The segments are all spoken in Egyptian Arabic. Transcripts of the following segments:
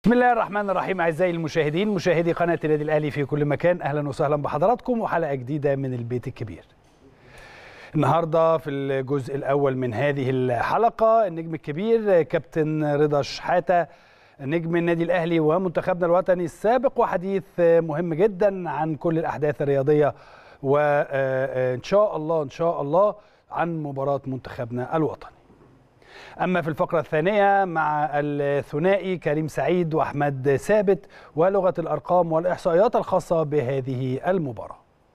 بسم الله الرحمن الرحيم اعزائي المشاهدين مشاهدي قناه النادي الاهلي في كل مكان اهلا وسهلا بحضراتكم وحلقه جديده من البيت الكبير. النهارده في الجزء الاول من هذه الحلقه النجم الكبير كابتن رضا شحاته نجم النادي الاهلي ومنتخبنا الوطني السابق وحديث مهم جدا عن كل الاحداث الرياضيه وان شاء الله ان شاء الله عن مباراه منتخبنا الوطني. أما في الفقرة الثانية مع الثنائي كريم سعيد وأحمد ثابت ولغة الأرقام والإحصائيات الخاصة بهذه المباراة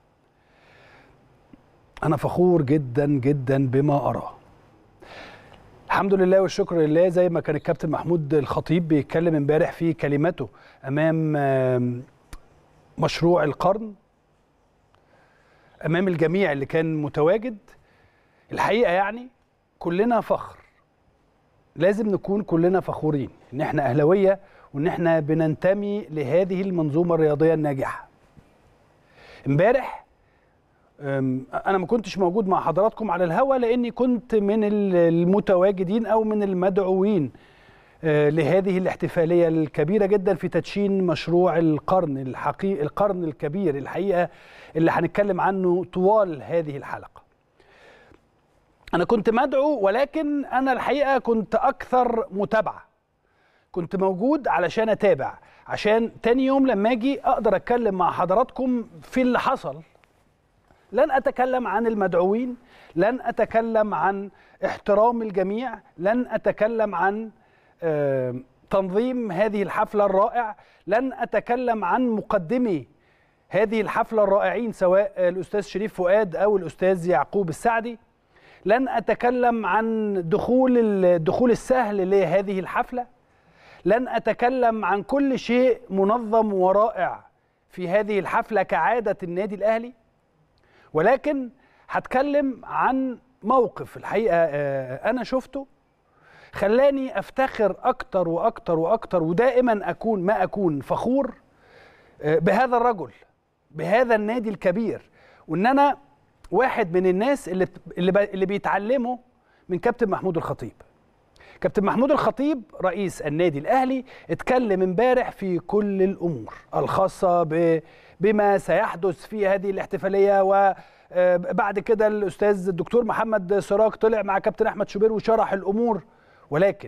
أنا فخور جدا جدا بما أراه الحمد لله والشكر لله زي ما كان الكابتن محمود الخطيب بيتكلم امبارح في كلمته أمام مشروع القرن أمام الجميع اللي كان متواجد الحقيقة يعني كلنا فخر لازم نكون كلنا فخورين ان احنا اهلاويه وان احنا بننتمي لهذه المنظومه الرياضيه الناجحه. امبارح انا ما كنتش موجود مع حضراتكم على الهوا لاني كنت من المتواجدين او من المدعوين لهذه الاحتفاليه الكبيره جدا في تدشين مشروع القرن الحقيقي القرن الكبير الحقيقه اللي هنتكلم عنه طوال هذه الحلقه. أنا كنت مدعو ولكن أنا الحقيقة كنت أكثر متابعة كنت موجود علشان أتابع عشان تاني يوم لما أجي أقدر أتكلم مع حضراتكم في اللي حصل لن أتكلم عن المدعوين لن أتكلم عن احترام الجميع لن أتكلم عن تنظيم هذه الحفلة الرائع لن أتكلم عن مقدمي هذه الحفلة الرائعين سواء الأستاذ شريف فؤاد أو الأستاذ يعقوب السعدي لن اتكلم عن دخول الدخول السهل لهذه الحفله لن اتكلم عن كل شيء منظم ورائع في هذه الحفله كعاده النادي الاهلي ولكن هتكلم عن موقف الحقيقه انا شفته خلاني افتخر اكتر واكتر واكتر ودائما اكون ما اكون فخور بهذا الرجل بهذا النادي الكبير وان انا واحد من الناس اللي اللي, اللي بيتعلموا من كابتن محمود الخطيب كابتن محمود الخطيب رئيس النادي الاهلي اتكلم امبارح في كل الامور الخاصه بما سيحدث في هذه الاحتفاليه وبعد كده الاستاذ الدكتور محمد سراج طلع مع كابتن احمد شوبير وشرح الامور ولكن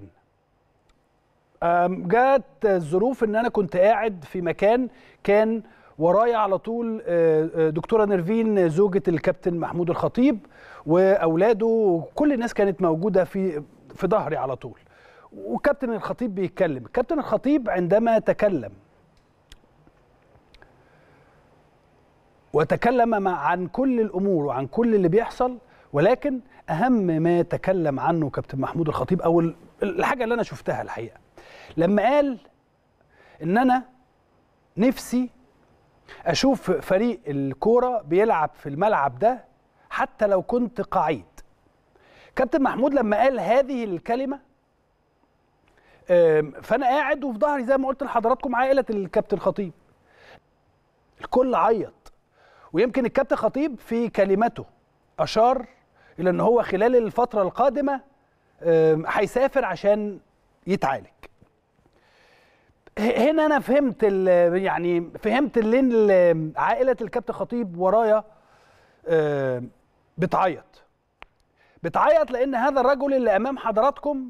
جات الظروف ان انا كنت قاعد في مكان كان ورايا على طول دكتوره نيرفين زوجة الكابتن محمود الخطيب واولاده وكل الناس كانت موجوده في في ظهري على طول وكابتن الخطيب بيتكلم كابتن الخطيب عندما تكلم وتكلم عن كل الامور وعن كل اللي بيحصل ولكن اهم ما تكلم عنه كابتن محمود الخطيب او الحاجه اللي انا شفتها الحقيقه لما قال ان انا نفسي اشوف فريق الكوره بيلعب في الملعب ده حتى لو كنت قعيد كابتن محمود لما قال هذه الكلمه فانا قاعد وفي ظهري زي ما قلت لحضراتكم عائله الكابتن خطيب الكل عيط ويمكن الكابتن خطيب في كلمته اشار الى ان هو خلال الفتره القادمه هيسافر عشان يتعالج هنا انا فهمت يعني فهمت اللي عائله الكابتن خطيب ورايا بتعيط بتعيط لان هذا الرجل اللي امام حضراتكم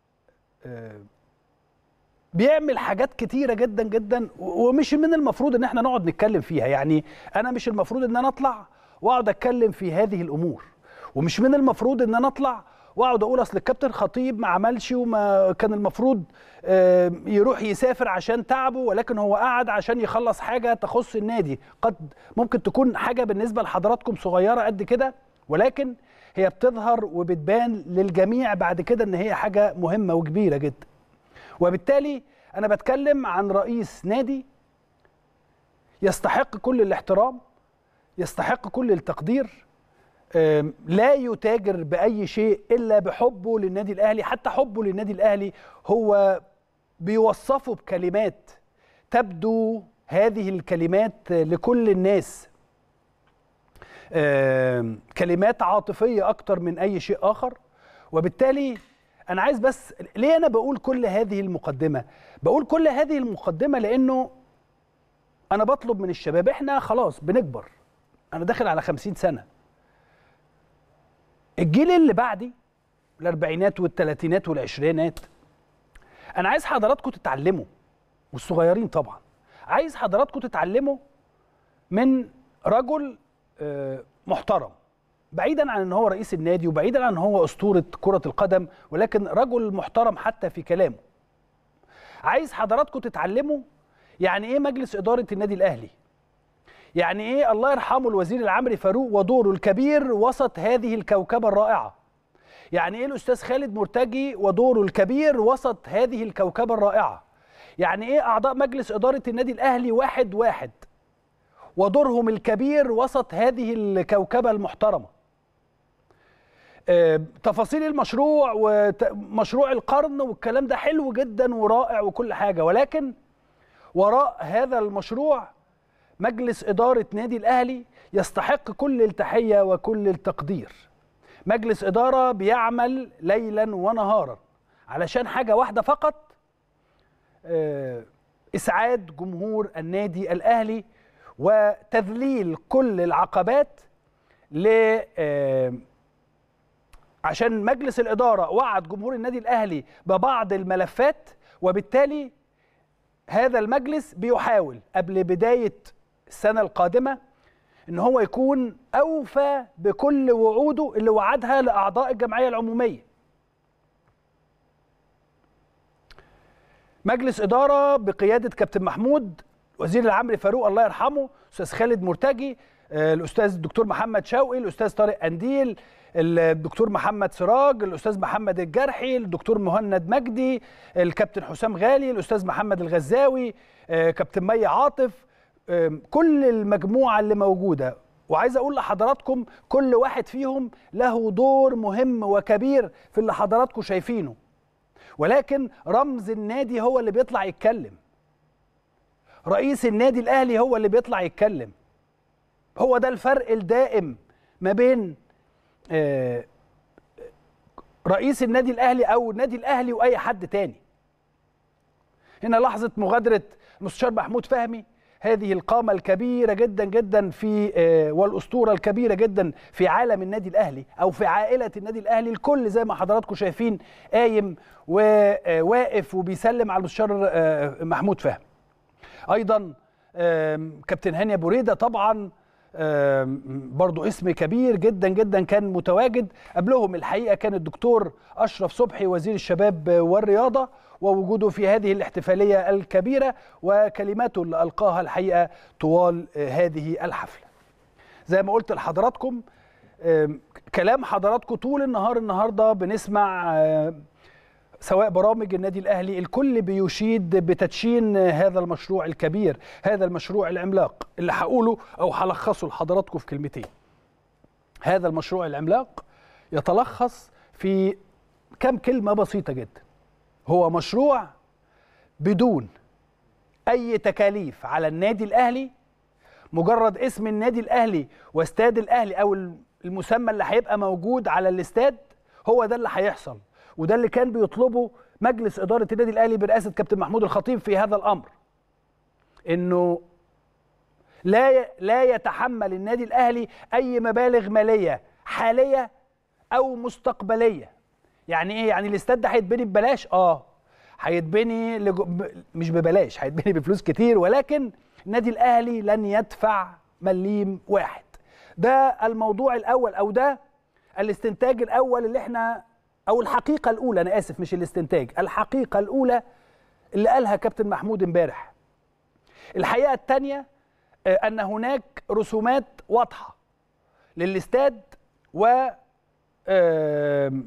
بيعمل حاجات كتيره جدا جدا ومش من المفروض ان احنا نقعد نتكلم فيها يعني انا مش المفروض ان انا اطلع واقعد اتكلم في هذه الامور ومش من المفروض ان انا اطلع واقعد اقول اصل الكابتن خطيب ما عملش وما كان المفروض يروح يسافر عشان تعبه ولكن هو قعد عشان يخلص حاجه تخص النادي قد ممكن تكون حاجه بالنسبه لحضراتكم صغيره قد كده ولكن هي بتظهر وبتبان للجميع بعد كده ان هي حاجه مهمه وكبيره جدا وبالتالي انا بتكلم عن رئيس نادي يستحق كل الاحترام يستحق كل التقدير لا يتاجر باي شيء الا بحبه للنادي الاهلي حتى حبه للنادي الاهلي هو بيوصفه بكلمات تبدو هذه الكلمات لكل الناس كلمات عاطفيه اكتر من اي شيء اخر وبالتالي انا عايز بس ليه انا بقول كل هذه المقدمه بقول كل هذه المقدمه لانه انا بطلب من الشباب احنا خلاص بنكبر انا داخل على خمسين سنه الجيل اللي بعدي الاربعينات والثلاثينات والعشرينات انا عايز حضراتكم تتعلموا والصغيرين طبعا عايز حضراتكم تتعلموا من رجل آه، محترم بعيدا عن ان هو رئيس النادي وبعيدا عن ان هو اسطوره كره القدم ولكن رجل محترم حتى في كلامه عايز حضراتكم تتعلموا يعني ايه مجلس اداره النادي الاهلي يعني ايه الله يرحمه الوزير العمري فاروق ودوره الكبير وسط هذه الكوكبه الرائعه يعني ايه الاستاذ خالد مرتجي ودوره الكبير وسط هذه الكوكبه الرائعه يعني ايه اعضاء مجلس اداره النادي الاهلي واحد واحد ودورهم الكبير وسط هذه الكوكبه المحترمه آه، تفاصيل المشروع ومشروع القرن والكلام ده حلو جدا ورائع وكل حاجه ولكن وراء هذا المشروع مجلس اداره نادي الاهلي يستحق كل التحيه وكل التقدير مجلس اداره بيعمل ليلا ونهارا علشان حاجه واحده فقط آه، اسعاد جمهور النادي الاهلي وتذليل كل العقبات ل آه، عشان مجلس الاداره وعد جمهور النادي الاهلي ببعض الملفات وبالتالي هذا المجلس بيحاول قبل بدايه السنه القادمه ان هو يكون اوفى بكل وعوده اللي وعدها لاعضاء الجمعيه العموميه مجلس اداره بقياده كابتن محمود وزير العمري فاروق الله يرحمه استاذ خالد مرتجي آه، الاستاذ الدكتور محمد شوقي الاستاذ طارق انديل الدكتور محمد سراج الاستاذ محمد الجرحي الدكتور مهند مجدي الكابتن حسام غالي الاستاذ محمد الغزاوي آه، كابتن مي عاطف آم، كل المجموعه اللي موجوده وعايز اقول لحضراتكم كل واحد فيهم له دور مهم وكبير في اللي حضراتكم شايفينه ولكن رمز النادي هو اللي بيطلع يتكلم رئيس النادي الاهلي هو اللي بيطلع يتكلم هو ده الفرق الدائم ما بين آه، رئيس النادي الاهلي او النادي الاهلي واي حد تاني هنا لحظه مغادره المستشار محمود فهمي هذه القامة الكبيرة جدا جدا في آه، والأسطورة الكبيرة جدا في عالم النادي الأهلي أو في عائلة النادي الأهلي الكل زي ما حضراتكم شايفين قايم وواقف وبيسلم على المستشار آه، محمود فهمي ايضا آم، كابتن هاني ابو ريده طبعا آم، برضو اسم كبير جدا جدا كان متواجد قبلهم الحقيقه كان الدكتور اشرف صبحي وزير الشباب والرياضه ووجوده في هذه الاحتفاليه الكبيره وكلماته اللي القاها الحقيقه طوال آه، هذه الحفله زي ما قلت لحضراتكم آم، كلام حضراتكم طول النهار النهارده بنسمع آم، سواء برامج النادي الاهلي الكل بيشيد بتدشين هذا المشروع الكبير هذا المشروع العملاق اللي هقوله او هلخصه لحضراتكم في كلمتين هذا المشروع العملاق يتلخص في كم كلمه بسيطه جدا هو مشروع بدون اي تكاليف على النادي الاهلي مجرد اسم النادي الاهلي واستاد الاهلي او المسمى اللي هيبقى موجود على الاستاد هو ده اللي هيحصل وده اللي كان بيطلبه مجلس اداره النادي الاهلي برئاسه كابتن محمود الخطيب في هذا الامر انه لا ي- لا يتحمل النادي الاهلي اي مبالغ ماليه حاليه او مستقبليه يعني ايه يعني الاستاد ده هيتبني ببلاش اه هيتبني لجو... ب- مش ببلاش هيتبني بفلوس كتير ولكن النادي الاهلي لن يدفع مليم واحد ده الموضوع الاول او ده الاستنتاج الاول اللي احنا او الحقيقه الاولى انا اسف مش الاستنتاج الحقيقه الاولى اللي قالها كابتن محمود امبارح الحقيقه الثانيه ان هناك رسومات واضحه للاستاد و آم،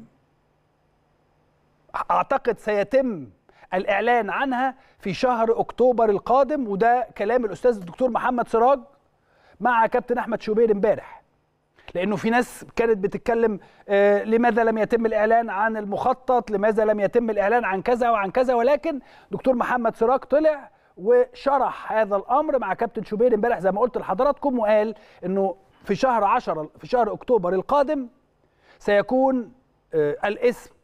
اعتقد سيتم الاعلان عنها في شهر اكتوبر القادم وده كلام الاستاذ الدكتور محمد سراج مع كابتن احمد شوبير امبارح لانه في ناس كانت بتتكلم آه، لماذا لم يتم الاعلان عن المخطط لماذا لم يتم الاعلان عن كذا وعن كذا ولكن دكتور محمد سراج طلع وشرح هذا الامر مع كابتن شوبير امبارح زي ما قلت لحضراتكم وقال انه في شهر 10 في شهر اكتوبر القادم سيكون آه، الاسم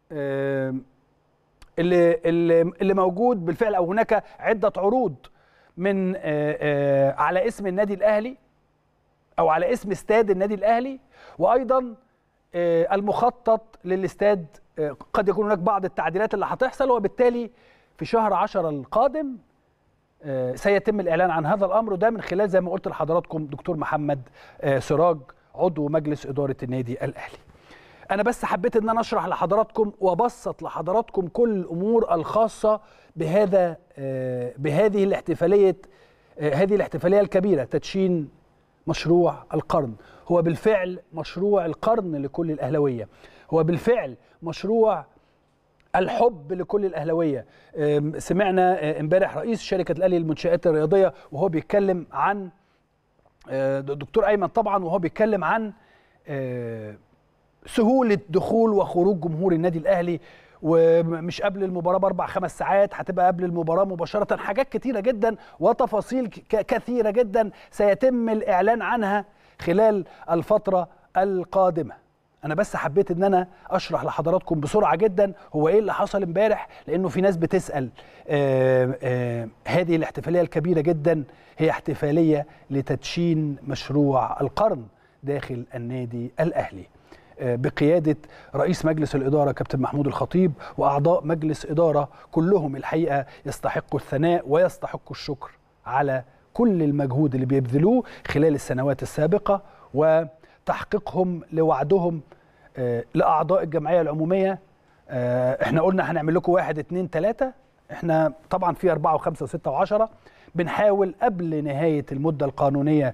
آم، اللي اللي اللي موجود بالفعل او هناك عده عروض من آه، آه، على اسم النادي الاهلي او على اسم استاد النادي الاهلي وايضا آه، المخطط للاستاد آه، قد يكون هناك بعض التعديلات اللي هتحصل وبالتالي في شهر عشرة القادم آه، سيتم الاعلان عن هذا الامر وده من خلال زي ما قلت لحضراتكم دكتور محمد آه، سراج عضو مجلس اداره النادي الاهلي. انا بس حبيت ان انا اشرح لحضراتكم وابسط لحضراتكم كل الامور الخاصه بهذا آه، بهذه الاحتفاليه آه، هذه الاحتفاليه الكبيره تدشين مشروع القرن هو بالفعل مشروع القرن لكل الاهلاويه هو بالفعل مشروع الحب لكل الاهلاويه أم، سمعنا آه، امبارح رئيس شركه الاهلي للمنشات الرياضيه وهو بيتكلم عن آه، دكتور ايمن طبعا وهو بيتكلم عن آه، سهوله دخول وخروج جمهور النادي الاهلي ومش قبل المباراه باربع خمس ساعات هتبقى قبل المباراه مباشره حاجات كتيره جدا وتفاصيل ك- كثيره جدا سيتم الاعلان عنها خلال الفتره القادمه انا بس حبيت ان انا اشرح لحضراتكم بسرعه جدا هو ايه اللي حصل امبارح لانه في ناس بتسال آه آه هذه الاحتفاليه الكبيره جدا هي احتفاليه لتدشين مشروع القرن داخل النادي الاهلي آه، بقياده رئيس مجلس الاداره كابتن محمود الخطيب واعضاء مجلس اداره كلهم الحقيقه يستحقوا الثناء ويستحقوا الشكر على كل المجهود اللي بيبذلوه خلال السنوات السابقه وتحقيقهم لوعدهم آه، لاعضاء الجمعيه العموميه آه، احنا قلنا هنعمل لكم واحد اتنين تلاته احنا طبعا في اربعه وخمسه وسته وعشره بنحاول قبل نهايه المده القانونيه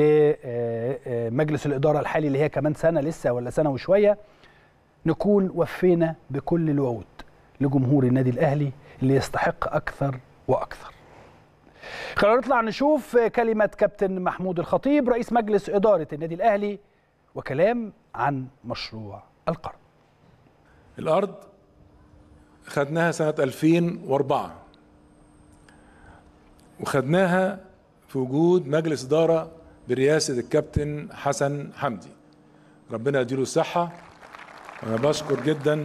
لمجلس الاداره الحالي اللي هي كمان سنه لسه ولا سنه وشويه نكون وفينا بكل الوعود لجمهور النادي الاهلي اللي يستحق اكثر واكثر. خلينا نطلع نشوف كلمه كابتن محمود الخطيب رئيس مجلس اداره النادي الاهلي وكلام عن مشروع القرن. الأرض خدناها سنة 2004 وخدناها في وجود مجلس إدارة برئاسة الكابتن حسن حمدي ربنا يديله الصحة وأنا بشكر جدا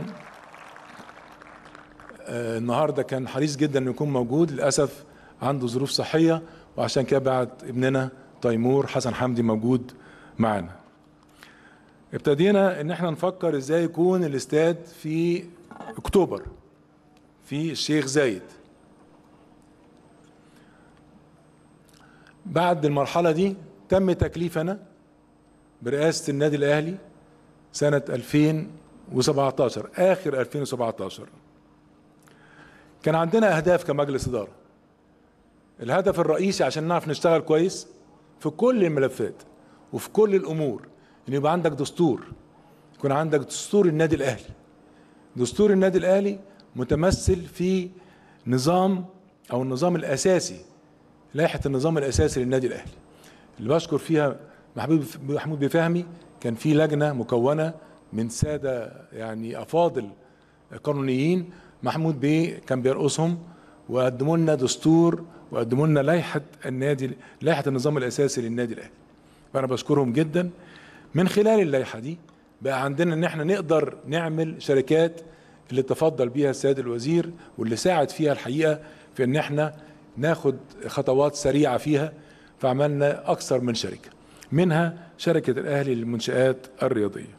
آه، النهارده كان حريص جدا انه يكون موجود للاسف عنده ظروف صحيه وعشان كده بعت ابننا تيمور حسن حمدي موجود معانا ابتدينا ان احنا نفكر ازاي يكون الاستاد في اكتوبر في الشيخ زايد بعد المرحله دي تم تكليفنا برئاسه النادي الاهلي سنه 2017 اخر 2017 كان عندنا اهداف كمجلس اداره الهدف الرئيسي عشان نعرف نشتغل كويس في كل الملفات وفي كل الامور ان يبقى عندك دستور يكون عندك دستور النادي الاهلي دستور النادي الاهلي متمثل في نظام او النظام الاساسي لائحه النظام الاساسي للنادي الاهلي اللي بشكر فيها محمود محمود بفهمي كان في لجنه مكونه من ساده يعني افاضل قانونيين محمود بيه كان بيرقصهم وقدموا لنا دستور وقدموا لنا لائحه النادي لائحه النظام الاساسي للنادي الاهلي فانا بشكرهم جدا من خلال اللائحه دي بقى عندنا ان احنا نقدر نعمل شركات اللي تفضل بيها السيد الوزير واللي ساعد فيها الحقيقه في ان احنا ناخد خطوات سريعه فيها فعملنا اكثر من شركه منها شركه الاهلي للمنشات الرياضيه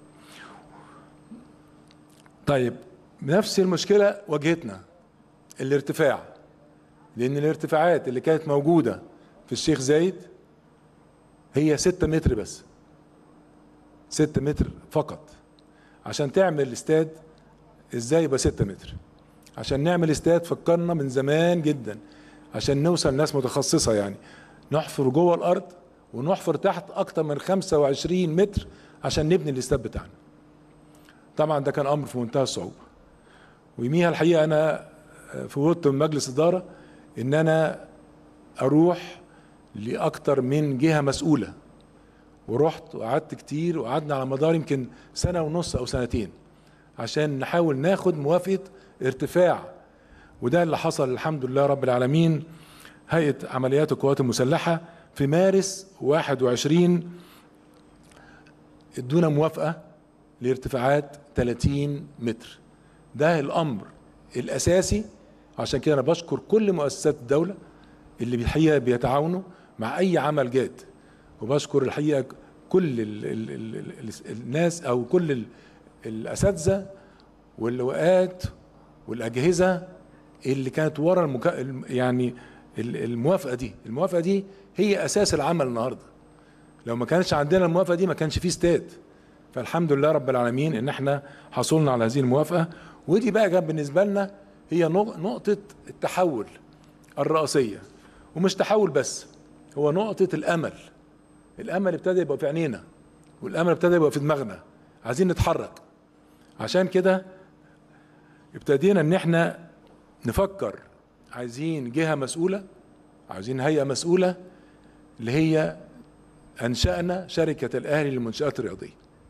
طيب نفس المشكله واجهتنا الارتفاع لان الارتفاعات اللي كانت موجوده في الشيخ زايد هي 6 متر بس 6 متر فقط عشان تعمل استاد ازاي يبقى 6 متر عشان نعمل استاد فكرنا من زمان جدا عشان نوصل ناس متخصصه يعني نحفر جوه الارض ونحفر تحت اكتر من 25 متر عشان نبني الاستاد بتاعنا طبعا ده كان امر في منتهى الصعوبه ويوميها الحقيقه انا فوضت من مجلس اداره ان انا اروح لاكتر من جهه مسؤوله ورحت وقعدت كتير وقعدنا على مدار يمكن سنه ونص او سنتين عشان نحاول ناخد موافقه ارتفاع وده اللي حصل الحمد لله رب العالمين هيئه عمليات القوات المسلحه في مارس 21 ادونا موافقه لارتفاعات 30 متر ده الامر الاساسي عشان كده انا بشكر كل مؤسسات الدوله اللي الحقيقه بيتعاونوا مع اي عمل جاد وبشكر الحقيقه كل ال ال ال ال الناس او كل ال الاساتذه واللواءات والاجهزه اللي كانت ورا المكا... يعني الموافقه دي الموافقه دي هي اساس العمل النهارده لو ما كانش عندنا الموافقه دي ما كانش فيه استاد فالحمد لله رب العالمين ان احنا حصلنا على هذه الموافقه ودي بقى كان بالنسبه لنا هي نقطه التحول الرئيسيه ومش تحول بس هو نقطه الامل الامل ابتدى يبقى في عينينا والامل ابتدى يبقى في دماغنا عايزين نتحرك عشان كده ابتدينا ان احنا نفكر عايزين جهه مسؤوله عايزين هيئه مسؤوله اللي هي انشانا شركه الاهلي للمنشات الرياضيه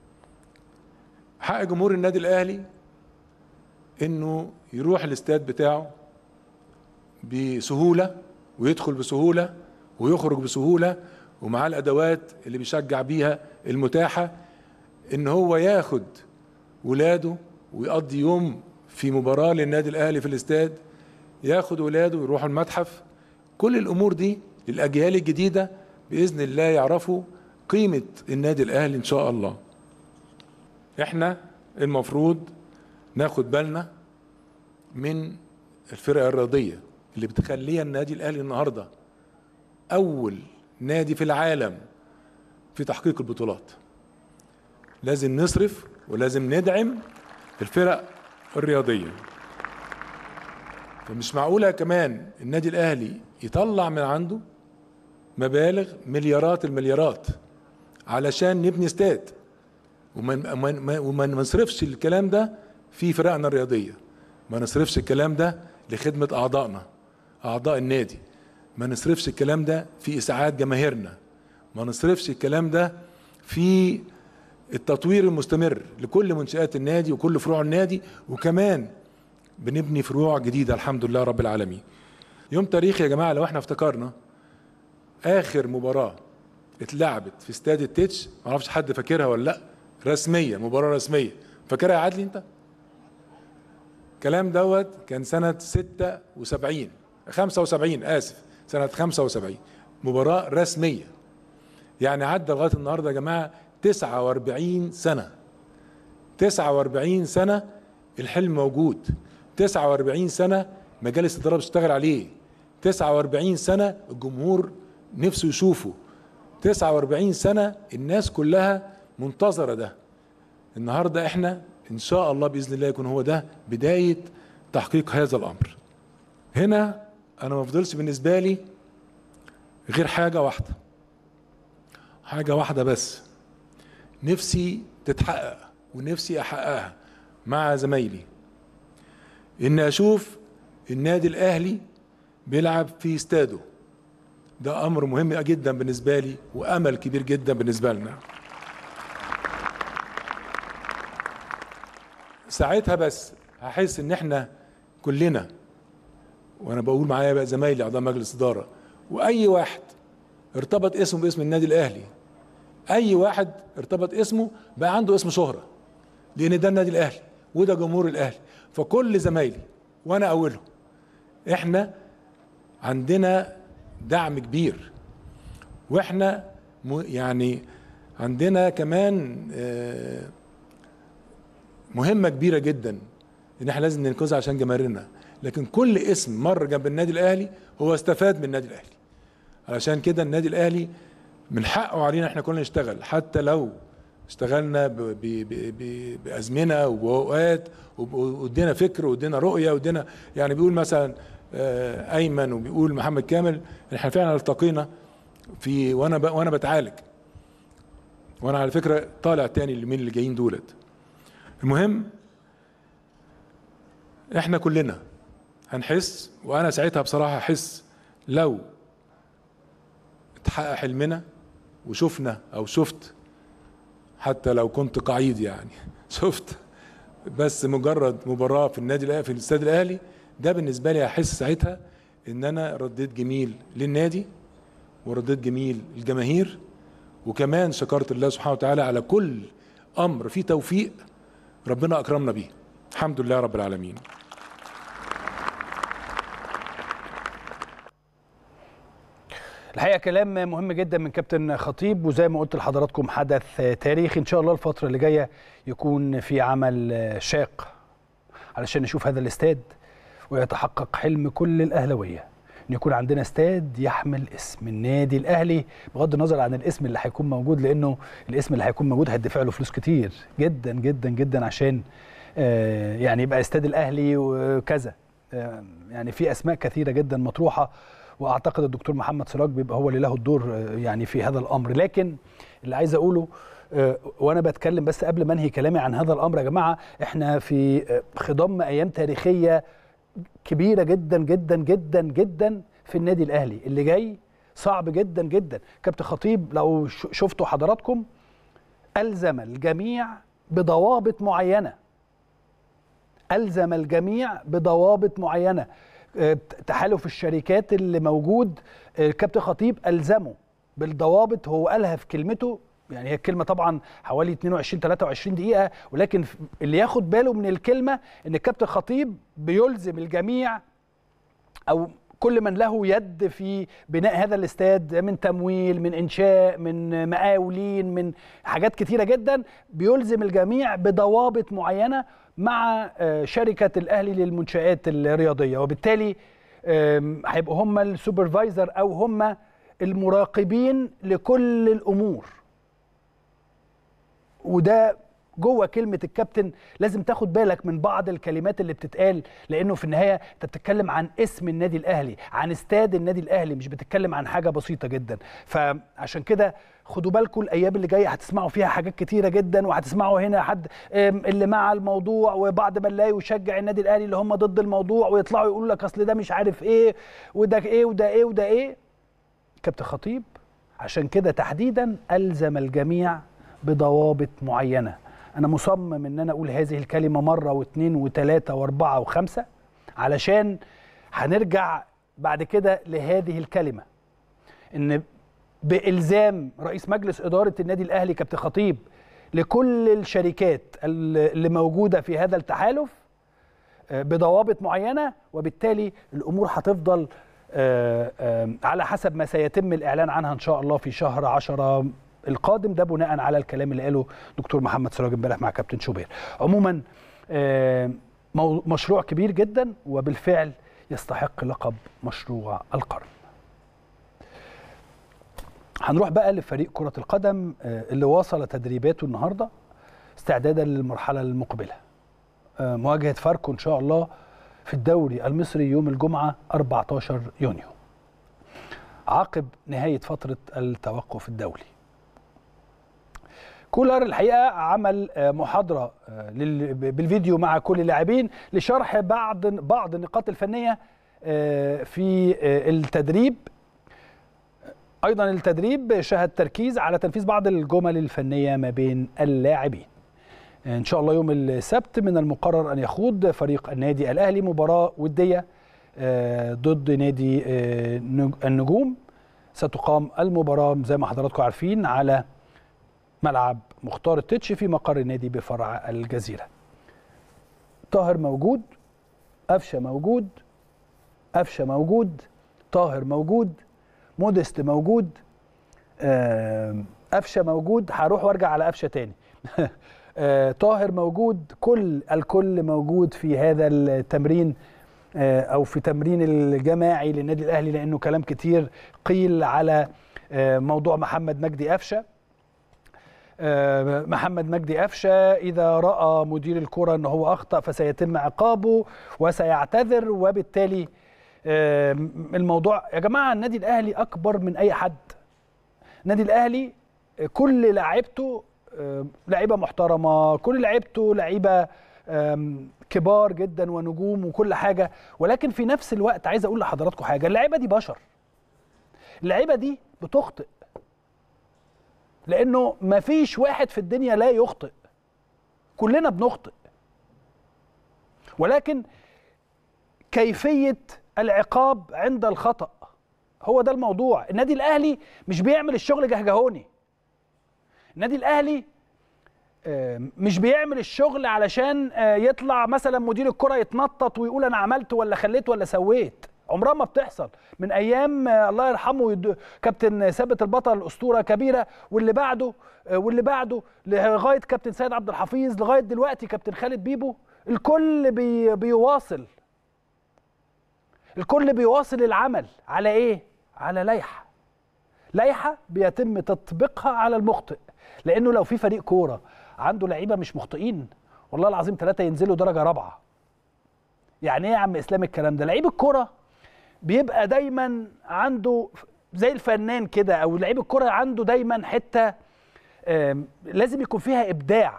حق جمهور النادي الاهلي انه يروح الاستاد بتاعه بسهوله ويدخل بسهوله ويخرج بسهوله ومعاه الادوات اللي بيشجع بيها المتاحه ان هو ياخد ولاده ويقضي يوم في مباراه للنادي الاهلي في الاستاد ياخد ولاده ويروحوا المتحف كل الامور دي للاجيال الجديده باذن الله يعرفوا قيمه النادي الاهلي ان شاء الله احنا المفروض ناخد بالنا من الفرق الرياضيه اللي بتخليها النادي الاهلي النهارده اول نادي في العالم في تحقيق البطولات لازم نصرف ولازم ندعم الفرق الرياضيه فمش معقوله كمان النادي الاهلي يطلع من عنده مبالغ مليارات المليارات علشان نبني استاد وما وما نصرفش الكلام ده في فرقنا الرياضيه ما نصرفش الكلام ده لخدمه اعضائنا اعضاء النادي ما نصرفش الكلام ده في اسعاد جماهيرنا ما نصرفش الكلام ده في التطوير المستمر لكل منشآت النادي وكل فروع النادي وكمان بنبني فروع جديدة الحمد لله رب العالمين يوم تاريخي يا جماعة لو احنا افتكرنا آخر مباراة اتلعبت في استاد التتش معرفش حد فاكرها ولا لأ رسمية مباراة رسمية فاكرها يا عدلي انت؟ الكلام دوت كان سنة 76 75 آسف سنة 75 مباراة رسمية يعني عدى لغاية النهاردة يا جماعة 49 سنة 49 سنة الحلم موجود 49 سنة مجالس الإدارة بتشتغل عليه 49 سنة الجمهور نفسه يشوفه 49 سنة الناس كلها منتظرة ده النهاردة احنا ان شاء الله بإذن الله يكون هو ده بداية تحقيق هذا الأمر هنا أنا ما فضلش بالنسبة لي غير حاجة واحدة حاجة واحدة بس نفسي تتحقق ونفسي أحققها مع زمايلي إن أشوف النادي الأهلي بيلعب في استاده ده أمر مهم جدا بالنسبة لي وأمل كبير جدا بالنسبة لنا ساعتها بس هحس إن إحنا كلنا وأنا بقول معايا بقى زمايلي أعضاء مجلس إدارة وأي واحد ارتبط اسمه باسم النادي الأهلي اي واحد ارتبط اسمه بقى عنده اسم شهره لان ده النادي الاهلي وده جمهور الاهلي فكل زمايلي وانا اولهم احنا عندنا دعم كبير واحنا يعني عندنا كمان مهمه كبيره جدا ان احنا لازم ننقذها عشان جماهيرنا لكن كل اسم مر جنب النادي الاهلي هو استفاد من النادي الاهلي علشان كده النادي الاهلي من حقه علينا احنا كلنا نشتغل حتى لو اشتغلنا ب ب ب بازمنه وباوقات وادينا فكر وادينا رؤيه وادينا يعني بيقول مثلا ايمن وبيقول محمد كامل احنا فعلا التقينا في وانا وانا بتعالج وانا على فكره طالع تاني اليومين اللي جايين دولت المهم احنا كلنا هنحس وانا ساعتها بصراحه احس لو اتحقق حلمنا وشفنا او شفت حتى لو كنت قعيد يعني شفت بس مجرد مباراه في النادي الاهلي في الاستاد الاهلي ده بالنسبه لي احس ساعتها ان انا رديت جميل للنادي ورديت جميل للجماهير وكمان شكرت الله سبحانه وتعالى على كل امر فيه توفيق ربنا اكرمنا بيه الحمد لله رب العالمين الحقيقه كلام مهم جدا من كابتن خطيب وزي ما قلت لحضراتكم حدث تاريخي ان شاء الله الفتره اللي جايه يكون في عمل شاق علشان نشوف هذا الاستاد ويتحقق حلم كل الاهلاويه ان يكون عندنا استاد يحمل اسم النادي الاهلي بغض النظر عن الاسم اللي هيكون موجود لانه الاسم اللي هيكون موجود هيدفع له فلوس كتير جدا جدا جدا عشان يعني يبقى استاد الاهلي وكذا يعني في اسماء كثيره جدا مطروحه واعتقد الدكتور محمد سراج بيبقى هو اللي له الدور يعني في هذا الامر لكن اللي عايز اقوله وانا بتكلم بس قبل ما انهي كلامي عن هذا الامر يا جماعه احنا في خضم ايام تاريخيه كبيره جدا جدا جدا جدا في النادي الاهلي اللي جاي صعب جدا جدا كابتن خطيب لو شفتوا حضراتكم الزم الجميع بضوابط معينه الزم الجميع بضوابط معينه تحالف الشركات اللي موجود الكابتن خطيب الزمه بالضوابط هو قالها في كلمته يعني هي الكلمه طبعا حوالي 22 23 دقيقه ولكن اللي ياخد باله من الكلمه ان الكابتن خطيب بيلزم الجميع او كل من له يد في بناء هذا الاستاد من تمويل من انشاء من مقاولين من حاجات كتيره جدا بيلزم الجميع بضوابط معينه مع شركه الاهلي للمنشات الرياضيه وبالتالي هيبقوا هم السوبرفايزر او هم المراقبين لكل الامور وده جوه كلمه الكابتن لازم تاخد بالك من بعض الكلمات اللي بتتقال لانه في النهايه انت بتتكلم عن اسم النادي الاهلي عن استاد النادي الاهلي مش بتتكلم عن حاجه بسيطه جدا فعشان كده خدوا بالكم الايام اللي جايه هتسمعوا فيها حاجات كتيره جدا وهتسمعوا هنا حد اللي مع الموضوع وبعد ما نلاقي يشجع النادي الاهلي اللي هم ضد الموضوع ويطلعوا يقولوا لك اصل ده مش عارف ايه وده ايه وده ايه وده ايه كابتن خطيب عشان كده تحديدا الزم الجميع بضوابط معينه انا مصمم ان انا اقول هذه الكلمه مره واثنين وثلاثه واربعه وخمسه علشان هنرجع بعد كده لهذه الكلمه ان بالزام رئيس مجلس اداره النادي الاهلي كابتن خطيب لكل الشركات اللي موجوده في هذا التحالف بضوابط معينه وبالتالي الامور هتفضل على حسب ما سيتم الاعلان عنها ان شاء الله في شهر عشرة القادم ده بناء على الكلام اللي قاله دكتور محمد سراج امبارح مع كابتن شوبير عموما مشروع كبير جدا وبالفعل يستحق لقب مشروع القرن هنروح بقى لفريق كرة القدم اللي واصل تدريباته النهارده استعدادا للمرحلة المقبلة مواجهة فاركو إن شاء الله في الدوري المصري يوم الجمعة 14 يونيو عقب نهاية فترة التوقف الدولي كولر الحقيقه عمل محاضره بالفيديو مع كل اللاعبين لشرح بعض بعض النقاط الفنيه في التدريب ايضا التدريب شهد تركيز على تنفيذ بعض الجمل الفنيه ما بين اللاعبين ان شاء الله يوم السبت من المقرر ان يخوض فريق النادي الاهلي مباراه وديه ضد نادي النجوم ستقام المباراه زي ما حضراتكم عارفين على ملعب مختار التتش في مقر النادي بفرع الجزيرة طاهر موجود قفشة موجود قفشة موجود طاهر موجود مودست موجود قفشة موجود هروح وارجع على قفشة تاني طاهر موجود كل الكل موجود في هذا التمرين او في تمرين الجماعي للنادي الاهلي لانه كلام كتير قيل على موضوع محمد مجدي قفشه محمد مجدي قفشه اذا راى مدير الكره ان هو اخطا فسيتم عقابه وسيعتذر وبالتالي الموضوع يا جماعه النادي الاهلي اكبر من اي حد النادي الاهلي كل لاعيبته لعيبه محترمه كل لعيبته لعيبه كبار جدا ونجوم وكل حاجه ولكن في نفس الوقت عايز اقول لحضراتكم حاجه اللعيبه دي بشر اللعيبه دي بتخطئ لانه ما فيش واحد في الدنيا لا يخطئ كلنا بنخطئ ولكن كيفيه العقاب عند الخطا هو ده الموضوع النادي الاهلي مش بيعمل الشغل جهجهوني النادي الاهلي آه، مش بيعمل الشغل علشان آه، يطلع مثلا مدير الكره يتنطط ويقول انا عملت ولا خليت ولا سويت عمرها ما بتحصل من ايام آه، الله يرحمه يد- كابتن ثابت البطل اسطوره كبيره واللي بعده آه، واللي بعده لغايه كابتن سيد عبد الحفيظ لغايه دلوقتي كابتن خالد بيبو الكل بي بيواصل الكل بيواصل العمل على ايه على لائحه لائحه بيتم تطبيقها على المخطئ لانه لو في فريق كوره عنده لعيبه مش مخطئين والله العظيم ثلاثه ينزلوا درجه رابعه يعني ايه يا عم اسلام الكلام ده لعيب الكوره بيبقى دايما عنده زي الفنان كده او لعيب الكوره عنده دايما حته آم، لازم يكون فيها ابداع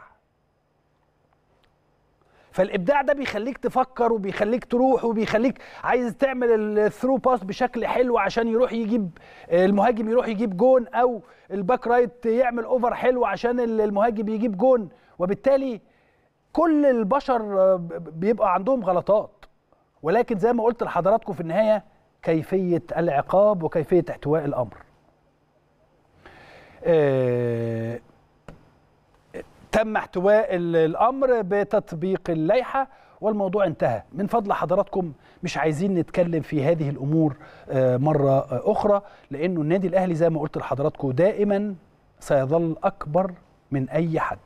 فالابداع ده بيخليك تفكر وبيخليك تروح وبيخليك عايز تعمل الثرو باس بشكل حلو عشان يروح يجيب المهاجم يروح يجيب جون او الباك رايت يعمل اوفر حلو عشان المهاجم يجيب جون وبالتالي كل البشر آه، ب- بيبقى عندهم غلطات ولكن زي ما قلت لحضراتكم في النهايه كيفيه العقاب وكيفيه احتواء الامر. آه، تم احتواء ال- الامر بتطبيق اللائحه والموضوع انتهى من فضل حضراتكم مش عايزين نتكلم في هذه الامور آه، مره آه، اخرى لانه النادي الاهلي زي ما قلت لحضراتكم دائما سيظل اكبر من اي حد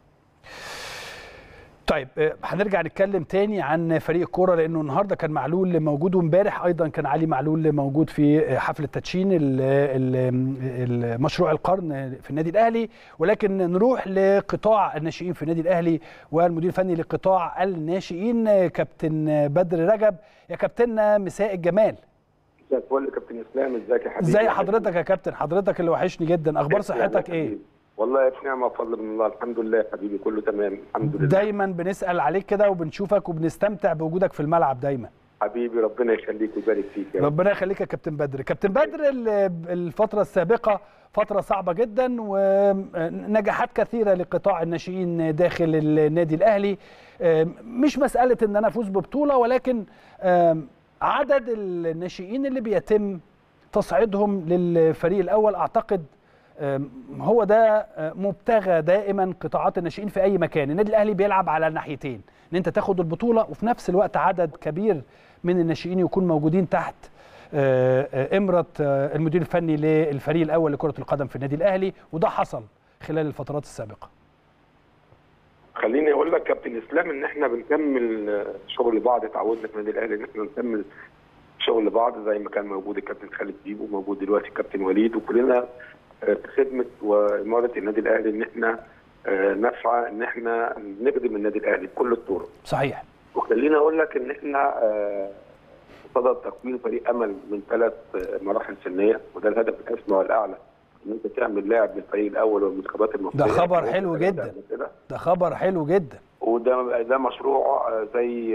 طيب آه، هنرجع نتكلم تاني عن فريق الكوره لانه النهارده كان معلول موجود وامبارح ايضا كان علي معلول موجود في آه، حفل التدشين ال- ال- ال- مشروع القرن في النادي الاهلي ولكن نروح لقطاع الناشئين في النادي الاهلي والمدير الفني لقطاع الناشئين آه، كابتن بدر رجب يا كابتننا مساء الجمال مساء الفل يا كابتن اسلام ازيك يا حبيبي ازاي حضرتك يا كابتن حضرتك اللي وحشني جدا اخبار صحتك ايه والله في نعمه وفضل من الله الحمد لله يا حبيبي كله تمام الحمد لله دايما بنسال عليك كده وبنشوفك وبنستمتع بوجودك في الملعب دايما حبيبي ربنا يخليك ويبارك فيك يا رب ربنا يخليك يا كابتن بدر كابتن بدر ال- الفترة السابقة فترة صعبة جدا ونجاحات كثيرة لقطاع الناشئين داخل النادي الأهلي مش مسألة أن أنا أفوز ببطولة ولكن عدد الناشئين اللي بيتم تصعيدهم للفريق الأول أعتقد هو ده مبتغى دائما قطاعات الناشئين في اي مكان النادي الاهلي بيلعب على الناحيتين ان انت تاخد البطوله وفي نفس الوقت عدد كبير من الناشئين يكون موجودين تحت امره المدير الفني للفريق الاول لكره القدم في النادي الاهلي وده حصل خلال الفترات السابقه خليني اقول لك كابتن اسلام ان احنا بنكمل شغل بعض اتعودنا في النادي الاهلي ان احنا نكمل شغل بعض زي ما كان موجود الكابتن خالد بيبو موجود دلوقتي الكابتن وليد وكلنا في خدمه واماره النادي الاهلي ان احنا نسعى ان احنا نخدم النادي الاهلي بكل الطرق. صحيح. وخليني اقول لك ان احنا صدد تكوين فريق امل من ثلاث مراحل سنيه وده الهدف الاسمى والاعلى ان انت تعمل لاعب للفريق الاول والمنتخبات المصريه ده خبر حلو جدا ده خبر حلو جدا وده ده مشروع زي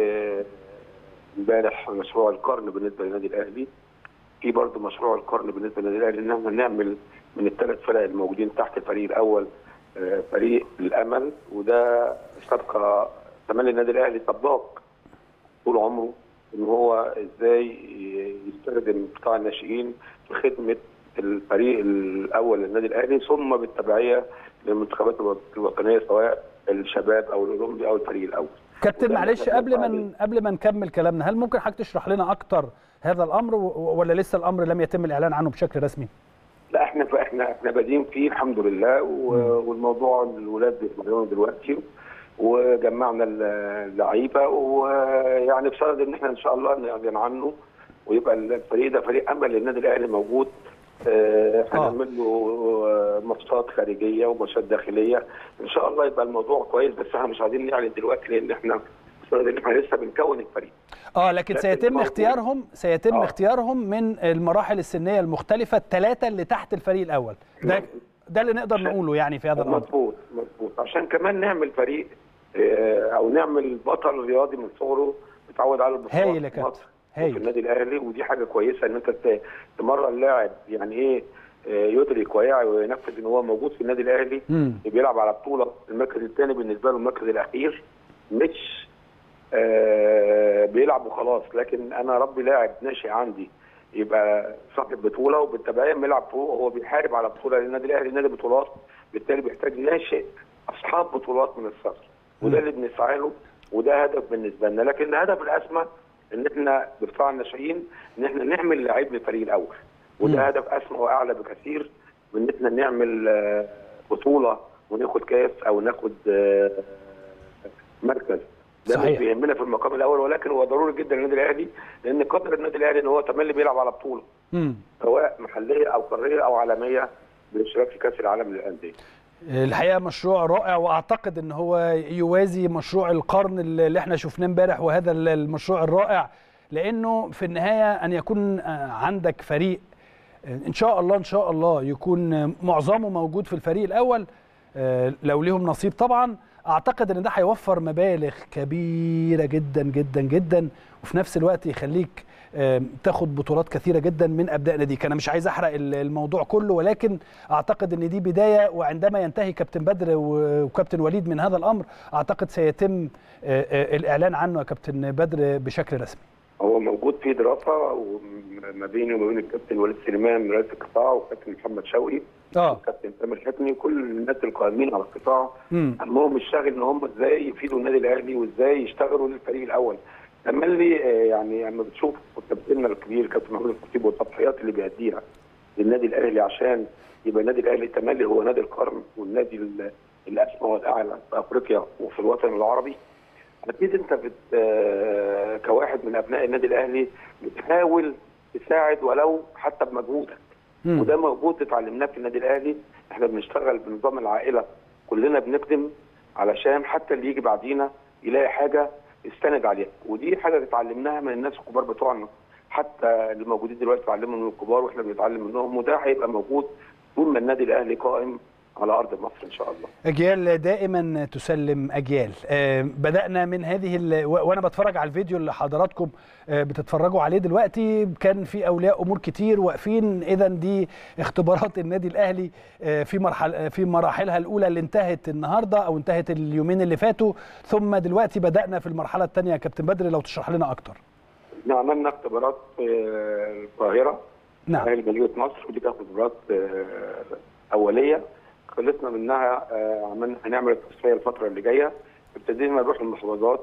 امبارح مشروع القرن بالنسبه للنادي الاهلي في برضه مشروع القرن بالنسبه للنادي الاهلي ان احنا نعمل من الثلاث فرق الموجودين تحت الفريق الاول فريق الامل وده سابقه كمان النادي الاهلي سباق طول عمره ان هو ازاي يستخدم قطاع الناشئين في خدمه الفريق الاول للنادي الاهلي ثم بالتبعيه للمنتخبات الوطنيه سواء الشباب او الاولمبي او الفريق الاول. كابتن معلش قبل ما قبل ما نكمل كلامنا هل ممكن حضرتك تشرح لنا اكتر هذا الامر ولا لسه الامر لم يتم الاعلان عنه بشكل رسمي؟ لا احنا احنا احنا بادئين فيه الحمد لله والموضوع الولاد بيتمرنوا دلوقتي وجمعنا اللعيبه ويعني بصدد ان احنا ان شاء الله نعلن عنه ويبقى الفريق ده فريق امل للنادي الاهلي موجود هنعمل له ماتشات خارجيه وماتشات داخليه ان شاء الله يبقى الموضوع كويس بس احنا مش عايزين نعلن دلوقتي لان احنا ان احنا لسه بنكون الفريق اه لكن, لكن سيتم اختيارهم سيتم آه. اختيارهم من المراحل السنيه المختلفه الثلاثه اللي تحت الفريق الاول ده ده اللي نقدر نقوله يعني في هذا الامر مظبوط مظبوط عشان كمان نعمل فريق او نعمل بطل رياضي من صغره متعود على البطولات هايل يا كابتن هايل في النادي الاهلي ودي حاجه كويسه ان انت تمرن لاعب يعني ايه يدرك ويعي وينفذ ان هو موجود في النادي الاهلي مم. بيلعب على بطوله المركز الثاني بالنسبه له المركز الاخير مش آه بيلعب وخلاص لكن انا ربي لاعب ناشئ عندي يبقى صاحب بطوله وبالتبعيه بيلعب فوق هو بيحارب على بطوله للنادي الاهلي نادي بطولات بالتالي بيحتاج ناشئ اصحاب بطولات من الصغر وده اللي بنسعى له وده هدف بالنسبه لنا لكن الهدف الاسمى ان احنا بقطاع الناشئين ان احنا نعمل لعيب للفريق الاول وده هدف اسمى واعلى بكثير من ان احنا نعمل آه، بطوله وناخد كاس او ناخد آه، مركز ده صحيح. مش بيهمنا في المقام الاول ولكن هو ضروري جدا للنادي الاهلي لان قدر النادي الاهلي ان هو تملي بيلعب على بطوله مم. سواء محليه او قاريه او عالميه بالاشتراك في كاس العالم للانديه. الحقيقه مشروع رائع واعتقد ان هو يوازي مشروع القرن اللي احنا شفناه امبارح وهذا المشروع الرائع لانه في النهايه ان يكون عندك فريق ان شاء الله ان شاء الله يكون معظمه موجود في الفريق الاول لو ليهم نصيب طبعا اعتقد ان ده هيوفر مبالغ كبيره جدا جدا جدا وفي نفس الوقت يخليك تاخد بطولات كثيره جدا من ابناء ناديك انا مش عايز احرق الموضوع كله ولكن اعتقد ان دي بدايه وعندما ينتهي كابتن بدر وكابتن وليد من هذا الامر اعتقد سيتم الاعلان عنه يا كابتن بدر بشكل رسمي هو موجود في دراسه ما بيني وما بين الكابتن وليد سليمان رئيس القطاع والكابتن محمد شوقي اه والكابتن تامر حكمي كل الناس القائمين على القطاع همهم الشاغل ان هم ازاي يفيدوا النادي الاهلي وازاي يشتغلوا للفريق الاول تملي يعني لما بتشوف كابتننا الكبير كابتن محمود الخطيب والتضحيات اللي بيأديها للنادي الاهلي عشان يبقى النادي الاهلي تملي هو نادي القرن والنادي الاسمى والاعلى في افريقيا وفي الوطن العربي اكيد انت بت كواحد من ابناء النادي الاهلي بتحاول تساعد ولو حتى بمجهودك مم. وده موجود اتعلمناه في النادي الاهلي احنا بنشتغل بنظام العائله كلنا بنخدم علشان حتى اللي يجي بعدينا يلاقي حاجه يستند عليها ودي حاجه اتعلمناها من الناس الكبار بتوعنا حتى اللي موجودين دلوقتي اتعلموا من الكبار واحنا بنتعلم منهم وده هيبقى موجود طول ما النادي الاهلي قائم على ارض مصر ان شاء الله. اجيال دائما تسلم اجيال آه بدانا من هذه ال... وانا بتفرج على الفيديو اللي حضراتكم آه بتتفرجوا عليه دلوقتي كان في اولياء امور كتير واقفين اذا دي اختبارات النادي الاهلي آه في مرحله في مراحلها الاولى اللي انتهت النهارده او انتهت اليومين اللي فاتوا ثم دلوقتي بدانا في المرحله الثانيه يا كابتن بدر لو تشرح لنا اكتر. احنا عملنا اختبارات في القاهره نعم اهل مدينه نصر ودي كانت اختبارات اوليه خلصنا منها عملنا هنعمل التصفيه الفتره اللي جايه ابتدينا نروح المحافظات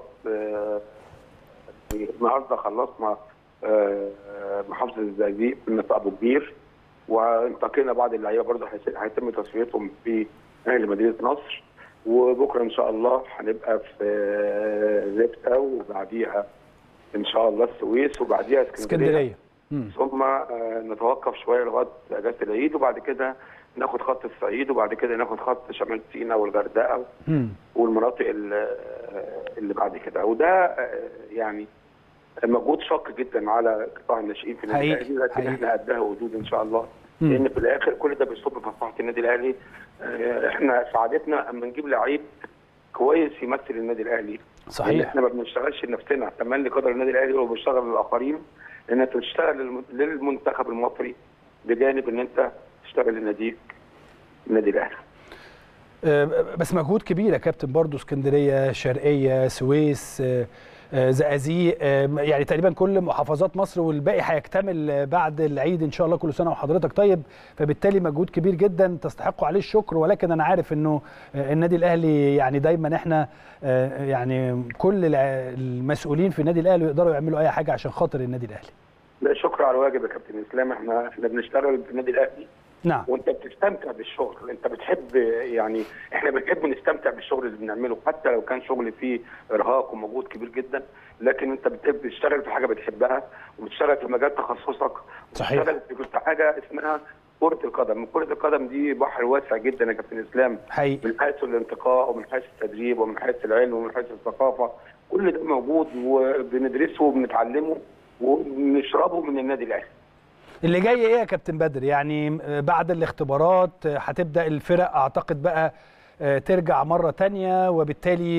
النهارده خلصنا محافظه الزقازيق في ابو كبير وانتقينا بعض اللعيبه برضه هيتم تصفيتهم في اهل مدينه نصر وبكره ان شاء الله هنبقى في زبده وبعديها ان شاء الله السويس وبعديها اسكندريه ثم نتوقف شويه لغايه اجازه العيد وبعد كده ناخد خط الصعيد وبعد كده ناخد خط شمال سيناء والغردقه والمناطق اللي بعد كده وده يعني مجهود شاق جدا على قطاع الناشئين في النادي الاهلي لكن احنا قدها وجود ان شاء الله مم. لان في الاخر كل ده بيصب في مصلحه النادي الاهلي احنا سعادتنا اما نجيب لعيب كويس يمثل النادي الاهلي صحيح احنا ما بنشتغلش لنفسنا كمان لقدر النادي الاهلي هو بيشتغل للاخرين ان انت بتشتغل للمنتخب المصري بجانب ان انت تشتغل لناديك النادي الاهلي بس مجهود كبير يا كابتن برضه اسكندريه شرقيه سويس زقازيق يعني تقريبا كل محافظات مصر والباقي هيكتمل بعد العيد ان شاء الله كل سنه وحضرتك طيب فبالتالي مجهود كبير جدا تستحقوا عليه الشكر ولكن انا عارف انه النادي الاهلي يعني دايما احنا يعني كل المسؤولين في النادي الاهلي يقدروا يعملوا اي حاجه عشان خاطر النادي الاهلي لا شكر على الواجب يا كابتن اسلام احنا احنا بنشتغل في النادي الاهلي نعم وانت بتستمتع بالشغل انت بتحب يعني احنا بنحب نستمتع بالشغل اللي بنعمله حتى لو كان شغل فيه ارهاق ومجهود كبير جدا لكن انت بتحب تشتغل في حاجه بتحبها وبتشتغل في مجال تخصصك صحيح بتشتغل في حاجه اسمها كرة القدم، كرة القدم دي بحر واسع جدا يا كابتن اسلام حقيقي من حيث الانتقاء ومن حيث التدريب ومن حيث العلم ومن حيث الثقافة كل ده موجود وبندرسه وبنتعلمه وبنشربه من النادي الاهلي اللي جاي ايه يا كابتن بدر يعني بعد الاختبارات هتبدا الفرق اعتقد بقى ترجع مره تانية وبالتالي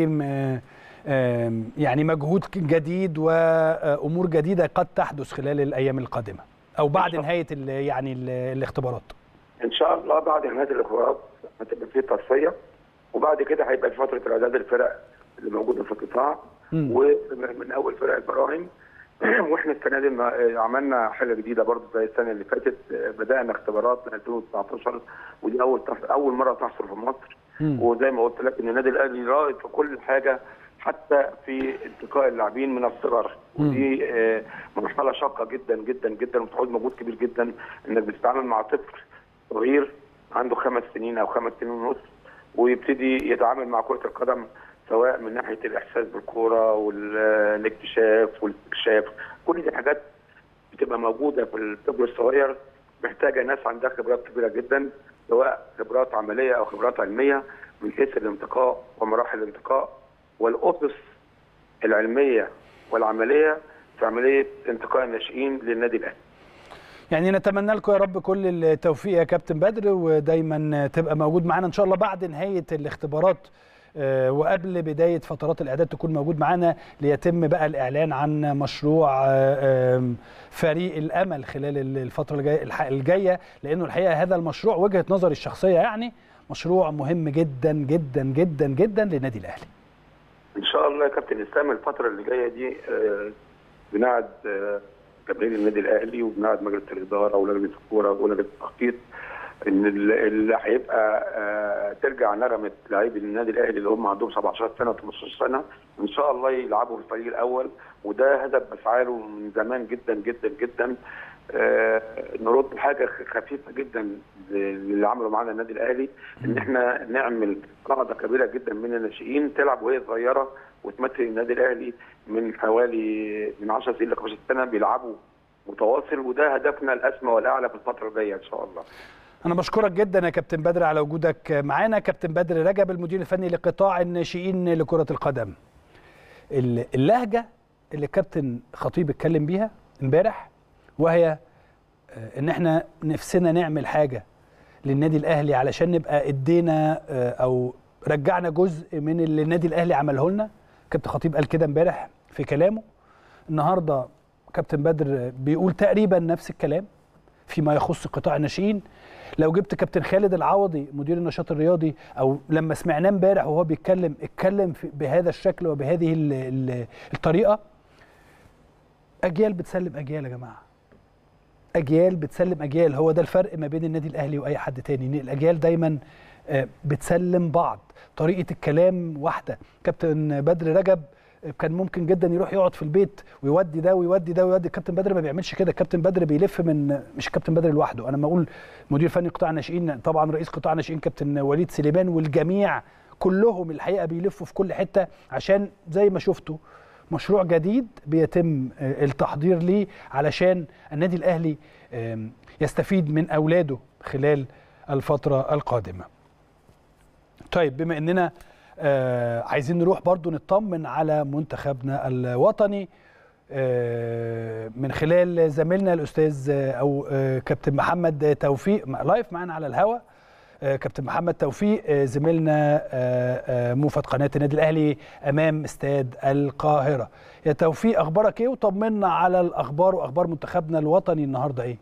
يعني مجهود جديد وامور جديده قد تحدث خلال الايام القادمه او بعد نهايه ال يعني ال الاختبارات ان شاء الله بعد نهايه الاختبارات هتبقى في تصفيه وبعد كده هيبقى في فتره اعداد الفرق اللي موجوده في القطاع ومن اول فرق البراهيم واحنا السنه دي عملنا حاجه جديده برضه زي السنه اللي فاتت بدانا اختبارات من 2019 ودي اول اول مره تحصل في مصر وزي ما قلت لك ان النادي الاهلي رائد في كل حاجه حتى في انتقاء اللاعبين من الصغر ودي آه، مرحله شاقه جدا جدا جدا وبتعوز مجهود كبير جدا انك بتتعامل مع طفل صغير عنده خمس سنين او خمس سنين ونص ويبتدي يتعامل مع كره القدم سواء من ناحيه الاحساس بالكوره والاكتشاف والاستكشاف كل دي حاجات بتبقى موجوده في الطفل الصغير محتاجه ناس عندها خبرات كبيره جدا سواء خبرات عمليه او خبرات علميه من حيث الانتقاء ومراحل الانتقاء والاسس العلميه والعمليه في عمليه انتقاء الناشئين للنادي الاهلي. يعني نتمنى لكم يا رب كل التوفيق يا كابتن بدر ودايما تبقى موجود معانا ان شاء الله بعد نهايه الاختبارات آه، وقبل بدايه فترات الاعداد تكون موجود معانا ليتم بقى الاعلان عن مشروع آه، آم، فريق الامل خلال الفتره الجايه الح- الجايه لانه الحقيقه هذا المشروع وجهه نظري الشخصيه يعني مشروع مهم جدا جدا جدا جدا للنادي الاهلي ان شاء الله يا كابتن اسلام الفتره اللي جايه دي آه، بنعد آه، جماهير النادي الاهلي وبنعد مجلس الاداره ولجنه الكوره ولجنه التخطيط ان ال- اللي هيبقى آه، ترجع نغمه لاعبي النادي الاهلي اللي هم عندهم 17 سنه و18 سنه ان شاء الله يلعبوا في الفريق الاول وده هدف بسعى له من زمان جدا جدا جدا آه، نرد حاجه خفيفه جدا اللي عملوا معانا النادي الاهلي ان احنا نعمل قاعده كبيره جدا من الناشئين تلعب وهي صغيره وتمثل النادي الاهلي من حوالي من 10 سنين ل 15 سنه بيلعبوا متواصل وده هدفنا الاسمى والاعلى في الفتره الجايه ان شاء الله. انا بشكرك جدا يا كابتن بدر على وجودك معانا كابتن بدر رجب المدير الفني لقطاع الناشئين لكره القدم ال- اللهجه اللي كابتن خطيب اتكلم بيها امبارح وهي آه، ان احنا نفسنا نعمل حاجه للنادي الاهلي علشان نبقى ادينا آه، او رجعنا جزء من اللي النادي الاهلي عمله لنا كابتن خطيب قال كده امبارح في كلامه النهارده كابتن بدر بيقول تقريبا نفس الكلام فيما يخص قطاع الناشئين لو جبت كابتن خالد العوضي مدير النشاط الرياضي او لما سمعناه امبارح وهو بيتكلم اتكلم في- بهذا الشكل وبهذه ال- ال- الطريقه اجيال بتسلم اجيال يا جماعه اجيال بتسلم اجيال هو ده الفرق ما بين النادي الاهلي واي حد تاني ان الاجيال دايما آه، بتسلم بعض طريقه الكلام واحده كابتن بدر رجب كان ممكن جدا يروح يقعد في البيت ويودي ده ويودي ده ويودي الكابتن بدر ما بيعملش كده الكابتن بدر بيلف من مش الكابتن بدر لوحده انا لما اقول مدير فني قطاع الناشئين طبعا رئيس قطاع الناشئين كابتن وليد سليمان والجميع كلهم الحقيقه بيلفوا في كل حته عشان زي ما شفتوا مشروع جديد بيتم آه، التحضير ليه علشان النادي الاهلي آم، يستفيد من اولاده خلال الفتره القادمه طيب بما اننا آه عايزين نروح برضو نطمن على منتخبنا الوطني آه من خلال زميلنا الاستاذ آه او آه كابتن محمد توفيق م- لايف معانا على الهوا آه كابتن محمد توفيق آه زميلنا آه آه موفد قناه النادي الاهلي امام استاد القاهره يا توفيق اخبارك ايه وطمنا على الاخبار واخبار منتخبنا الوطني النهارده ايه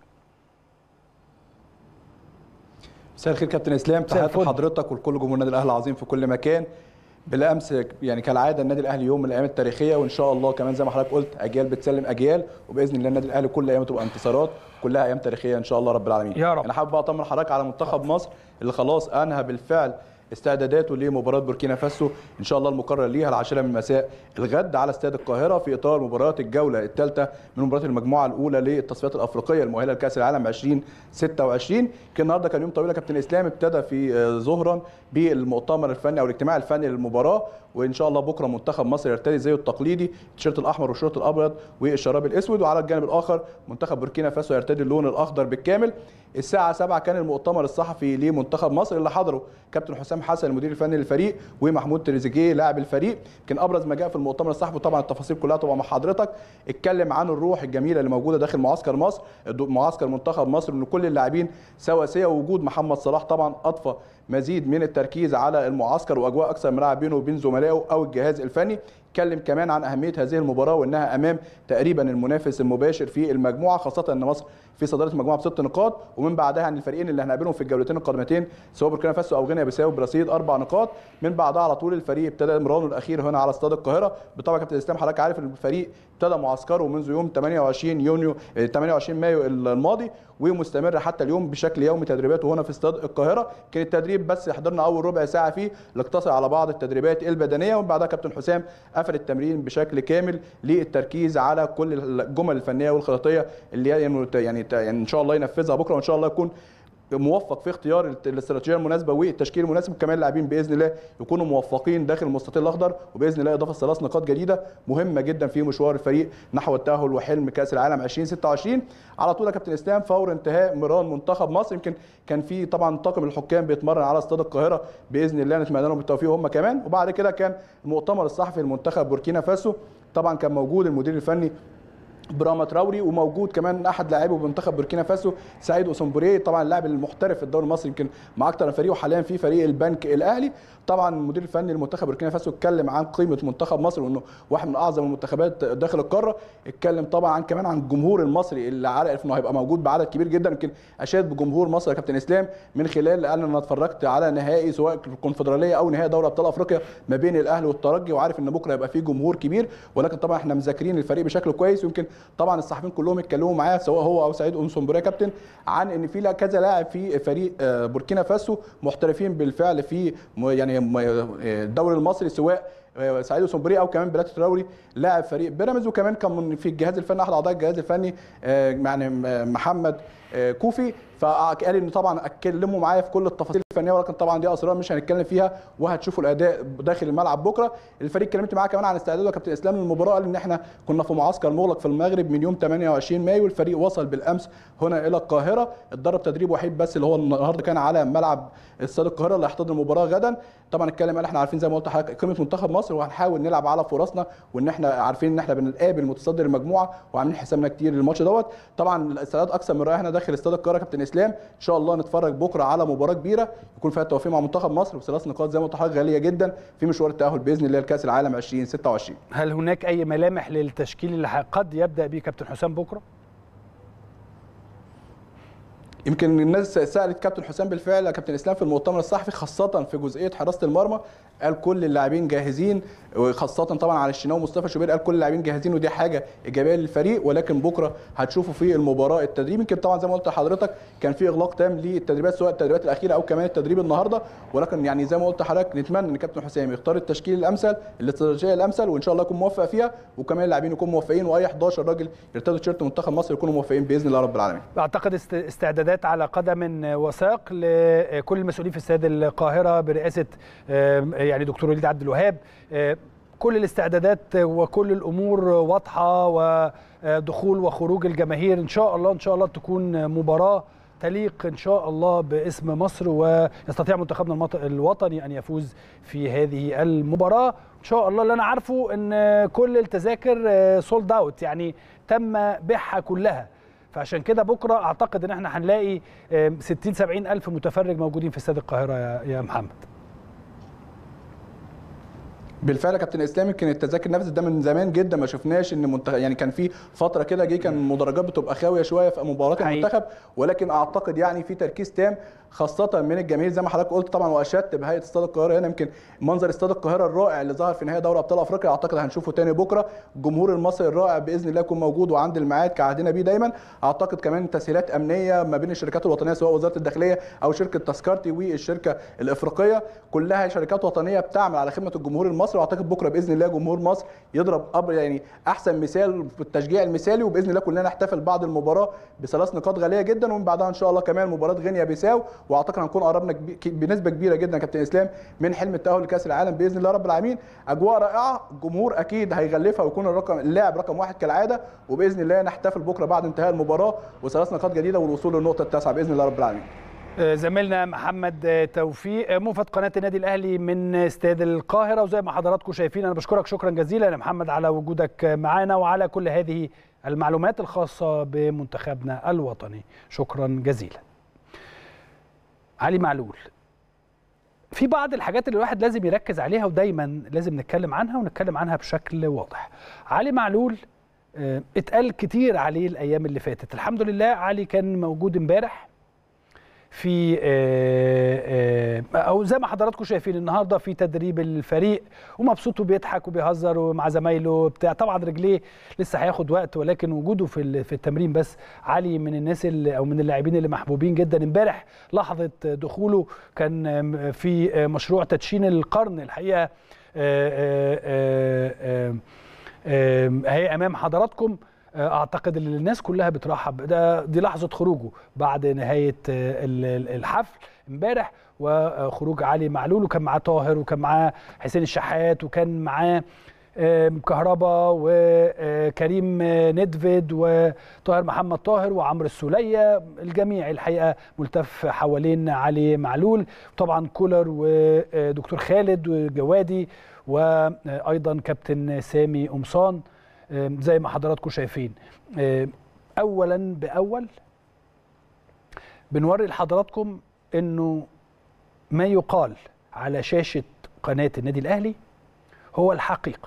مساء الخير كابتن اسلام مساء تحياتي الفل. لحضرتك ولكل جمهور النادي الاهلي العظيم في كل مكان بالامس يعني كالعاده النادي الاهلي يوم من الايام التاريخيه وان شاء الله كمان زي ما حضرتك قلت اجيال بتسلم اجيال وباذن الله النادي الاهلي كل ايام تبقى انتصارات كلها ايام تاريخيه ان شاء الله رب العالمين يا رب. انا حابب بقى اطمن حضرتك على منتخب مصر اللي خلاص انهى بالفعل استعداداته لمباراه بوركينا فاسو ان شاء الله المقرر ليها العاشره من مساء الغد على استاد القاهره في اطار مباراه الجوله الثالثه من مباراه المجموعه الاولى للتصفيات الافريقيه المؤهله لكاس العالم 2026 كان النهارده كان يوم طويل يا كابتن اسلام ابتدى في آه، ظهرا بالمؤتمر الفني او الاجتماع الفني للمباراه وان شاء الله بكره منتخب مصر يرتدي زيه التقليدي التيشيرت الاحمر والشورت الابيض والشراب الاسود وعلى الجانب الاخر منتخب بوركينا فاسو يرتدي اللون الاخضر بالكامل الساعه 7 كان المؤتمر الصحفي لمنتخب مصر اللي حضره كابتن حسام حسن المدير الفني للفريق ومحمود تريزيجيه لاعب الفريق كان ابرز ما جاء في المؤتمر الصحفي طبعا التفاصيل كلها طبعا مع حضرتك اتكلم عن الروح الجميله اللي موجوده داخل معسكر مصر معسكر منتخب مصر ان كل اللاعبين سواسيه ووجود محمد صلاح طبعا اضفى مزيد من التركيز على المعسكر واجواء اكثر ملاعب بينه وبين زملائه او الجهاز الفني اتكلم كمان عن اهميه هذه المباراه وانها امام تقريبا المنافس المباشر في المجموعه خاصه ان مصر في صداره المجموعه بست نقاط ومن بعدها عن الفريقين اللي هنقابلهم في الجولتين القادمتين سواء بوركينا فاسو او غينيا بيساو برصيد اربع نقاط من بعدها على طول الفريق ابتدى مرانه الاخير هنا على استاد القاهره بالطبع كابتن اسلام حضرتك عارف ان الفريق ابتدى معسكره منذ يوم 28 يونيو 28 مايو الماضي ومستمر حتى اليوم بشكل يومي تدريباته هنا في استاد القاهره كان التدريب بس حضرنا اول ربع ساعه فيه لاقتصر على بعض التدريبات البدنيه ومن بعدها كابتن حسام قفل التمرين بشكل كامل للتركيز على كل الجمل الفنيه والخططيه اللي يعني يعني يعني ان شاء الله ينفذها بكره وان شاء الله يكون موفق في اختيار الاستراتيجيه المناسبه والتشكيل المناسب كمان اللاعبين باذن الله يكونوا موفقين داخل المستطيل الاخضر وباذن الله اضافه ثلاث نقاط جديده مهمه جدا في مشوار الفريق نحو التاهل وحلم كاس العالم 2026 على طول يا كابتن اسلام فور انتهاء مران منتخب مصر يمكن كان في طبعا طاقم الحكام بيتمرن على استاد القاهره باذن الله نتمنى لهم التوفيق هم كمان وبعد كده كان المؤتمر الصحفي لمنتخب بوركينا فاسو طبعا كان موجود المدير الفني براما تراوري وموجود كمان احد لاعبي منتخب بوركينا فاسو سعيد اوسومبوري طبعا اللاعب المحترف في الدوري المصري يمكن مع اكثر من فريق وحاليا في فريق البنك الاهلي طبعا المدير الفني لمنتخب بوركينا فاسو اتكلم عن قيمه منتخب مصر وانه واحد من اعظم المنتخبات داخل القاره اتكلم طبعا عن كمان عن الجمهور المصري اللي عارف انه هيبقى موجود بعدد كبير جدا يمكن اشاد بجمهور مصر يا كابتن اسلام من خلال قال انا اتفرجت على نهائي سواء الكونفدراليه او نهائي دوري ابطال افريقيا ما بين الاهلي والترجي وعارف ان بكره هيبقى فيه جمهور كبير ولكن طبعا احنا مذاكرين الفريق بشكل كويس ويمكن طبعا الصحفيين كلهم اتكلموا معاه سواء هو او سعيد اومسومبوري كابتن عن ان في كذا لاعب في فريق بوركينا فاسو محترفين بالفعل في يعني الدوري المصري سواء سعيد سومبري او كمان بلاتي تراوري لاعب فريق بيراميدز وكمان كان في الجهاز الفني احد اعضاء الجهاز الفني يعني محمد كوفي فقال ان طبعا اتكلموا معايا في كل التفاصيل الفنيه ولكن طبعا دي اسرار مش هنتكلم فيها وهتشوفوا الاداء داخل الملعب بكره الفريق اتكلمت معاه كمان عن استعداده كابتن اسلام للمباراه قال ان احنا كنا في معسكر مغلق في المغرب من يوم 28 مايو الفريق وصل بالامس هنا الى القاهره اتدرب تدريب وحيد بس اللي هو النهارده كان على ملعب استاد القاهره اللي هيحتضن المباراه غدا طبعا اتكلم قال احنا عارفين زي ما قلت لحضرتك قيمه منتخب مصر وهنحاول نلعب على فرصنا وان احنا عارفين ان احنا بنقابل متصدر المجموعه وعاملين حسابنا كتير للماتش دوت طبعا الاستعداد اكثر من رائع احنا داخل استاد القاهره كابتن اسلام ان شاء الله نتفرج بكره على مباراه كبيره يكون فيها التوفيق مع منتخب مصر بثلاث نقاط زي ما قلت لحضرتك غاليه جدا في مشوار التاهل باذن الله لكاس العالم 2026 هل هناك اي ملامح للتشكيل اللي قد يبدا به كابتن حسام بكره؟ يمكن الناس سالت كابتن حسام بالفعل كابتن اسلام في المؤتمر الصحفي خاصه في جزئيه حراسه المرمى قال كل اللاعبين جاهزين وخاصه طبعا على الشناوي ومصطفى شوبير قال كل اللاعبين جاهزين ودي حاجه ايجابيه للفريق ولكن بكره هتشوفوا في المباراه التدريب يمكن طبعا زي ما قلت لحضرتك كان في اغلاق تام للتدريبات سواء التدريبات الاخيره او كمان التدريب النهارده ولكن يعني زي ما قلت لحضرتك نتمنى ان كابتن حسام يختار التشكيل الامثل الاستراتيجيه الامثل وان شاء الله يكون موفق فيها وكمان اللاعبين يكونوا موفقين واي 11 راجل يرتدوا تيشيرت منتخب مصر يكونوا موفقين باذن الله رب العالمين. اعتقد استعدادات على قدم وساق لكل المسؤولين في استاد القاهره برئاسه يعني دكتور وليد عبد الوهاب كل الاستعدادات وكل الامور واضحه ودخول وخروج الجماهير ان شاء الله ان شاء الله تكون مباراه تليق ان شاء الله باسم مصر ويستطيع منتخبنا الوطني ان يفوز في هذه المباراه ان شاء الله اللي انا عارفه ان كل التذاكر سولد اوت يعني تم بيعها كلها فعشان كده بكره اعتقد ان احنا هنلاقي 60 70 الف متفرج موجودين في استاد القاهره يا محمد بالفعل يا كابتن اسلام يمكن التذاكر نفذت ده من زمان جدا ما شفناش ان منتخب يعني كان في فتره كده جه كان المدرجات بتبقى خاويه شويه في مباريات المنتخب ولكن اعتقد يعني في تركيز تام خاصه من الجماهير زي ما حضرتك قلت طبعا واشدت بهيئه استاد القاهره هنا يمكن منظر استاد القاهره الرائع اللي ظهر في نهائي دوري ابطال افريقيا اعتقد هنشوفه تاني بكره الجمهور المصري الرائع باذن الله يكون موجود وعند الميعاد كعهدنا بيه دايما اعتقد كمان تسهيلات امنيه ما بين الشركات الوطنيه سواء وزاره الداخليه او شركه تذكرتي والشركه الافريقيه كلها شركات وطنيه بتعمل على خدمه الجمهور المصري واعتقد بكره باذن الله جمهور مصر يضرب أبر يعني احسن مثال في التشجيع المثالي وباذن الله كلنا نحتفل بعد المباراه بثلاث نقاط غاليه جدا ومن بعدها ان شاء الله كمان مباراه غينيا بيساو واعتقد هنكون قربنا بنسبه كبيره جدا كابتن اسلام من حلم التاهل لكاس العالم باذن الله رب العالمين اجواء رائعه الجمهور اكيد هيغلفها ويكون الرقم اللاعب رقم واحد كالعاده وباذن الله نحتفل بكره بعد انتهاء المباراه وثلاث نقاط جديده والوصول للنقطه التاسعه باذن الله رب العالمين زميلنا محمد توفيق موفد قناه النادي الاهلي من استاد القاهره وزي ما حضراتكم شايفين انا بشكرك شكرا جزيلا يا محمد على وجودك معنا وعلى كل هذه المعلومات الخاصه بمنتخبنا الوطني شكرا جزيلا علي معلول في بعض الحاجات اللي الواحد لازم يركز عليها ودايما لازم نتكلم عنها ونتكلم عنها بشكل واضح علي معلول اتقال كتير عليه الايام اللي فاتت الحمد لله علي كان موجود امبارح في آه، آه، او زي ما حضراتكم شايفين النهارده في تدريب الفريق ومبسوط وبيضحك وبيهزر مع زمايله بتاع طبعا رجليه لسه هياخد وقت ولكن وجوده في ال- في التمرين بس علي من الناس اللي او من اللاعبين اللي محبوبين جدا امبارح لحظه دخوله كان آم، في آه، مشروع تدشين القرن الحقيقه آه، آه، آه، آه، آم، اهي امام حضراتكم آه، اعتقد ان الناس كلها بترحب ده دي لحظه خروجه بعد نهايه آه، ال- ال- الحفل امبارح وخروج علي معلول وكان معاه طاهر وكان معاه حسين الشحات وكان معاه آم، كهربا وكريم ندفيد وطاهر محمد طاهر وعمرو السوليه الجميع الحقيقه ملتف حوالين علي معلول طبعا كولر ودكتور خالد وجوادي وايضا كابتن سامي قمصان آم، زي ما حضراتكم شايفين آم، اولا باول بنوري لحضراتكم انه ما يقال على شاشه قناه النادي الاهلي هو الحقيقه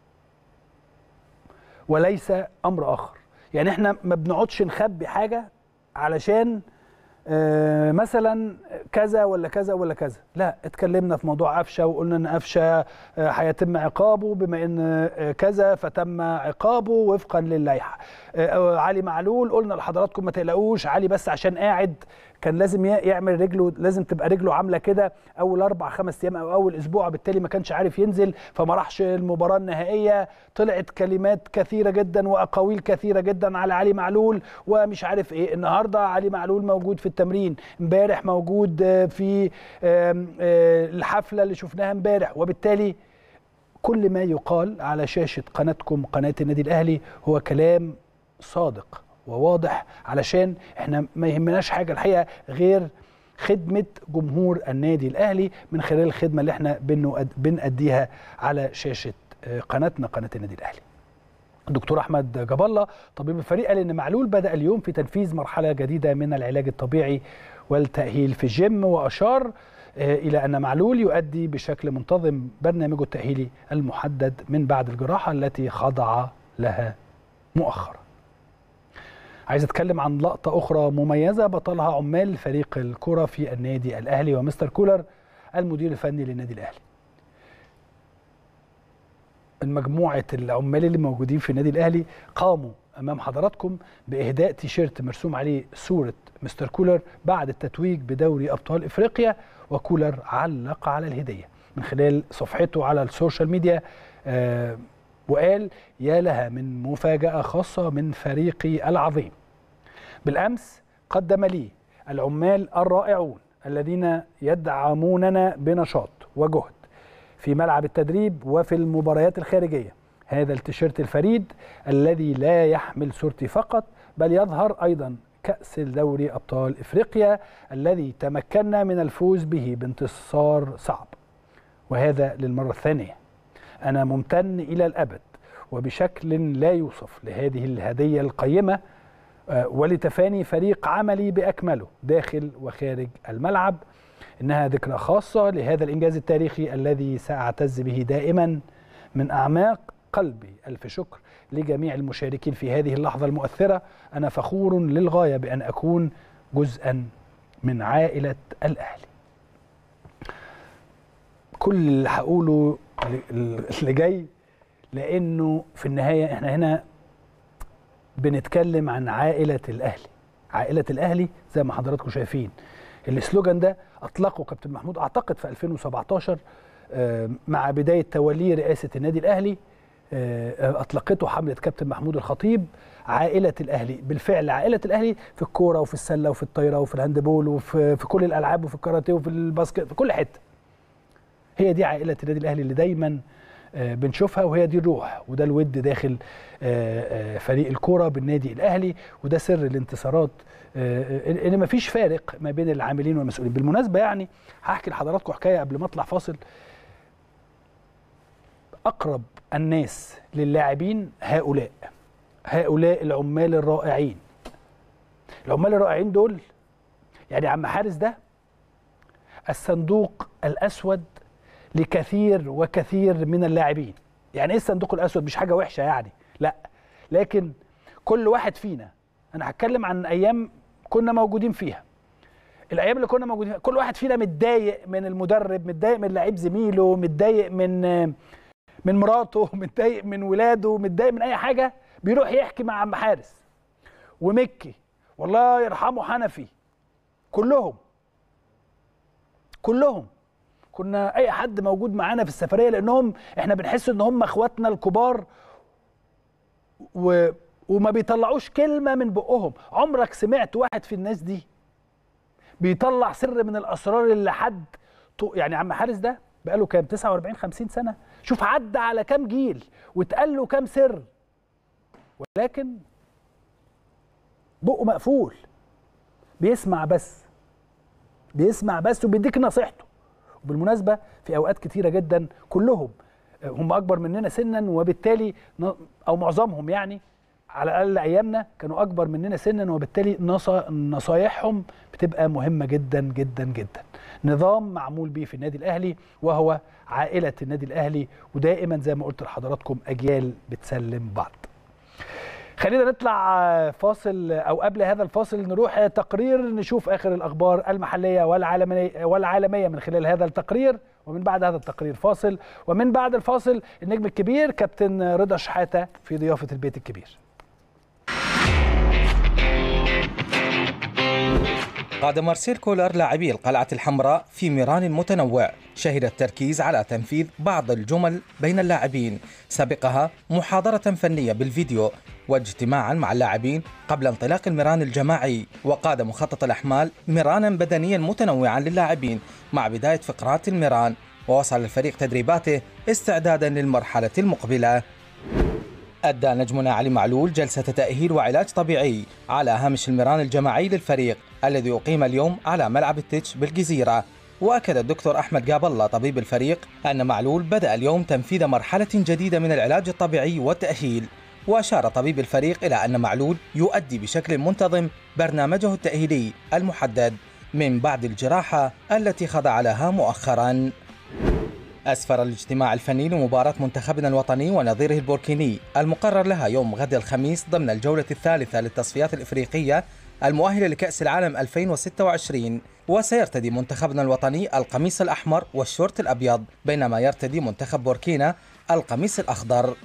وليس امر اخر يعني احنا ما بنقعدش نخبي حاجه علشان آه، مثلا كذا ولا كذا ولا كذا لا اتكلمنا في موضوع قفشه وقلنا ان قفشه آه، هيتم عقابه بما ان آه، كذا فتم عقابه وفقا للائحه آه، علي معلول قلنا لحضراتكم ما تقلقوش علي بس عشان قاعد كان لازم ي- يعمل رجله لازم تبقى رجله عامله كده اول اربع خمس ايام او اول اسبوع بالتالي ما كانش عارف ينزل فما راحش المباراه النهائيه طلعت كلمات كثيره جدا واقاويل كثيره جدا على علي معلول ومش عارف ايه النهارده علي معلول موجود في التمرين امبارح موجود آه، في آم، آه، الحفله اللي شفناها امبارح وبالتالي كل ما يقال على شاشه قناتكم قناه النادي الاهلي هو كلام صادق وواضح علشان احنا ما يهمناش حاجه الحقيقه غير خدمه جمهور النادي الاهلي من خلال الخدمه اللي احنا بنؤد- بنأديها على شاشه آه، قناتنا قناه النادي الاهلي. الدكتور احمد جاب الله طبيب الفريق قال ان معلول بدا اليوم في تنفيذ مرحله جديده من العلاج الطبيعي والتاهيل في الجيم واشار آه، الى ان معلول يؤدي بشكل منتظم برنامجه التاهيلي المحدد من بعد الجراحه التي خضع لها مؤخرا. عايز اتكلم عن لقطه اخرى مميزه بطلها عمال فريق الكره في النادي الاهلي ومستر كولر المدير الفني للنادي الاهلي. المجموعه العمال اللي موجودين في النادي الاهلي قاموا امام حضراتكم باهداء تيشيرت مرسوم عليه صوره مستر كولر بعد التتويج بدوري ابطال افريقيا وكولر علق على الهديه من خلال صفحته على السوشيال ميديا آه وقال يا لها من مفاجاه خاصه من فريقي العظيم بالامس قدم لي العمال الرائعون الذين يدعموننا بنشاط وجهد في ملعب التدريب وفي المباريات الخارجيه هذا التيشيرت الفريد الذي لا يحمل صورتي فقط بل يظهر ايضا كاس دوري ابطال افريقيا الذي تمكنا من الفوز به بانتصار صعب وهذا للمره الثانيه انا ممتن الى الابد وبشكل لا يوصف لهذه الهديه القيمه آه، ولتفاني فريق عملي باكمله داخل وخارج الملعب انها ذكرى خاصه لهذا الانجاز التاريخي الذي ساعتز به دائما من اعماق قلبي الف شكر لجميع المشاركين في هذه اللحظه المؤثره انا فخور للغايه بان اكون جزءا من عائله الاهلي كل اللي هقوله اللي جاي لانه في النهايه احنا هنا بنتكلم عن عائله الاهلي عائله الاهلي زي ما حضراتكم شايفين السلوجان ده اطلقه كابتن محمود اعتقد في 2017 آه، مع بدايه توليه رئاسه النادي الاهلي آه، اطلقته حمله كابتن محمود الخطيب عائله الاهلي بالفعل عائله الاهلي في الكوره وفي السله وفي الطايره وفي الهاندبول وفي في كل الالعاب وفي الكاراتيه وفي الباسكت في كل حته هي دي عائله النادي الاهلي اللي دايما آه، بنشوفها وهي دي الروح وده الود داخل آه، آه، فريق الكوره بالنادي الاهلي وده سر الانتصارات آه، ان إن مفيش فارق ما بين العاملين والمسؤولين بالمناسبه يعني هحكي لحضراتكم حكايه قبل ما اطلع فاصل اقرب الناس للاعبين هؤلاء هؤلاء العمال الرائعين العمال الرائعين دول يعني عم حارس ده الصندوق الاسود لكثير وكثير من اللاعبين يعني ايه الصندوق الاسود مش حاجه وحشه يعني لا لكن كل واحد فينا انا هتكلم عن ايام كنا موجودين فيها الايام اللي كنا موجودين فيها كل واحد فينا متضايق من المدرب متضايق من لعيب زميله متضايق من من مراته متضايق من ولاده متضايق من اي حاجه بيروح يحكي مع عم حارس ومكي والله يرحمه حنفي كلهم كلهم كنا اي حد موجود معانا في السفريه لانهم احنا بنحس ان هم اخواتنا الكبار و... وما بيطلعوش كلمه من بقهم عمرك سمعت واحد في الناس دي بيطلع سر من الاسرار اللي حد يعني عم حارس ده بقاله كام 49 50 سنه شوف عدى على كام جيل واتقال له كام سر ولكن بقه مقفول بيسمع بس بيسمع بس وبيديك نصيحته وبالمناسبه في اوقات كتيره جدا كلهم هم اكبر مننا سنا وبالتالي او معظمهم يعني على الاقل ايامنا كانوا اكبر مننا سنا وبالتالي نصايحهم بتبقى مهمه جدا جدا جدا نظام معمول بيه في النادي الاهلي وهو عائله النادي الاهلي ودائما زي ما قلت لحضراتكم اجيال بتسلم بعض خلينا نطلع فاصل او قبل هذا الفاصل نروح تقرير نشوف اخر الاخبار المحليه والعالميه والعالميه من خلال هذا التقرير ومن بعد هذا التقرير فاصل ومن بعد الفاصل النجم الكبير كابتن رضا شحاته في ضيافه البيت الكبير قاد مارسيل كولر لاعبي القلعة الحمراء في ميران متنوع شهد التركيز على تنفيذ بعض الجمل بين اللاعبين سبقها محاضرة فنية بالفيديو واجتماعا مع اللاعبين قبل انطلاق الميران الجماعي وقاد مخطط الأحمال ميرانا بدنيا متنوعا للاعبين مع بداية فقرات الميران ووصل الفريق تدريباته استعدادا للمرحلة المقبلة أدى نجمنا علي معلول جلسة تأهيل وعلاج طبيعي على هامش الميران الجماعي للفريق الذي أقيم اليوم على ملعب التتش بالجزيرة وأكد الدكتور أحمد جاب الله طبيب الفريق أن معلول بدأ اليوم تنفيذ مرحلة جديدة من العلاج الطبيعي والتأهيل وأشار طبيب الفريق إلى أن معلول يؤدي بشكل منتظم برنامجه التأهيلي المحدد من بعد الجراحة التي خضع لها مؤخراً أسفر الاجتماع الفني لمباراة منتخبنا الوطني ونظيره البوركيني المقرر لها يوم غد الخميس ضمن الجولة الثالثة للتصفيات الإفريقية المؤهلة لكأس العالم 2026 وسيرتدي منتخبنا الوطني القميص الأحمر والشورت الأبيض بينما يرتدي منتخب بوركينا القميص الأخضر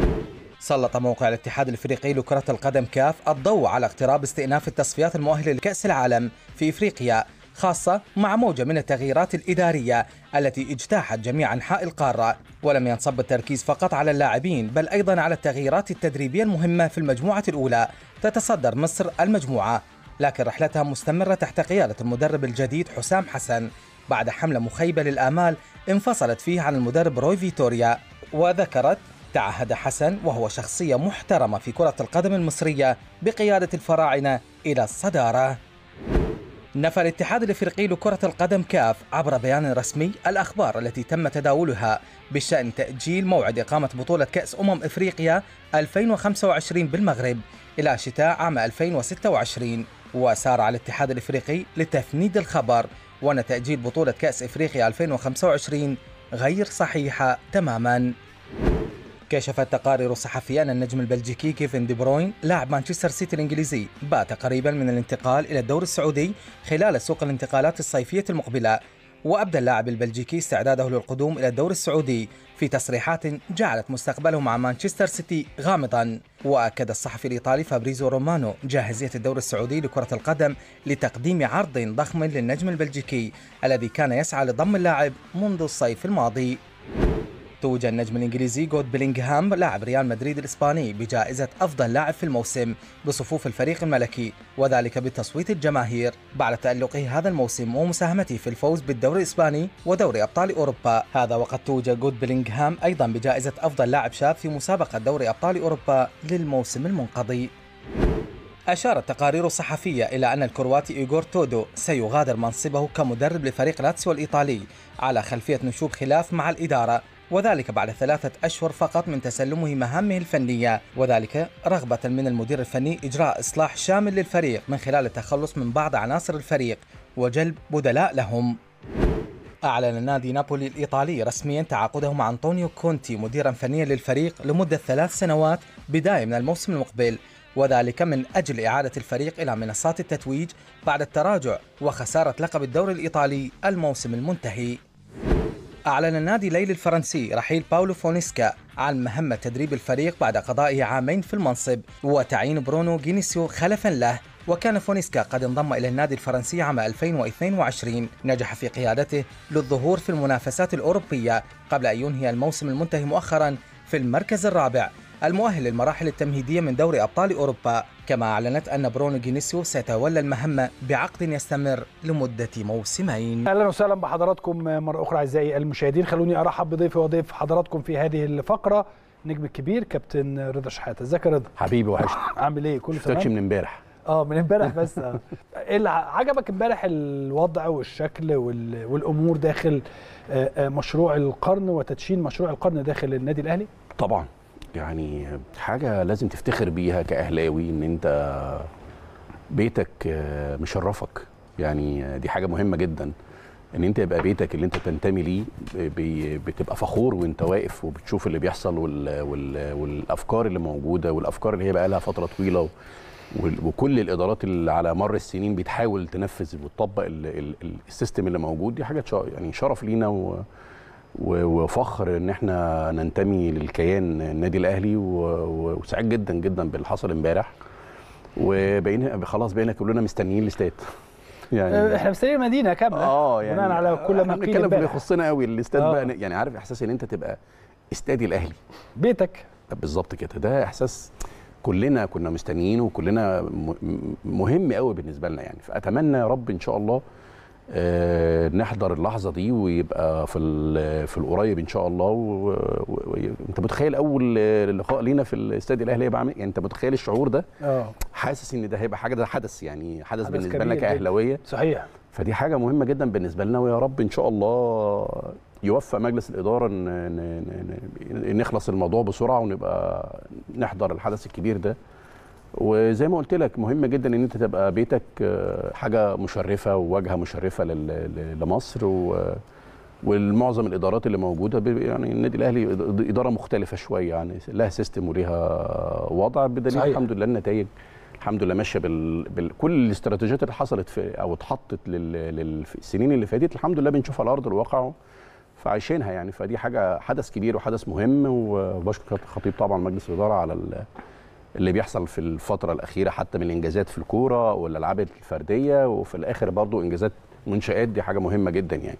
سلط موقع الاتحاد الافريقي لكرة القدم كاف الضوء على اقتراب استئناف التصفيات المؤهلة لكأس العالم في افريقيا خاصة مع موجة من التغييرات الإدارية التي اجتاحت جميع أنحاء القارة ولم ينصب التركيز فقط على اللاعبين بل أيضا على التغييرات التدريبية المهمة في المجموعة الأولى تتصدر مصر المجموعة لكن رحلتها مستمرة تحت قيادة المدرب الجديد حسام حسن بعد حملة مخيبة للآمال انفصلت فيه عن المدرب روي فيتوريا وذكرت تعهد حسن وهو شخصية محترمة في كرة القدم المصرية بقيادة الفراعنة إلى الصدارة نفى الاتحاد الافريقي لكرة القدم كاف عبر بيان رسمي الاخبار التي تم تداولها بشان تاجيل موعد اقامة بطولة كأس امم افريقيا 2025 بالمغرب الى شتاء عام 2026 وسارع الاتحاد الافريقي لتفنيد الخبر وان تاجيل بطولة كأس افريقيا 2025 غير صحيحة تماما كشفت تقارير صحفية أن النجم البلجيكي كيفن دي بروين لاعب مانشستر سيتي الإنجليزي بات قريبا من الانتقال إلى الدوري السعودي خلال سوق الانتقالات الصيفية المقبلة وأبدى اللاعب البلجيكي استعداده للقدوم إلى الدوري السعودي في تصريحات جعلت مستقبله مع مانشستر سيتي غامضا وأكد الصحفي الإيطالي فابريزو رومانو جاهزية الدوري السعودي لكرة القدم لتقديم عرض ضخم للنجم البلجيكي الذي كان يسعى لضم اللاعب منذ الصيف الماضي توج النجم الانجليزي جود بيلينغهام لاعب ريال مدريد الاسباني بجائزة افضل لاعب في الموسم بصفوف الفريق الملكي وذلك بتصويت الجماهير بعد تألقه هذا الموسم ومساهمته في الفوز بالدوري الاسباني ودوري ابطال اوروبا هذا وقد توج جود بيلينغهام ايضا بجائزة افضل لاعب شاب في مسابقة دوري ابطال اوروبا للموسم المنقضي أشارت تقارير صحفية إلى أن الكرواتي إيغور تودو سيغادر منصبه كمدرب لفريق لاتسيو الإيطالي على خلفية نشوب خلاف مع الإدارة وذلك بعد ثلاثة أشهر فقط من تسلمه مهامه الفنية وذلك رغبة من المدير الفني إجراء إصلاح شامل للفريق من خلال التخلص من بعض عناصر الفريق وجلب بدلاء لهم أعلن نادي نابولي الإيطالي رسميا تعاقده مع أنطونيو كونتي مديرا فنيا للفريق لمدة ثلاث سنوات بداية من الموسم المقبل وذلك من أجل إعادة الفريق إلى منصات التتويج بعد التراجع وخسارة لقب الدوري الإيطالي الموسم المنتهي أعلن النادي ليل الفرنسي رحيل باولو فونيسكا عن مهمة تدريب الفريق بعد قضائه عامين في المنصب وتعيين برونو جينيسيو خلفا له وكان فونيسكا قد انضم إلى النادي الفرنسي عام 2022 نجح في قيادته للظهور في المنافسات الأوروبية قبل أن ينهي الموسم المنتهي مؤخرا في المركز الرابع المؤهل للمراحل التمهيدية من دوري أبطال أوروبا كما أعلنت أن برونو جينيسيو سيتولى المهمة بعقد يستمر لمدة موسمين اهلا وسهلا بحضراتكم مره اخرى اعزائي المشاهدين خلوني ارحب بضيفي وضيف حضراتكم في هذه الفقره النجم الكبير كابتن رضا شحاته ازيك يا رضا حبيبي وحشني عامل ايه كله شفتكش تمام من امبارح اه من امبارح بس اه ايه اللي عجبك امبارح الوضع والشكل وال... والامور داخل آه، آه، مشروع القرن وتدشين مشروع القرن داخل النادي الاهلي طبعا يعني حاجه لازم تفتخر بيها كاهلاوي ان انت بيتك آه، مشرفك يعني دي حاجه مهمه جدا ان انت يبقى بيتك اللي انت تنتمي ليه بي- بتبقى فخور وانت واقف وبتشوف اللي بيحصل وال وال والافكار اللي موجوده والافكار اللي هي بقى لها فتره طويله وال- وكل الادارات اللي على مر السنين بتحاول تنفذ وتطبق ال- ال- ال- السيستم اللي موجود دي حاجه شا- يعني شرف لينا و و- وفخر ان احنا ننتمي للكيان النادي الاهلي و- و- وسعيد جدا جدا باللي حصل امبارح وبقينا خلاص بقينا كلنا مستنيين الاستاد آه، يعني احنا مستنيين المدينه كامله اه يعني بناء على كل ما احنا قيل بنتكلم في اللي امبارح يخصنا قوي الاستاد آه. بقى يعني عارف احساس ان انت تبقى استادي الاهلي بيتك بالظبط كده ده احساس كلنا كنا مستنيينه وكلنا م- م- مهم قوي بالنسبه لنا يعني فاتمنى يا رب ان شاء الله آه، نحضر اللحظه دي ويبقى في ال- في القريب ان شاء الله و- و- و- انت متخيل اول لقاء لينا في الاستاد الاهلي هيبقى عامل يعني انت متخيل الشعور ده اه حاسس ان ده هيبقى حاجه ده حدث يعني حدث, حدث بالنسبه كبير لنا جداً. كاهلاويه صحيح فدي حاجه مهمه جدا بالنسبه لنا ويا رب ان شاء الله يوفق مجلس الاداره ان ن- ن- ن- نخلص الموضوع بسرعه ونبقى نحضر الحدث الكبير ده وزي ما قلت لك مهم جدا ان انت تبقى بيتك آه، حاجه مشرفه وواجهه مشرفه لل- ل- لمصر و والمعظم الادارات اللي موجوده ب- يعني النادي الاهلي إد- اداره مختلفه شويه يعني لها سيستم وليها وضع بدليل صحيح. الحمد لله النتائج الحمد لله ماشيه بال... بال... كل الاستراتيجيات اللي حصلت في او اتحطت لل... لل... في السنين اللي فاتت الحمد لله بنشوفها على ارض الواقع فعايشينها يعني فدي حاجه حدث كبير وحدث مهم وبشكر كابتن خطيب طبعا مجلس الاداره على ال... اللي بيحصل في الفتره الاخيره حتى من الانجازات في الكوره والالعاب الفرديه وفي الاخر برضو انجازات منشات دي حاجه مهمه جدا يعني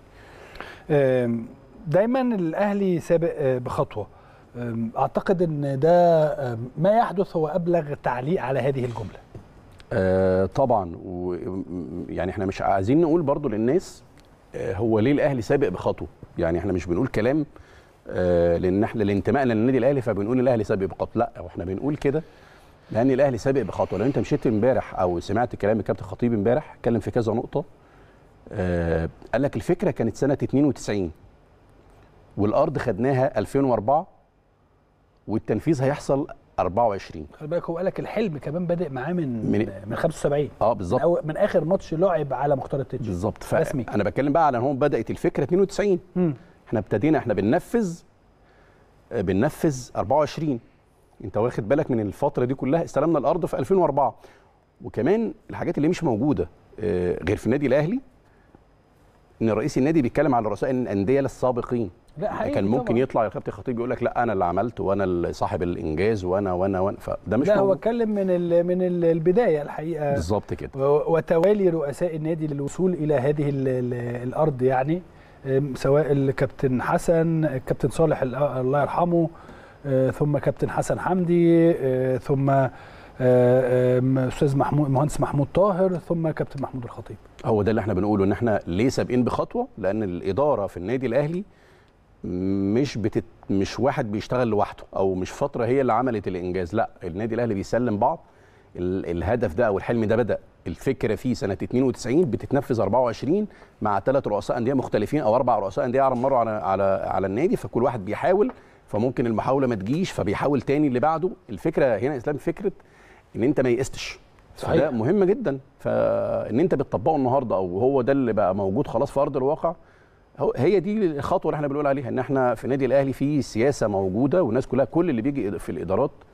آم، دايما الاهلي سابق آه، بخطوه آم، اعتقد ان ده آم، ما يحدث هو ابلغ تعليق على هذه الجمله آه طبعا ويعني احنا مش عايزين نقول برضو للناس آه هو ليه الاهلي سابق بخطوه يعني احنا مش بنقول كلام آه لان احنا لانتمائنا للنادي الاهلي فبنقول الاهلي سابق بخطوه لا واحنا بنقول كده لان الاهلي سابق بخطوه لو انت مشيت امبارح او سمعت كلام الكابتن خطيب امبارح اتكلم في كذا نقطه آه قال لك الفكره كانت سنه 92 والارض خدناها 2004 والتنفيذ هيحصل 24 خلي بالك هو قال لك الحلم كمان بادئ معاه من من- من 75 اه من, بالظبط أول من اخر ماتش لعب على مختار التتش بالظبط رسمي. فانا بتكلم بقى على ان هو بدات الفكره 92 مم. احنا ابتدينا احنا بننفذ آه، بننفذ 24 انت واخد بالك من الفتره دي كلها استلمنا الارض في 2004 وكمان الحاجات اللي مش موجوده آه، غير في النادي الاهلي ان رئيس النادي بيتكلم على رؤساء الانديه السابقين لا حقيقي كان ممكن طبعاً. يطلع الكابتن خطيب يقول لك لا انا اللي عملت وانا اللي صاحب الانجاز وانا وانا وانا فده مش لا هو موجود اتكلم من ال من ال البدايه الحقيقه بالظبط كده و- وتوالي رؤساء النادي للوصول الى هذه ال ال الارض يعني أم، سواء الكابتن حسن الكابتن صالح ال- الله يرحمه آه، ثم كابتن حسن حمدي آه، ثم آه، آم، استاذ محمود مهندس محمود طاهر ثم كابتن محمود الخطيب هو ده اللي احنا بنقوله ان احنا ليه سابقين بخطوه لان الاداره في النادي الاهلي مش بتت... مش واحد بيشتغل لوحده او مش فتره هي اللي عملت الانجاز لا النادي الاهلي بيسلم بعض ال... الهدف ده او الحلم ده بدا الفكره فيه سنه 92 بتتنفذ 24 مع ثلاث رؤساء انديه مختلفين او اربع رؤساء انديه مروا على على على النادي فكل واحد بيحاول فممكن المحاوله ما تجيش فبيحاول تاني اللي بعده الفكره هنا اسلام فكره ان انت ما يئستش صحيح. فده مهم جدا فان انت بتطبقه النهارده او هو ده اللي بقى موجود خلاص في ارض الواقع هو هي دي الخطوه اللي احنا بنقول عليها ان احنا في النادي الاهلي في سياسه موجوده والناس كلها كل اللي بيجي في الادارات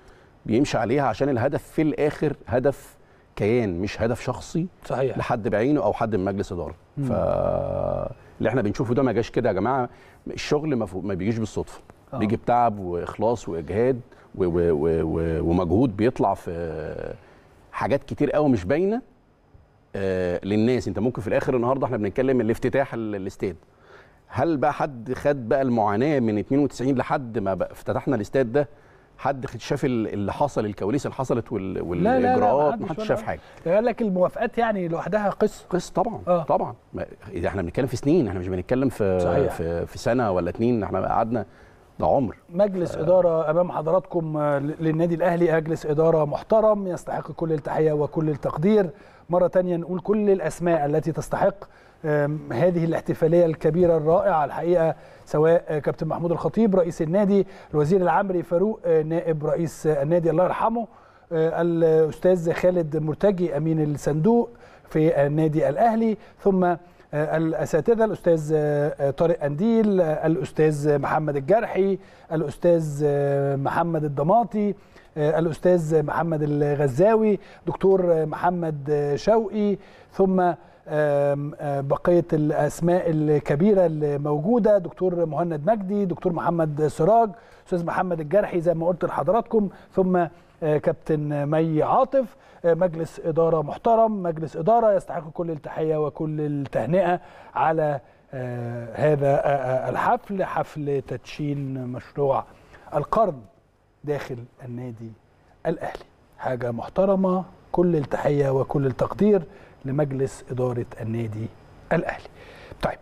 بيمشي عليها عشان الهدف في الاخر هدف كيان مش هدف شخصي صحيح لحد بعينه او حد من مجلس اداره ف اللي احنا بنشوفه ده ما جاش كده يا جماعه الشغل ما, فو- ما بيجيش بالصدفه آه. بيجي بتعب واخلاص واجهاد و و و و ومجهود بيطلع في حاجات كتير قوي مش باينه آه، للناس انت ممكن في الاخر النهارده احنا بنتكلم الافتتاح ال- الاستاد هل بقى حد خد بقى المعاناه من 92 لحد ما بقى افتتحنا الاستاد ده حد خد- شاف ال- اللي حصل الكواليس اللي حصلت وال- لا، لا، والاجراءات محدش ما حدش ولا شاف واحد. حاجه قال لك الموافقات يعني لوحدها قصه قصه طبعا آه. آه. طبعا ما إذا احنا بنتكلم في سنين احنا مش بنتكلم في صحيح. في, في سنه ولا اتنين احنا قعدنا ده عمر مجلس إدارة أمام حضراتكم آه، للنادي الأهلي مجلس إدارة محترم يستحق كل التحية وكل التقدير مرة تانية نقول كل الأسماء التي تستحق آم، هذه الاحتفالية الكبيرة الرائعة الحقيقة سواء آه، كابتن محمود الخطيب رئيس النادي الوزير العمري فاروق آه، نائب رئيس آه، النادي الله يرحمه آه، الأستاذ خالد مرتجي أمين الصندوق في النادي الأهلي ثم آه، الاساتذه الاستاذ آه، طارق انديل آه، الاستاذ محمد الجرحي الاستاذ آه، محمد الضماطي آه، الاستاذ محمد الغزاوي دكتور آه، محمد آه، شوقي ثم آم، آه، بقيه الاسماء الكبيره اللي موجوده دكتور مهند مجدي دكتور محمد سراج استاذ محمد الجرحي زي ما قلت لحضراتكم ثم آه، كابتن مي عاطف آه، مجلس إدارة محترم مجلس إدارة يستحق كل التحية وكل التهنئة على آه، هذا آه، آه، الحفل حفل تدشين مشروع القرن داخل النادي الأهلي حاجة محترمة كل التحية وكل التقدير لمجلس إدارة النادي الأهلي طيب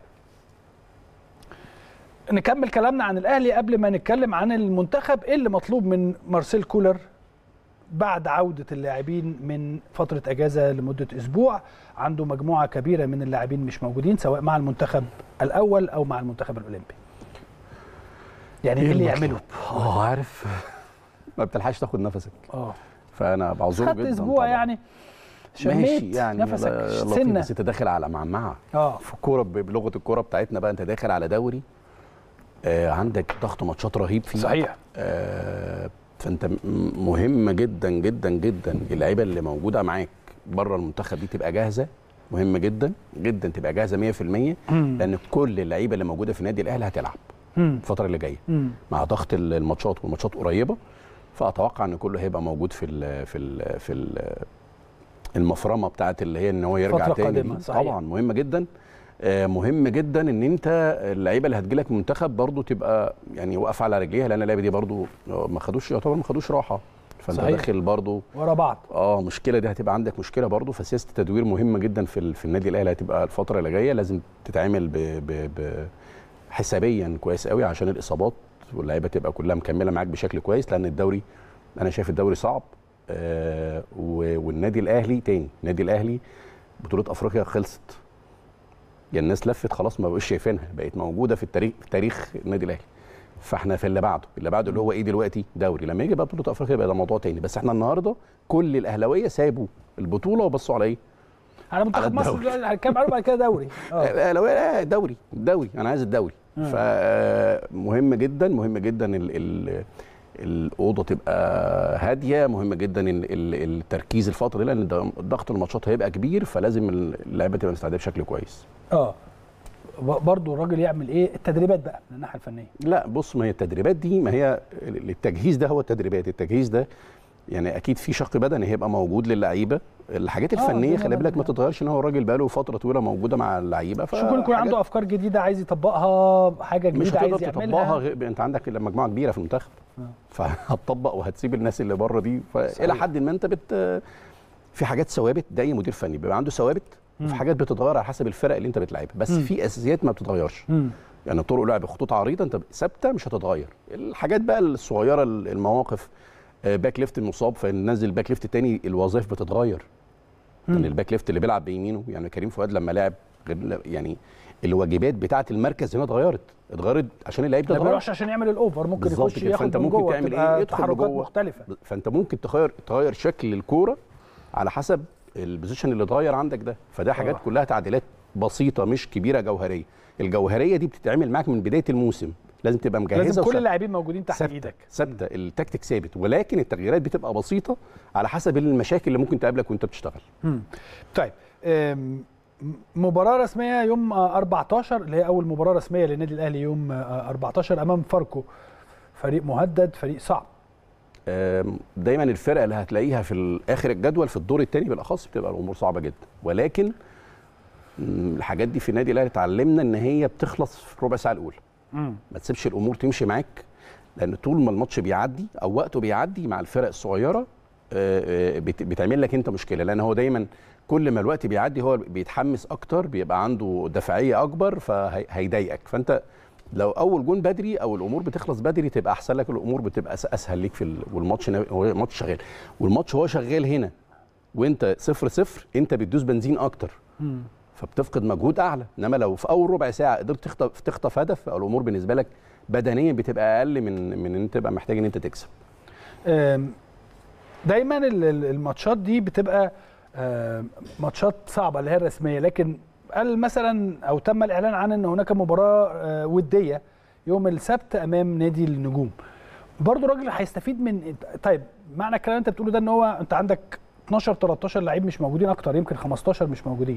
نكمل كلامنا عن الأهلي قبل ما نتكلم عن المنتخب إيه اللي مطلوب من مارسيل كولر بعد عودة اللاعبين من فترة أجازة لمدة أسبوع عنده مجموعة كبيرة من اللاعبين مش موجودين سواء مع المنتخب الأول أو مع المنتخب الأولمبي يعني إيه اللي يعمله؟ اه عارف ما بتلحقش تاخد نفسك اه فانا بعذره خدت جدا أسبوع طبعاً. يعني ماشي شميت يعني نفسك لا- لطيف سنة بس انت داخل على معمعه اه في الكوره ب- بلغه الكوره بتاعتنا بقى انت داخل على دوري آه عندك ضغط ماتشات رهيب فيه صحيح آه فانت م- مهم جدا جدا جدا اللعيبه اللي موجوده معاك بره المنتخب دي تبقى جاهزه مهم جدا جدا تبقى جاهزه 100% مم. لان كل اللعيبه اللي موجوده في النادي الاهلي هتلعب مم. الفتره اللي جايه مم. مع ضغط ال- الماتشات والماتشات قريبه فاتوقع ان كله هيبقى موجود في ال في ال في ال المفرمه بتاعت اللي هي ان هو يرجع فترة تاني قادمة، دي. صحيح. طبعا مهمه جدا آه، مهم جدا ان انت اللعيبه اللي هتجيلك المنتخب برضو تبقى يعني واقفه على رجليها لان اللعيبه دي برضو ما خدوش يعتبر ما خدوش راحه فانت صحيح. داخل برضو ورا بعض اه مشكله دي هتبقى عندك مشكله برضو فسياسه التدوير مهمه جدا في ال- في النادي الاهلي هتبقى الفتره اللي جايه لازم تتعمل ب ب ب حسابيا كويس قوي عشان الاصابات واللعيبه تبقى كلها مكمله معاك بشكل كويس لان الدوري انا شايف الدوري صعب آه و- والنادي الاهلي تاني النادي الاهلي بطوله افريقيا خلصت يعني الناس لفت خلاص ما بقوش شايفينها بقت موجوده في التاريخ في تاريخ النادي الاهلي فاحنا في اللي بعده اللي بعده اللي هو ايه دلوقتي دوري لما يجي بقى بطوله افريقيا يبقى ده موضوع تاني بس احنا النهارده كل الاهلاويه سابوا البطوله وبصوا على ايه على منتخب على مصر الدوري. دلوقتي هنتكلم عنه بعد كده دوري اه الاهلاويه آه، دوري دوري انا عايز الدوري فمهم جدا مهم جدا ال ال الاوضه تبقى هاديه مهم جدا ال- ال- التركيز الفتره دي لان ده- ضغط الماتشات هيبقى كبير فلازم اللعيبه تبقى مستعده بشكل كويس اه ب- برضه الراجل يعمل ايه التدريبات بقى من الناحيه الفنيه لا بص ما هي التدريبات دي ما هي التجهيز ده هو التدريبات التجهيز ده يعني اكيد في شق بدني هيبقى موجود للعيبه الحاجات آه، الفنيه دي خلي بالك ما برضه. تتغيرش ان هو الراجل بقاله فتره طويله موجوده مع اللعيبه مش ممكن يكون عنده افكار جديده عايز يطبقها حاجه مش جديده عايز هتقدر يعملها تطبقها غير انت عندك مجموعه كبيره في المنتخب فهتطبق وهتسيب الناس اللي بره دي فالى صحيح. حد ما انت بت في حاجات ثوابت ده اي مدير فني بيبقى عنده ثوابت وفي حاجات بتتغير على حسب الفرق اللي انت بتلعبها بس مم. في اساسيات ما بتتغيرش مم. يعني طرق لعب خطوط عريضه انت ثابته مش هتتغير الحاجات بقى الصغيره المواقف آه، باك ليفت المصاب فننزل باك ليفت تاني الوظائف بتتغير يعني الباك ليفت اللي بيلعب بيمينه يعني كريم فؤاد لما لعب غير يعني الواجبات بتاعه المركز هنا اتغيرت اتغيرت عشان اللعيب ده ما اتغير بيروحش عشان يعمل الاوفر ممكن بالظبط يخش كده. ياخد فانت من ممكن جوه تعمل تبقى ايه يدخل تحركات لجوه. مختلفه فانت ممكن تغير تغير شكل الكوره على حسب البوزيشن اللي اتغير عندك ده فده حاجات آه. كلها تعديلات بسيطه مش كبيره جوهريه الجوهريه دي بتتعمل معاك من بدايه الموسم لازم تبقى مجهزه لازم كل وثابتة. اللاعبين موجودين تحت ثابته ايدك ثابته التكتيك ثابت ولكن التغييرات بتبقى بسيطه على حسب المشاكل اللي ممكن تقابلك وانت بتشتغل طيب أم، مباراة رسمية يوم آه، 14 اللي هي أول مباراة رسمية للنادي الأهلي يوم آه، 14 أمام فاركو فريق مهدد فريق صعب آم، دايما الفرقه اللي هتلاقيها في اخر الجدول في الدور الثاني بالاخص بتبقى الامور صعبه جدا ولكن مم، الحاجات دي في النادي الاهلي اتعلمنا ان هي بتخلص في ربع ساعه الاولى ما تسيبش الامور تمشي معاك لان طول ما الماتش بيعدي او وقته بيعدي مع الفرق الصغيره آه، آه، بت- بتعمل لك انت مشكله لان هو دايما كل ما الوقت بيعدي هو بيتحمس اكتر بيبقى عنده دافعيه اكبر فهيضايقك فانت لو اول جون بدري او الامور بتخلص بدري تبقى احسن لك الامور بتبقى أس- اسهل ليك في ال... والماتش نا- هو الماتش شغال والماتش هو شغال هنا وانت صفر صفر انت بتدوس بنزين اكتر فبتفقد مجهود اعلى انما لو في اول ربع ساعه قدرت تخطف تخطف هدف او الامور بالنسبه لك بدنيا بتبقى اقل من من ان انت تبقى محتاج ان انت تكسب أم، دايما ال- ال- الماتشات دي بتبقى أم، ماتشات صعبة اللي هي الرسمية لكن قال مثلا أو تم الإعلان عن أن هناك مباراة آه، ودية يوم السبت أمام نادي النجوم برضو الراجل هيستفيد من طيب معنى الكلام اللي انت بتقوله ده ان هو انت عندك 12 13 لعيب مش موجودين اكتر يمكن 15 مش موجودين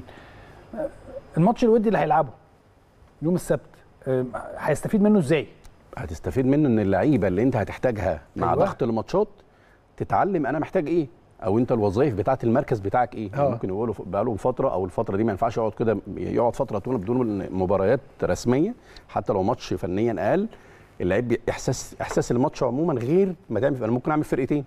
الماتش الودي اللي هيلعبه يوم السبت أم، هيستفيد منه ازاي هتستفيد منه ان اللعيبه اللي انت هتحتاجها مع أيوة. ضغط الماتشات تتعلم انا محتاج ايه او انت الوظائف بتاعه المركز بتاعك ايه آه. ممكن يقولوا بقى لهم فتره او الفتره دي ما ينفعش يقعد كده يقعد فتره طويله بدون مباريات رسميه حتى لو ماتش فنيا اقل اللعيب بي- احساس احساس الماتش عموما غير ما تعمل انا ممكن اعمل فرقتين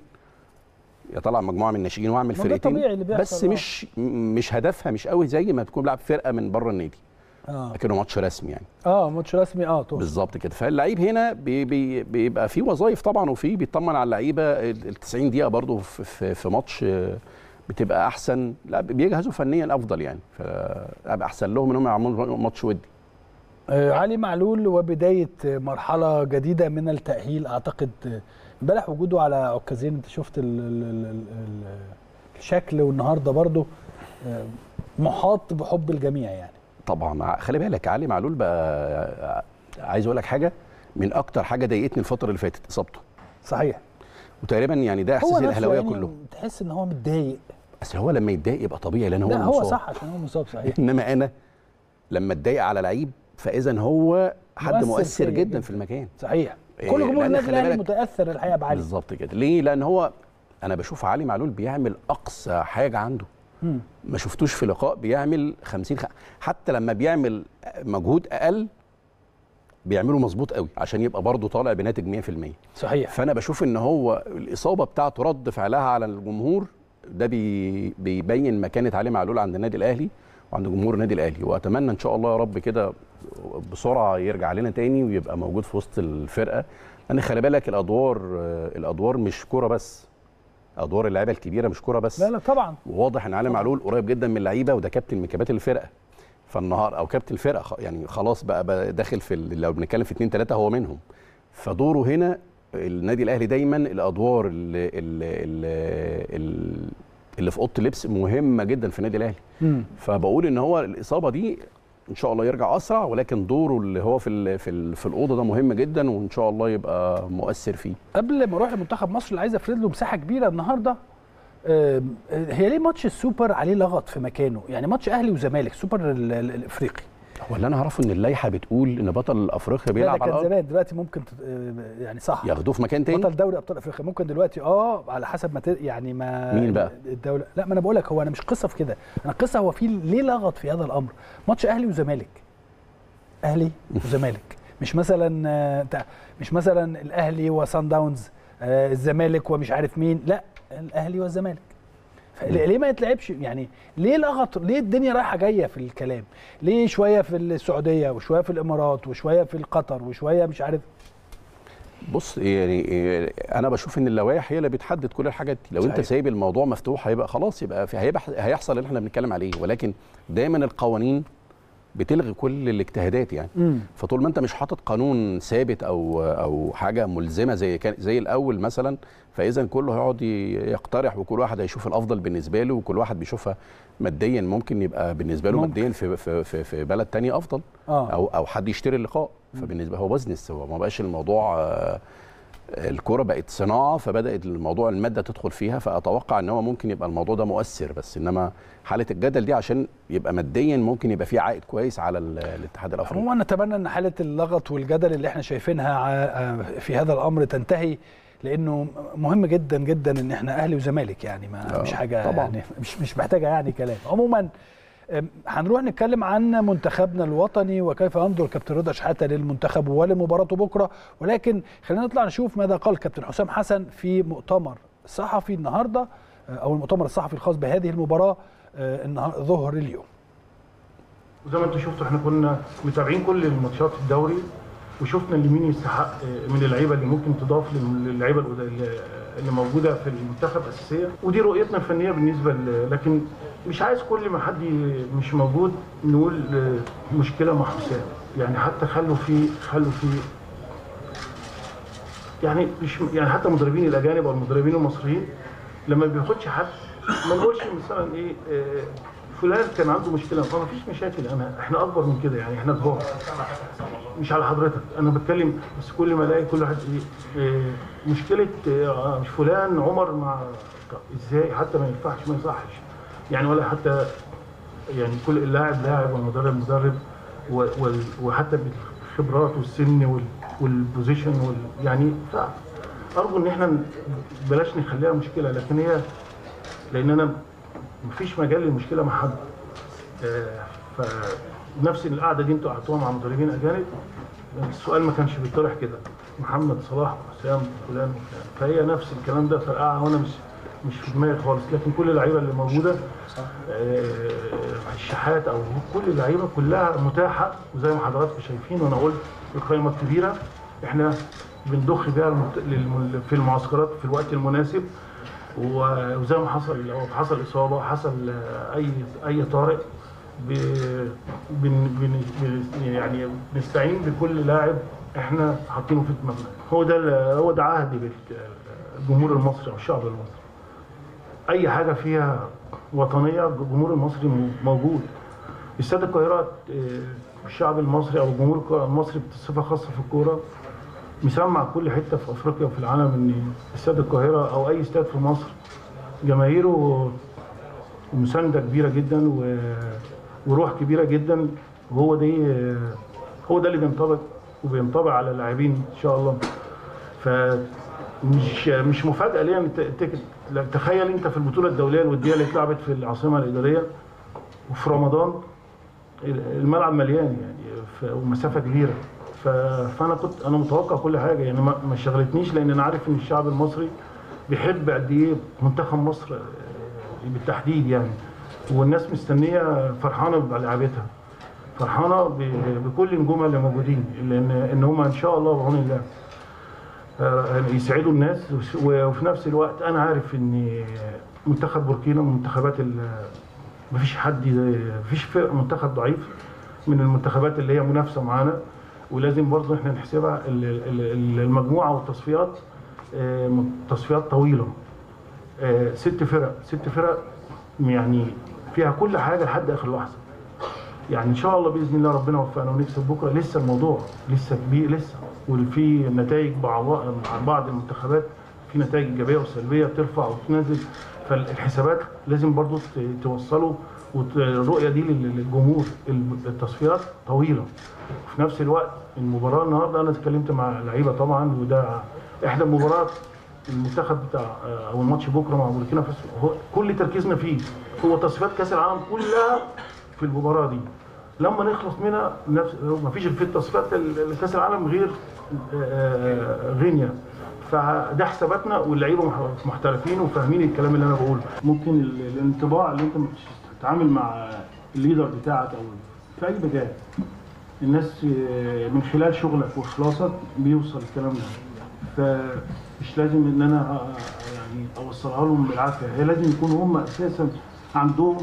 يطلع مجموعه من الناشئين واعمل ما ده فرقتين طبيعي اللي بيحصل، بس آه. مش مش هدفها مش قوي زي ما تكون بلعب فرقه من بره النادي اه لكنه ماتش رسمي يعني اه ماتش رسمي اه طبعا بالظبط كده فاللعيب هنا بي بي بيبقى في وظائف طبعا وفي بيطمن على اللعيبه ال 90 دقيقه برضو في, في, في ماتش آه، بتبقى احسن لا بيجهزوا فنيا افضل يعني فابقى احسن لهم انهم يعملوا ماتش ودي آه علي معلول وبدايه آه، مرحله جديده من التاهيل اعتقد آه، امبارح وجوده على عكازين انت شفت ال ال ال ال ال الشكل والنهارده برضو آه، محاط بحب الجميع يعني طبعا خلي بالك علي معلول بقى عايز اقول لك حاجه من اكتر حاجه ضايقتني الفتره اللي فاتت اصابته صحيح وتقريبا يعني ده احساس نفسه الاهلاويه يعني كله تحس ان هو متضايق بس هو لما يتضايق يبقى طبيعي لان هو لا هو المصاب. صح عشان هو مصاب صحيح انما انا لما اتضايق على لعيب فاذا هو حد مؤثر مؤثر فيا جدا جدا. في المكان صحيح إيه، كل جمهور لأن النادي خلي الاهلي بالك- متاثر الحقيقه بعلي بالظبط كده ليه لان هو انا بشوف علي معلول بيعمل اقصى حاجه عنده مم. ما شفتوش في لقاء بيعمل 50 خ... حتى لما بيعمل مجهود اقل بيعمله مظبوط قوي عشان يبقى برضه طالع بناتج 100% صحيح فانا بشوف ان هو الاصابه بتاعته رد فعلها على الجمهور ده بي... بيبين مكانه علي معلول عند النادي الاهلي وعند جمهور النادي الاهلي واتمنى ان شاء الله يا رب كده بسرعه يرجع لنا تاني ويبقى موجود في وسط الفرقه لان خلي بالك الادوار الادوار مش كوره بس ادوار اللعيبه الكبيره مش كوره بس لا لا طبعا وواضح ان علي معلول قريب جدا من اللعيبه وده كابتن من كباتن الفرقه فالنهار او كابتن الفرقه خ- يعني خلاص بقى, بقى داخل في ال- لو بنتكلم في اثنين ثلاثه هو منهم فدوره هنا النادي الاهلي دايما الادوار اللي, اللي, اللي, اللي في اوضه اللبس مهمه جدا في النادي الاهلي مم. فبقول ان هو الاصابه دي ان شاء الله يرجع اسرع ولكن دوره اللي هو في ال في ال في الاوضه ده مهم جدا وان شاء الله يبقى مؤثر فيه قبل ما اروح لمنتخب مصر اللي عايز افرد له مساحه كبيره النهارده آم، هي ليه ماتش السوبر عليه لغط في مكانه يعني ماتش اهلي وزمالك سوبر ال- ال- الافريقي هو اللي انا اعرفه ان اللائحه بتقول ان بطل افريقيا لا ده بيلعب على كان الارض زمان دلوقتي ممكن تت- آه، يعني صح ياخدوه في مكان تاني بطل دوري ابطال افريقيا ممكن دلوقتي اه على حسب ما ت- يعني ما مين بقى؟ الدوله لا ما انا بقول لك هو انا مش قصه في كده انا القصه هو في ليه لغط في هذا الامر ماتش اهلي وزمالك اهلي وزمالك مش مثلا آه، بتاع- مش مثلا الاهلي وسان داونز آه، الزمالك ومش عارف مين لا الاهلي والزمالك فليه- ليه ما يتلعبش يعني ليه لغط ليه الدنيا رايحه جايه في الكلام ليه شويه في السعوديه وشويه في الامارات وشويه في قطر وشويه مش عارف بص يعني إيه، انا بشوف ان اللوائح هي اللي بتحدد كل الحاجات دي لو انت صحيح. سايب الموضوع مفتوح هيبقى خلاص يبقى في هيبقى هيحصل اللي احنا بنتكلم عليه ولكن دايما القوانين بتلغي كل الاجتهادات يعني مم. فطول ما انت مش حاطط قانون ثابت او او حاجه ملزمه زي كان زي الاول مثلا فاذا كله هيقعد ي- يقترح وكل واحد هيشوف الافضل بالنسبه له وكل واحد بيشوفها ماديا ممكن يبقى بالنسبه له ممكن. ماديا في في في, في بلد تاني افضل اه او او حد يشتري اللقاء فبالنسبه هو بزنس هو ما بقاش الموضوع آه، الكوره بقت صناعه فبدات الموضوع الماده تدخل فيها فاتوقع ان هو ممكن يبقى الموضوع ده مؤثر بس انما حاله الجدل دي عشان يبقى ماديا ممكن يبقى فيه عائد كويس على ال- الاتحاد الافريقي عموما نتمنى ان حاله اللغط والجدل اللي احنا شايفينها ع- في هذا الامر تنتهي لانه مهم جدا جدا ان احنا اهلي وزمالك يعني ما آه، مش حاجه طبعاً. يعني مش مش محتاجه يعني كلام عموما أم، هنروح نتكلم عن منتخبنا الوطني وكيف ينظر كابتن رضا شحاته للمنتخب ولمباراته بكره ولكن خلينا نطلع نشوف ماذا قال كابتن حسام حسن في مؤتمر صحفي النهارده آه، او المؤتمر الصحفي الخاص بهذه المباراه آه، النهار- ظهر اليوم وزي ما انتم شفتوا احنا كنا متابعين كل الماتشات في الدوري وشفنا اللي مين يستحق من اللعيبه اللي ممكن تضاف للعيبه القد- اللي- اللي موجوده في المنتخب اساسيه ودي رؤيتنا الفنيه بالنسبه ل- لكن مش عايز كل ما حد ي- مش موجود نقول اه، مشكله مع حسام يعني حتى خلوا في خلوا في يعني مش يعني حتى المدربين الاجانب او المدربين المصريين لما بياخدش حد ما نقولش مثلا ايه آه، فلان كان عنده مشكله ما فيش مشاكل انا احنا اكبر من كده يعني احنا كبار مش على حضرتك انا بتكلم بس كل ما الاقي كل واحد ايه آه، مشكله آه، فلان عمر مع طب ازاي حتى ما ينفعش ما يصحش يعني ولا حتى يعني كل اللاعب لاعب والمدرب مدرب و- وال- وحتى بالخبرات والسن وال- والبوزيشن وال يعني ارجو ان احنا بلاش نخليها مشكله لكن هي لان انا مفيش مجال للمشكله مع حد آه، فنفس القعده دي انتوا قعدتوها مع مدربين اجانب السؤال ما كانش بيطرح كده محمد صلاح وحسام فلان وفلان فهي نفس الكلام ده فرقعه وانا مش مش في دماغي خالص لكن كل اللعيبه اللي موجوده آه، الشحات او كل اللعيبه كلها متاحه وزي ما حضراتكم شايفين وانا قلت القائمه الكبيره احنا بنضخ بيها المت- للم- في المعسكرات في الوقت المناسب و- وزي ما حصل لو حصل اصابه حصل آه، اي اي طارئ ب- بن بن بن- يعني بنستعين بكل لاعب احنا حاطينه في دماغنا هو ده ال- هو ده عهدي بالجمهور المصري او الشعب المصري اي حاجه فيها وطنيه الجمهور المصري م- موجود استاد القاهره آه، الشعب المصري او الجمهور المصري بصفه خاصه في الكوره مسمع كل حته في افريقيا وفي العالم ان استاد القاهره او اي استاد في مصر جماهيره مسانده كبيره جدا و... وروح كبيره جدا وهو دي هو ده اللي بينطبق وبينطبق على اللاعبين ان شاء الله فمش مش مفاجاه ليه إن ت- ت- لا، تخيل انت في البطوله الدوليه الوديه اللي اتلعبت في العاصمه الاداريه وفي رمضان الملعب مليان يعني ف- ومسافه كبيره ف- فانا كنت انا متوقع كل حاجه يعني ما ما شغلتنيش لان انا عارف ان الشعب المصري بيحب قد ايه منتخب مصر آه، بالتحديد يعني والناس مستنيه فرحانه بلعبتها فرحانه ب- بكل نجومها اللي موجودين لان ان هم ان شاء الله بعون الله آه، يسعدوا الناس وس- وفي نفس الوقت انا عارف ان منتخب بوركينا من المنتخبات ال- مفيش حد مفيش فرق منتخب ضعيف من المنتخبات اللي هي منافسه معانا ولازم برضه احنا نحسبها ال- ال- ال- المجموعه والتصفيات آه، م- تصفيات طويله آه، ست فرق ست فرق يعني فيها كل حاجه لحد اخر لحظه يعني ان شاء الله باذن الله ربنا يوفقنا ونكسب بكره لسه الموضوع لسه كبير لسه وفي نتائج مع بعض مع بعض المنتخبات في نتائج ايجابيه وسلبيه ترفع وتنزل فالحسابات لازم برضو ت- توصلوا وت- الرؤيه دي لل- للجمهور التصفيات طويله وفي نفس الوقت المباراه النهارده انا اتكلمت مع لعيبه طبعا وده احدى المباريات المنتخب بتاع او الماتش بكره مع بوركينا فاسو هو كل تركيزنا فيه هو تصفيات كاس العالم كلها في المباراه دي لما نخلص منها نفس ما فيش في التصفيات ال- كاس العالم غير آه، غينيا فده حساباتنا واللعيبه مح- محترفين وفاهمين الكلام اللي انا بقوله ممكن ال- الانطباع اللي انت بتتعامل مع الليدر بتاعك او في اي مجال الناس آه، من خلال شغلك واخلاصك بيوصل الكلام ده فمش لازم ان انا آه، يعني اوصلها لهم بالعافيه هي لازم يكونوا هم اساسا عندهم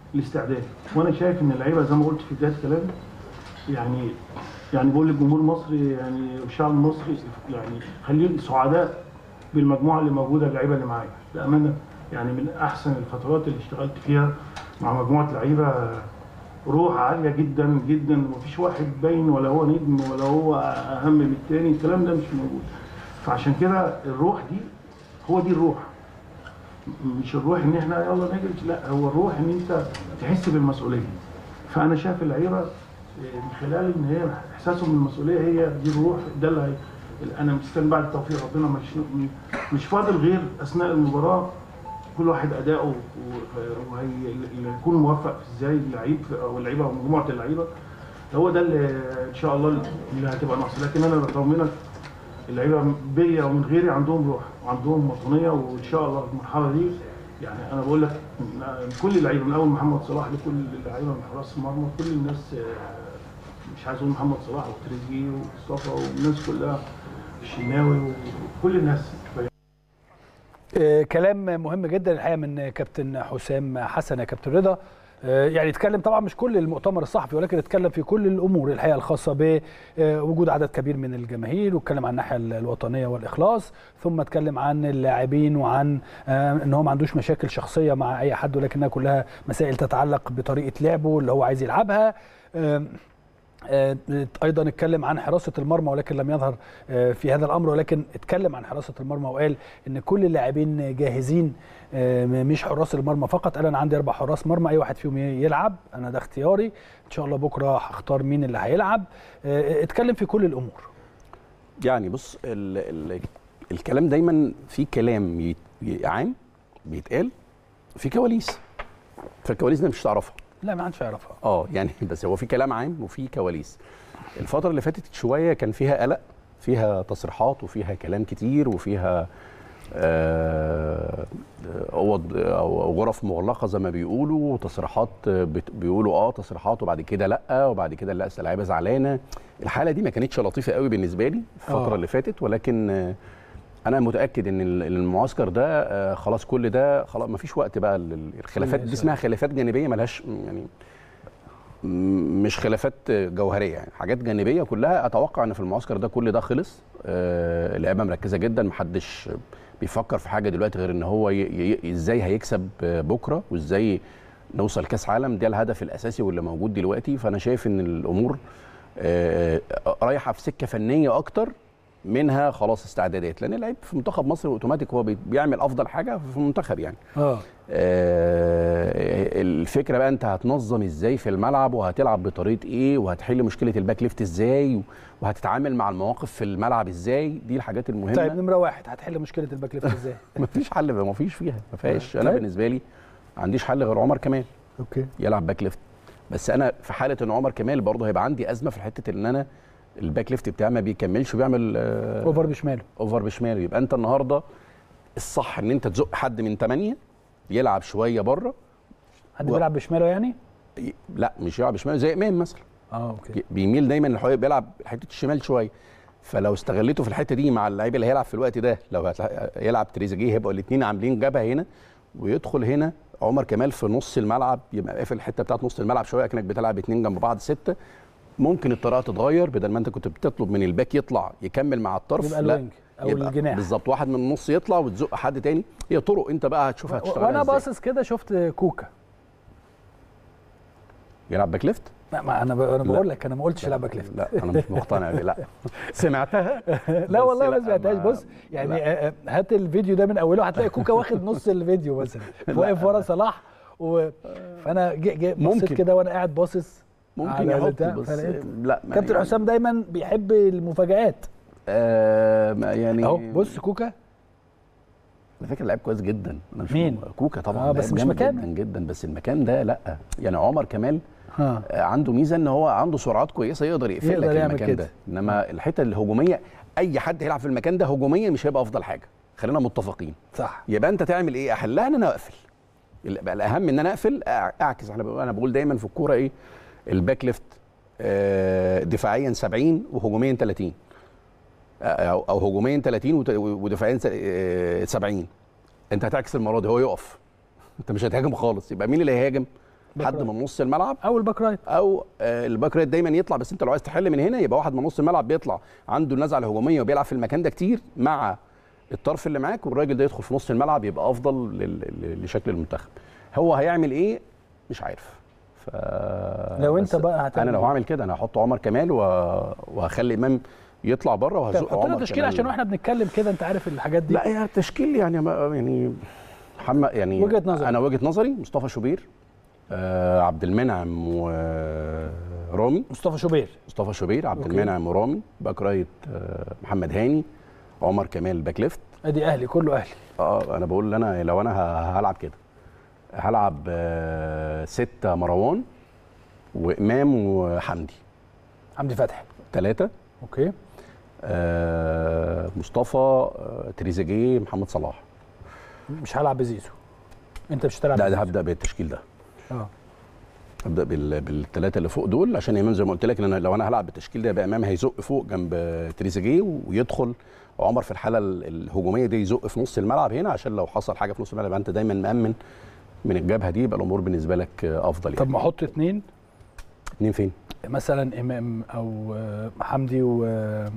الاستعداد وانا شايف ان اللعيبه زي ما قلت في بدايه كلامي يعني يعني بقول للجمهور المصري يعني والشعب المصري يعني خليهم سعداء بالمجموعه اللي موجوده اللعيبه اللي معايا بامانه يعني من احسن الفترات اللي اشتغلت فيها مع مجموعه لعيبه روح عاليه جدا جدا مفيش واحد باين ولا هو نجم ولا هو اهم من التاني الكلام ده مش موجود فعشان كده الروح دي هو دي الروح مش الروح ان احنا يلا نجري لا هو الروح ان انت تحس بالمسؤوليه فانا شايف اللعيبه من خلال ان هي احساسهم بالمسؤوليه هي دي الروح ده اللي هي انا مستني بعد توفيق ربنا مش مش فاضل غير اثناء المباراه كل واحد اداؤه وهيكون موفق ازاي اللعيب او اللعيبه او مجموعه اللعيبه هو ده اللي ان شاء الله اللي هتبقى ناقصه لكن انا بطمنك اللعيبه بيا ومن غيري عندهم روح وعندهم وطنيه وان شاء الله في المرحله دي يعني انا بقول لك كل اللعيبه من اول محمد صلاح لكل اللعيبه من حراس المرمى كل الناس مش عايز اقول محمد صلاح وتريزيجيه ومصطفى والناس كلها الشناوي وكل الناس آه كلام مهم جدا الحقيقه من كابتن حسام حسن يا كابتن رضا آه يعني اتكلم طبعا مش كل المؤتمر الصحفي ولكن اتكلم في كل الامور الحقيقه الخاصه بوجود عدد كبير من الجماهير واتكلم عن الناحيه الوطنيه والاخلاص ثم اتكلم عن اللاعبين وعن آه ان هو ما عندوش مشاكل شخصيه مع اي حد ولكنها كلها مسائل تتعلق بطريقه لعبه اللي هو عايز يلعبها ايضا اتكلم عن حراسه المرمى ولكن لم يظهر في هذا الامر ولكن اتكلم عن حراسه المرمى وقال ان كل اللاعبين جاهزين مش حراس المرمى فقط قال انا عندي اربع حراس مرمى اي واحد فيهم يلعب انا ده اختياري ان شاء الله بكره هختار مين اللي هيلعب اتكلم في كل الامور يعني بص ال ال الكلام دايما في كلام عام بيتقال في كواليس فالكواليس دي مش تعرفها لا ما حدش يعرفها اه يعني بس هو في كلام عام وفي كواليس الفتره اللي فاتت شويه كان فيها قلق فيها تصريحات وفيها كلام كتير وفيها اوض او غرف مغلقه زي ما بيقولوا وتصريحات بيقولوا اه تصريحات وبعد كده لا وبعد كده لا اللعيبه زعلانه الحاله دي ما كانتش لطيفه قوي بالنسبه لي الفتره أوه. اللي فاتت ولكن انا متاكد ان المعسكر ده خلاص كل ده خلاص ما فيش وقت بقى الخلافات دي اسمها خلافات جانبيه ملهاش يعني مش خلافات جوهريه يعني حاجات جانبيه كلها اتوقع ان في المعسكر ده كل ده خلص اللعيبه مركزه جدا محدش بيفكر في حاجه دلوقتي غير ان هو ازاي هيكسب بكره وازاي نوصل كاس عالم ده الهدف الاساسي واللي موجود دلوقتي فانا شايف ان الامور رايحه في سكه فنيه اكتر منها خلاص استعدادات لان اللعيب في منتخب مصر اوتوماتيك هو بيعمل افضل حاجه في المنتخب يعني اه الفكره بقى انت هتنظم ازاي في الملعب وهتلعب بطريقه ايه وهتحل مشكله الباك ليفت ازاي وهتتعامل مع المواقف في الملعب ازاي دي الحاجات المهمه طيب نمره واحد هتحل مشكله الباك ليفت ازاي مفيش حل ما فيش فيها ما فيهاش انا بالنسبه لي ما عنديش حل غير عمر كمال اوكي يلعب باك ليفت بس انا في حاله ان عمر كمال برضه هيبقى عندي ازمه في حته ان انا الباك ليفت بتاعي ما بيكملش وبيعمل آه اوفر بشماله اوفر بشماله يبقى انت النهارده الصح ان انت تزق حد من ثمانيه يلعب شويه بره حد و... بيلعب بشماله يعني؟ لا مش يلعب بشماله زي امام مثلا اه اوكي بيميل دايما بيلعب حته الشمال شويه فلو استغليته في الحته دي مع اللعيب اللي هيلعب في الوقت ده لو يلعب تريزيجيه هيبقوا الاثنين عاملين جبهه هنا ويدخل هنا عمر كمال في نص الملعب يبقى قافل الحته بتاعت نص الملعب شويه كانك بتلعب اثنين جنب بعض سته ممكن الطريقه تتغير بدل ما انت كنت بتطلب من الباك يطلع يكمل مع الطرف يبقى لا الوينج او الجناح بالظبط واحد من النص يطلع وتزق حد تاني هي طرق انت بقى هتشوفها هتشتغل وانا باصص كده شفت كوكا يلعب باك ليفت لا ما انا ب... انا بقول لك انا ما قلتش يلعب باك ليفت لا انا مش مقتنع بيه لا سمعتها لا والله ما سمعتهاش بص يعني لا. هات الفيديو ده من اوله هتلاقي كوكا واخد نص الفيديو مثلا واقف ورا صلاح و... فانا جي بصيت كده وانا قاعد باصص ممكن يحط بس لا كابتن يعني حسام دايما بيحب المفاجآت آه يعني اهو بص كوكا على فكره لعيب كويس جدا انا مش مين كوكا طبعا آه بس مش مكان جدا جدا بس المكان ده لا يعني عمر كمال ها. عنده ميزه ان هو عنده سرعات كويسه يقدر يقفل لك المكان كده. ده انما الحته الهجوميه اي حد هيلعب في المكان ده هجوميا مش هيبقى افضل حاجه خلينا متفقين صح يبقى انت تعمل ايه احلها ان انا اقفل بقى الاهم ان انا اقفل اعكس انا بقول دايما في الكوره ايه الباك ليفت دفاعيا 70 وهجوميا 30 او او هجوميا 30 ودفاعيا 70 انت هتعكس المره دي هو يقف انت مش هتهاجم خالص يبقى مين اللي هيهاجم باك حد رايت. من نص الملعب او الباك رايت او آه، الباك رايت دايما يطلع بس انت لو عايز تحل من هنا يبقى واحد من نص الملعب بيطلع عنده النزعه الهجوميه وبيلعب في المكان ده كتير مع الطرف اللي معاك والراجل ده يدخل في نص الملعب يبقى افضل لل- لل- لشكل المنتخب هو هيعمل ايه مش عارف ف لو بس انت بقى هتعمل انا لو إيه؟ هعمل كده انا هحط عمر كمال و... وهخلي امام يطلع بره طب وهزق حط لنا عمر تشكيل كمال. عشان واحنا بنتكلم كده انت عارف الحاجات دي لا هي التشكيل يعني ما- يعني محمد يعني وجهة نظرك. انا وجهه نظري مصطفى شوبير آه عبد المنعم ورامي مصطفى شوبير مصطفى شوبير عبد أوكي. المنعم ورامي باك رايت آه محمد هاني عمر كمال باك ليفت ادي اهلي كله اهلي اه انا بقول انا لو انا ه- هلعب كده هلعب آه ستة مروان وامام وحمدي حمدي فتحي ثلاثة اوكي آه مصطفى آه تريزيجيه محمد صلاح مش هلعب بزيزو انت مش هتلعب لا ده بزيزو. هبدا بالتشكيل ده اه ابدا بال... بالثلاثه اللي فوق دول عشان امام زي ما قلت لك ان انا لو انا هلعب بالتشكيل ده يبقى امام هيزق فوق جنب تريزيجيه ويدخل عمر في الحاله ال- الهجوميه دي يزق في نص الملعب هنا عشان لو حصل حاجه في نص الملعب يبقى انت دايما مامن من الجبهه دي يبقى الامور بالنسبه لك افضل طب يعني ما احط اثنين اتنين فين؟ مثلا امام او آه، حمدي و آه،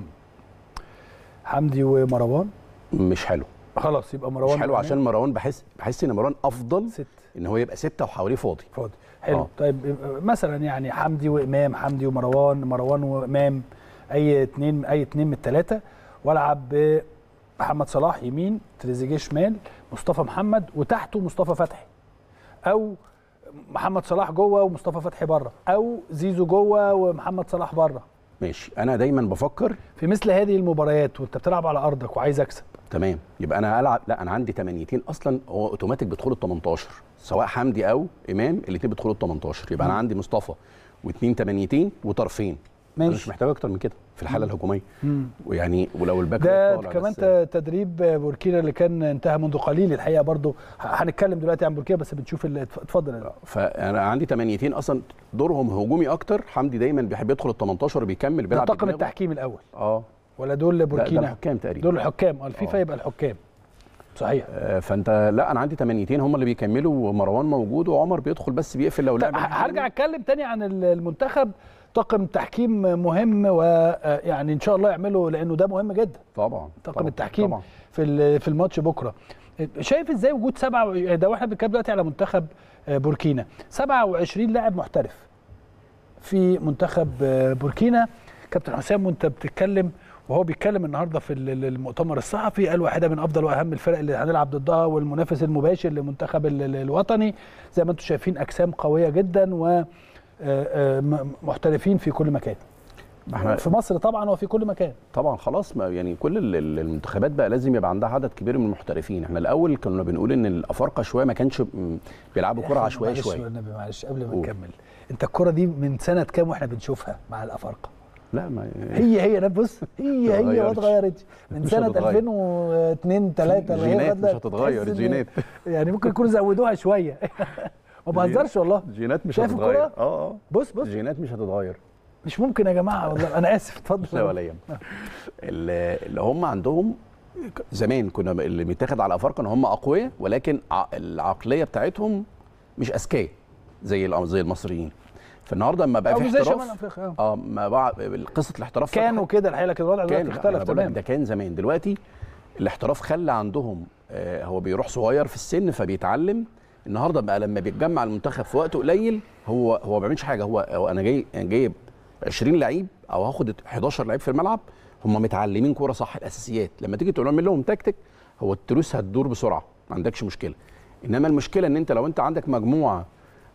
حمدي ومروان مش حلو خلاص يبقى مروان مش حلو وإمام. عشان مروان بحس بحس ان مروان افضل ست ان هو يبقى سته وحواليه فاضي فاضي حلو آه. طيب آه، مثلا يعني حمدي وامام حمدي ومروان مروان وامام اي اثنين اي اثنين من الثلاثه والعب بمحمد صلاح يمين تريزيجيه شمال مصطفى محمد وتحته مصطفى فتحي او محمد صلاح جوه ومصطفى فتحي بره او زيزو جوه ومحمد صلاح بره ماشي انا دايما بفكر في مثل هذه المباريات وانت بتلعب على ارضك وعايز اكسب تمام يبقى انا العب لا انا عندي 8 اصلا هو اوتوماتيك بيدخل ال 18 سواء حمدي او امام الاثنين بيدخلوا ال 18 يبقى انا عندي مصطفى واثنين 8 وطرفين انا مش ماشي محتاج اكتر من كده في الحاله الهجوميه ويعني ولو الباك ده رايت طالع كمان بس- ت- تدريب بوركينا اللي كان انتهى منذ قليل الحقيقه برضو ه- هنتكلم دلوقتي عن بوركينا بس بنشوف ال- اتف- اتفضل يا فانا عندي 8 اصلا دورهم هجومي اكتر حمدي دايما بيحب يدخل ال 18 وبيكمل ده بيلعب طاقم بدماغه. التحكيم الاول اه ولا دول ده, ده بوركينا الحكام تقريبا دول الحكام اه الفيفا آه. يبقى الحكام صحيح آه، فانت لا انا عندي 8 هم اللي بيكملوا ومروان موجود وعمر بيدخل بس بيقفل لو طب لعب ه- هرجع اتكلم تاني عن ال- المنتخب طاقم تحكيم مهم ويعني ان شاء الله يعملوا لانه ده مهم جدا طبعا طاقم طبعا التحكيم طبعا في ال- في الماتش بكره شايف ازاي وجود سبعة و- ده واحنا بنتكلم دلوقتي على منتخب آه، بوركينا 27 لاعب محترف في منتخب آه، بوركينا كابتن حسام وانت بتتكلم وهو بيتكلم النهارده في ال- ال- المؤتمر الصحفي قال واحده من افضل واهم الفرق اللي هنلعب ضدها والمنافس المباشر للمنتخب ال- ال- الوطني زي ما انتم شايفين اجسام قويه جدا و آه، آه، م- محترفين في كل مكان احنا في مصر طبعا وفي كل مكان طبعا خلاص ما يعني كل ال- ال- المنتخبات بقى لازم يبقى عندها عدد كبير من المحترفين احنا الاول كنا بنقول ان الافارقه شويه ما كانش م- بيلعبوا كره عشوائيه معلش شويه والنبي معلش قبل ما قول. نكمل انت الكره دي من سنه كام واحنا بنشوفها مع الافارقه لا ما هي هي انا بص هي هي ما اتغيرتش. اتغيرتش من مش سنه هتتغير. 2002 3 الجينات مش هتتغير الجينات يعني ممكن يكونوا زودوها شويه ما بهزرش والله الجينات مش شايف هتتغير الكرة؟ اه اه بص بص الجينات مش هتتغير مش ممكن يا جماعه والله انا اسف اتفضل لا ولا يهم اللي اللي هم عندهم زمان كنا اللي بيتاخد على الافارقه ان هم اقوياء ولكن ع- العقليه بتاعتهم مش اذكياء زي الأ- زي المصريين فالنهارده لما بقى او في زي شمال احتراف افريقيا آه. اه ما بقى قصه الاحتراف كانوا كده الحقيقه لكن الوضع دلوقتي كان لا، اختلف أنا بقول لك تماما ده كان زمان دلوقتي الاحتراف خلى عندهم آه هو بيروح صغير في السن فبيتعلم النهارده بقى لما بيتجمع المنتخب في وقت قليل هو هو ما بيعملش حاجه هو, هو انا جاي أنا جايب 20 لعيب او هاخد 11 لعيب في الملعب هم متعلمين كوره صح الاساسيات لما تيجي تقول لهم تكتيك هو التروس هتدور بسرعه ما عندكش مشكله انما المشكله ان انت لو انت عندك مجموعه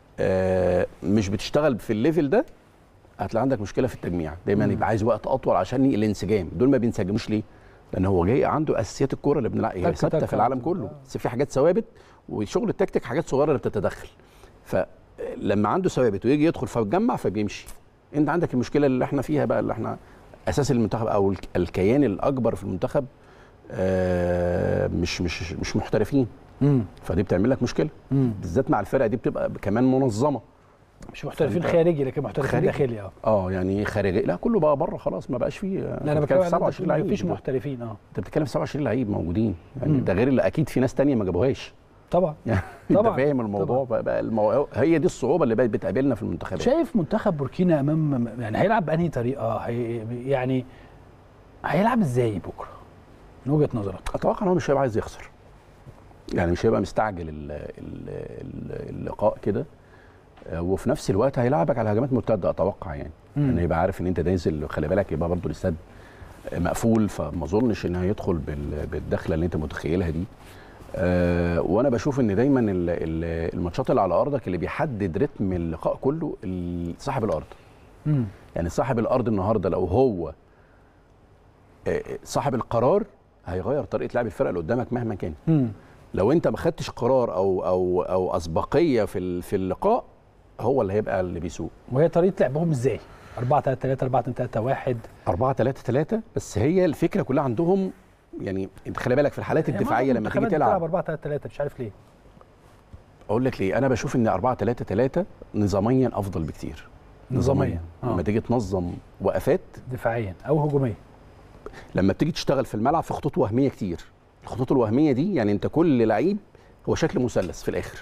آه مش بتشتغل في الليفل ده هتلاقي عندك مشكله في التجميع دايما يبقى عايز وقت اطول عشان الانسجام دول ما بينسجموش ليه لان هو جاي عنده اساسيات الكوره اللي بنلعب هي تك- ثابته تك- في العالم تك. كله بس في حاجات ثوابت وشغل التكتيك حاجات صغيره اللي بتتدخل فلما عنده ثوابت ويجي يدخل فبيجمع فبيمشي انت عندك المشكله اللي احنا فيها بقى اللي احنا اساس المنتخب او الك- الكيان الاكبر في المنتخب آه، مش مش مش محترفين مم. فدي بتعمل لك مشكله مم. بالذات مع الفرقه دي بتبقى كمان منظمه مش محترفين فأنت- خارجي لكن محترفين خارجي. داخلي اه اه يعني خارجي لا كله بقى بره خلاص ما بقاش فيه لا انا بتكلم في عن 27 ما لعيب فيش ده. محترفين اه انت بتتكلم في 27 لعيب موجودين يعني مم. ده غير اللي اكيد في ناس تانية ما جابوهاش طبعا يعني طبعاً، انت فاهم الموضوع بقى, بقى المو... هي دي الصعوبه اللي بقت بتقابلنا في المنتخبات شايف منتخب بوركينا امام يعني هيلعب بانهي طريقه هي يعني هيلعب ازاي بكره من وجهه نظرك اتوقع ان هو مش هيبقى عايز يخسر يعني مش هيبقى مستعجل ال- ال- ال- اللقاء كده آه، وفي نفس الوقت هيلعبك على هجمات مرتده اتوقع يعني مم. يعني يبقى عارف ان انت نازل خلي بالك يبقى برضه الاستاد مقفول فما اظنش ان هيدخل بال- بالدخله اللي انت متخيلها دي آه وانا بشوف ان دايما ال- ال- الماتشات اللي على ارضك اللي بيحدد رتم اللقاء كله ال- صاحب الارض امم يعني صاحب الارض النهارده لو هو آه، صاحب القرار هيغير طريقه لعب الفرقه اللي قدامك مهما كان امم لو انت ما خدتش قرار او او او اسبقيه في ال- في اللقاء هو اللي هيبقى اللي بيسوق وهي طريقه لعبهم ازاي 4 3 3 4 2 3 1 4 3 3 بس هي الفكره كلها عندهم يعني انت خلي بالك في الحالات الدفاعيه لما تيجي تلعب 4 3 3 مش عارف ليه اقول لك ليه انا بشوف ان 4 3 3 نظاميا افضل بكتير نظاميا آه. لما تيجي تنظم وقفات دفاعيا او هجوميا لما بتيجي تشتغل في الملعب في خطوط وهميه كتير الخطوط الوهميه دي يعني انت كل لعيب هو شكل مثلث في الاخر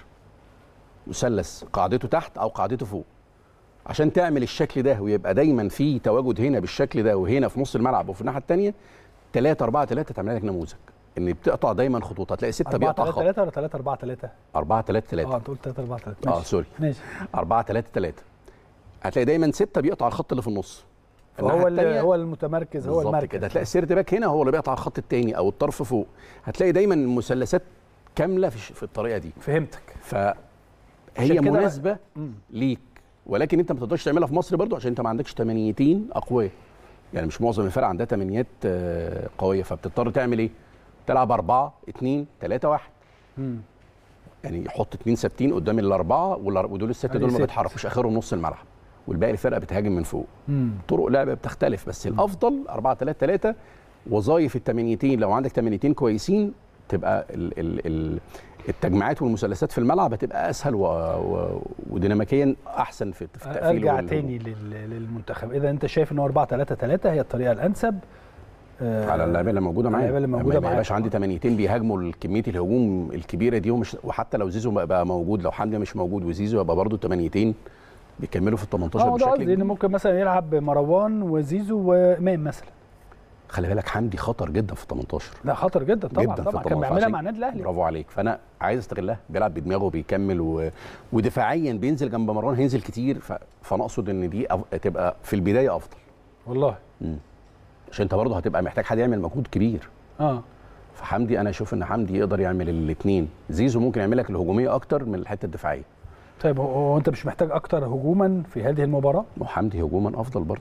مثلث قاعدته تحت او قاعدته فوق عشان تعمل الشكل ده ويبقى دايما في تواجد هنا بالشكل ده وهنا في نص الملعب وفي الناحيه الثانيه 3 4 3 تعمل لك نموذج ان بتقطع دايما خطوط هتلاقي 6 4 بيقطع 3 خط 3 ولا 3 4 3 4 3 3 اه انت قلت 3 4 3 اه سوري ماشي 4 3 3 هتلاقي دايما 6 بيقطع الخط اللي في النص الناحية فهو اللي التانية هو المتمركز هو بالظبط المركز كده هتلاقي السيرد باك هنا هو اللي بيقطع الخط الثاني او الطرف فوق هتلاقي دايما المثلثات كامله في, في الطريقه دي فهمتك فهي عشان كده- مناسبه مم. ليك ولكن انت ما تقدرش تعملها في مصر برضو عشان انت ما عندكش تمنيتين اقوياء يعني مش معظم الفرق عندها تمنيات آه، قويه فبتضطر تعمل ايه؟ تلعب أربعة اتنين تلاتة واحد مم. يعني يحط اتنين ثابتين قدام الأربعة والأر- ودول الستة أدي دول ما ست. بيتحركوش آخرهم نص الملعب والباقي الفرقة بتهاجم من فوق مم. طرق لعب بتختلف بس الافضل 4 3 3 وظايف التمانيتين لو عندك تمانيتين كويسين تبقى ال ال ال التجمعات والمثلثات في الملعب هتبقى اسهل و و وديناميكيا احسن في في التقفيل ارجع والهجوم. تاني لل- للمنتخب اذا انت شايف ان هو 4 3 3 هي الطريقه الانسب آه، على اللعيبه اللي موجوده معايا اللعيبة اللي أما موجودة ما يبقاش معاك. عندي تمانيتين بيهاجموا كميه الهجوم الكبيره دي ومش وحتى لو زيزو بقى موجود لو حمدي مش موجود وزيزو يبقى برده تمانيتين بيكملوا في ال 18 اه ده بشكل قصدي ان كبير ممكن مثلا يلعب مروان وزيزو وامام مثلا خلي بالك حمدي خطر جدا في ال 18 لا خطر جدا طبعا جدا في طبعا ال كان 18 بيعملها عشان- مع النادي الاهلي برافو عليك فانا عايز استغلها بيلعب بدماغه وبيكمل و... ودفاعيا بينزل جنب مروان هينزل كتير ف... فانا اقصد ان دي أف... تبقى في البدايه افضل والله عشان انت برضه هتبقى محتاج حد يعمل مجهود كبير اه فحمدي انا اشوف ان حمدي يقدر يعمل الاثنين زيزو ممكن يعمل لك الهجوميه اكتر من الحته الدفاعيه طيب هو- هو انت مش محتاج اكتر هجوما في هذه المباراه وحمدي هجوما افضل برضه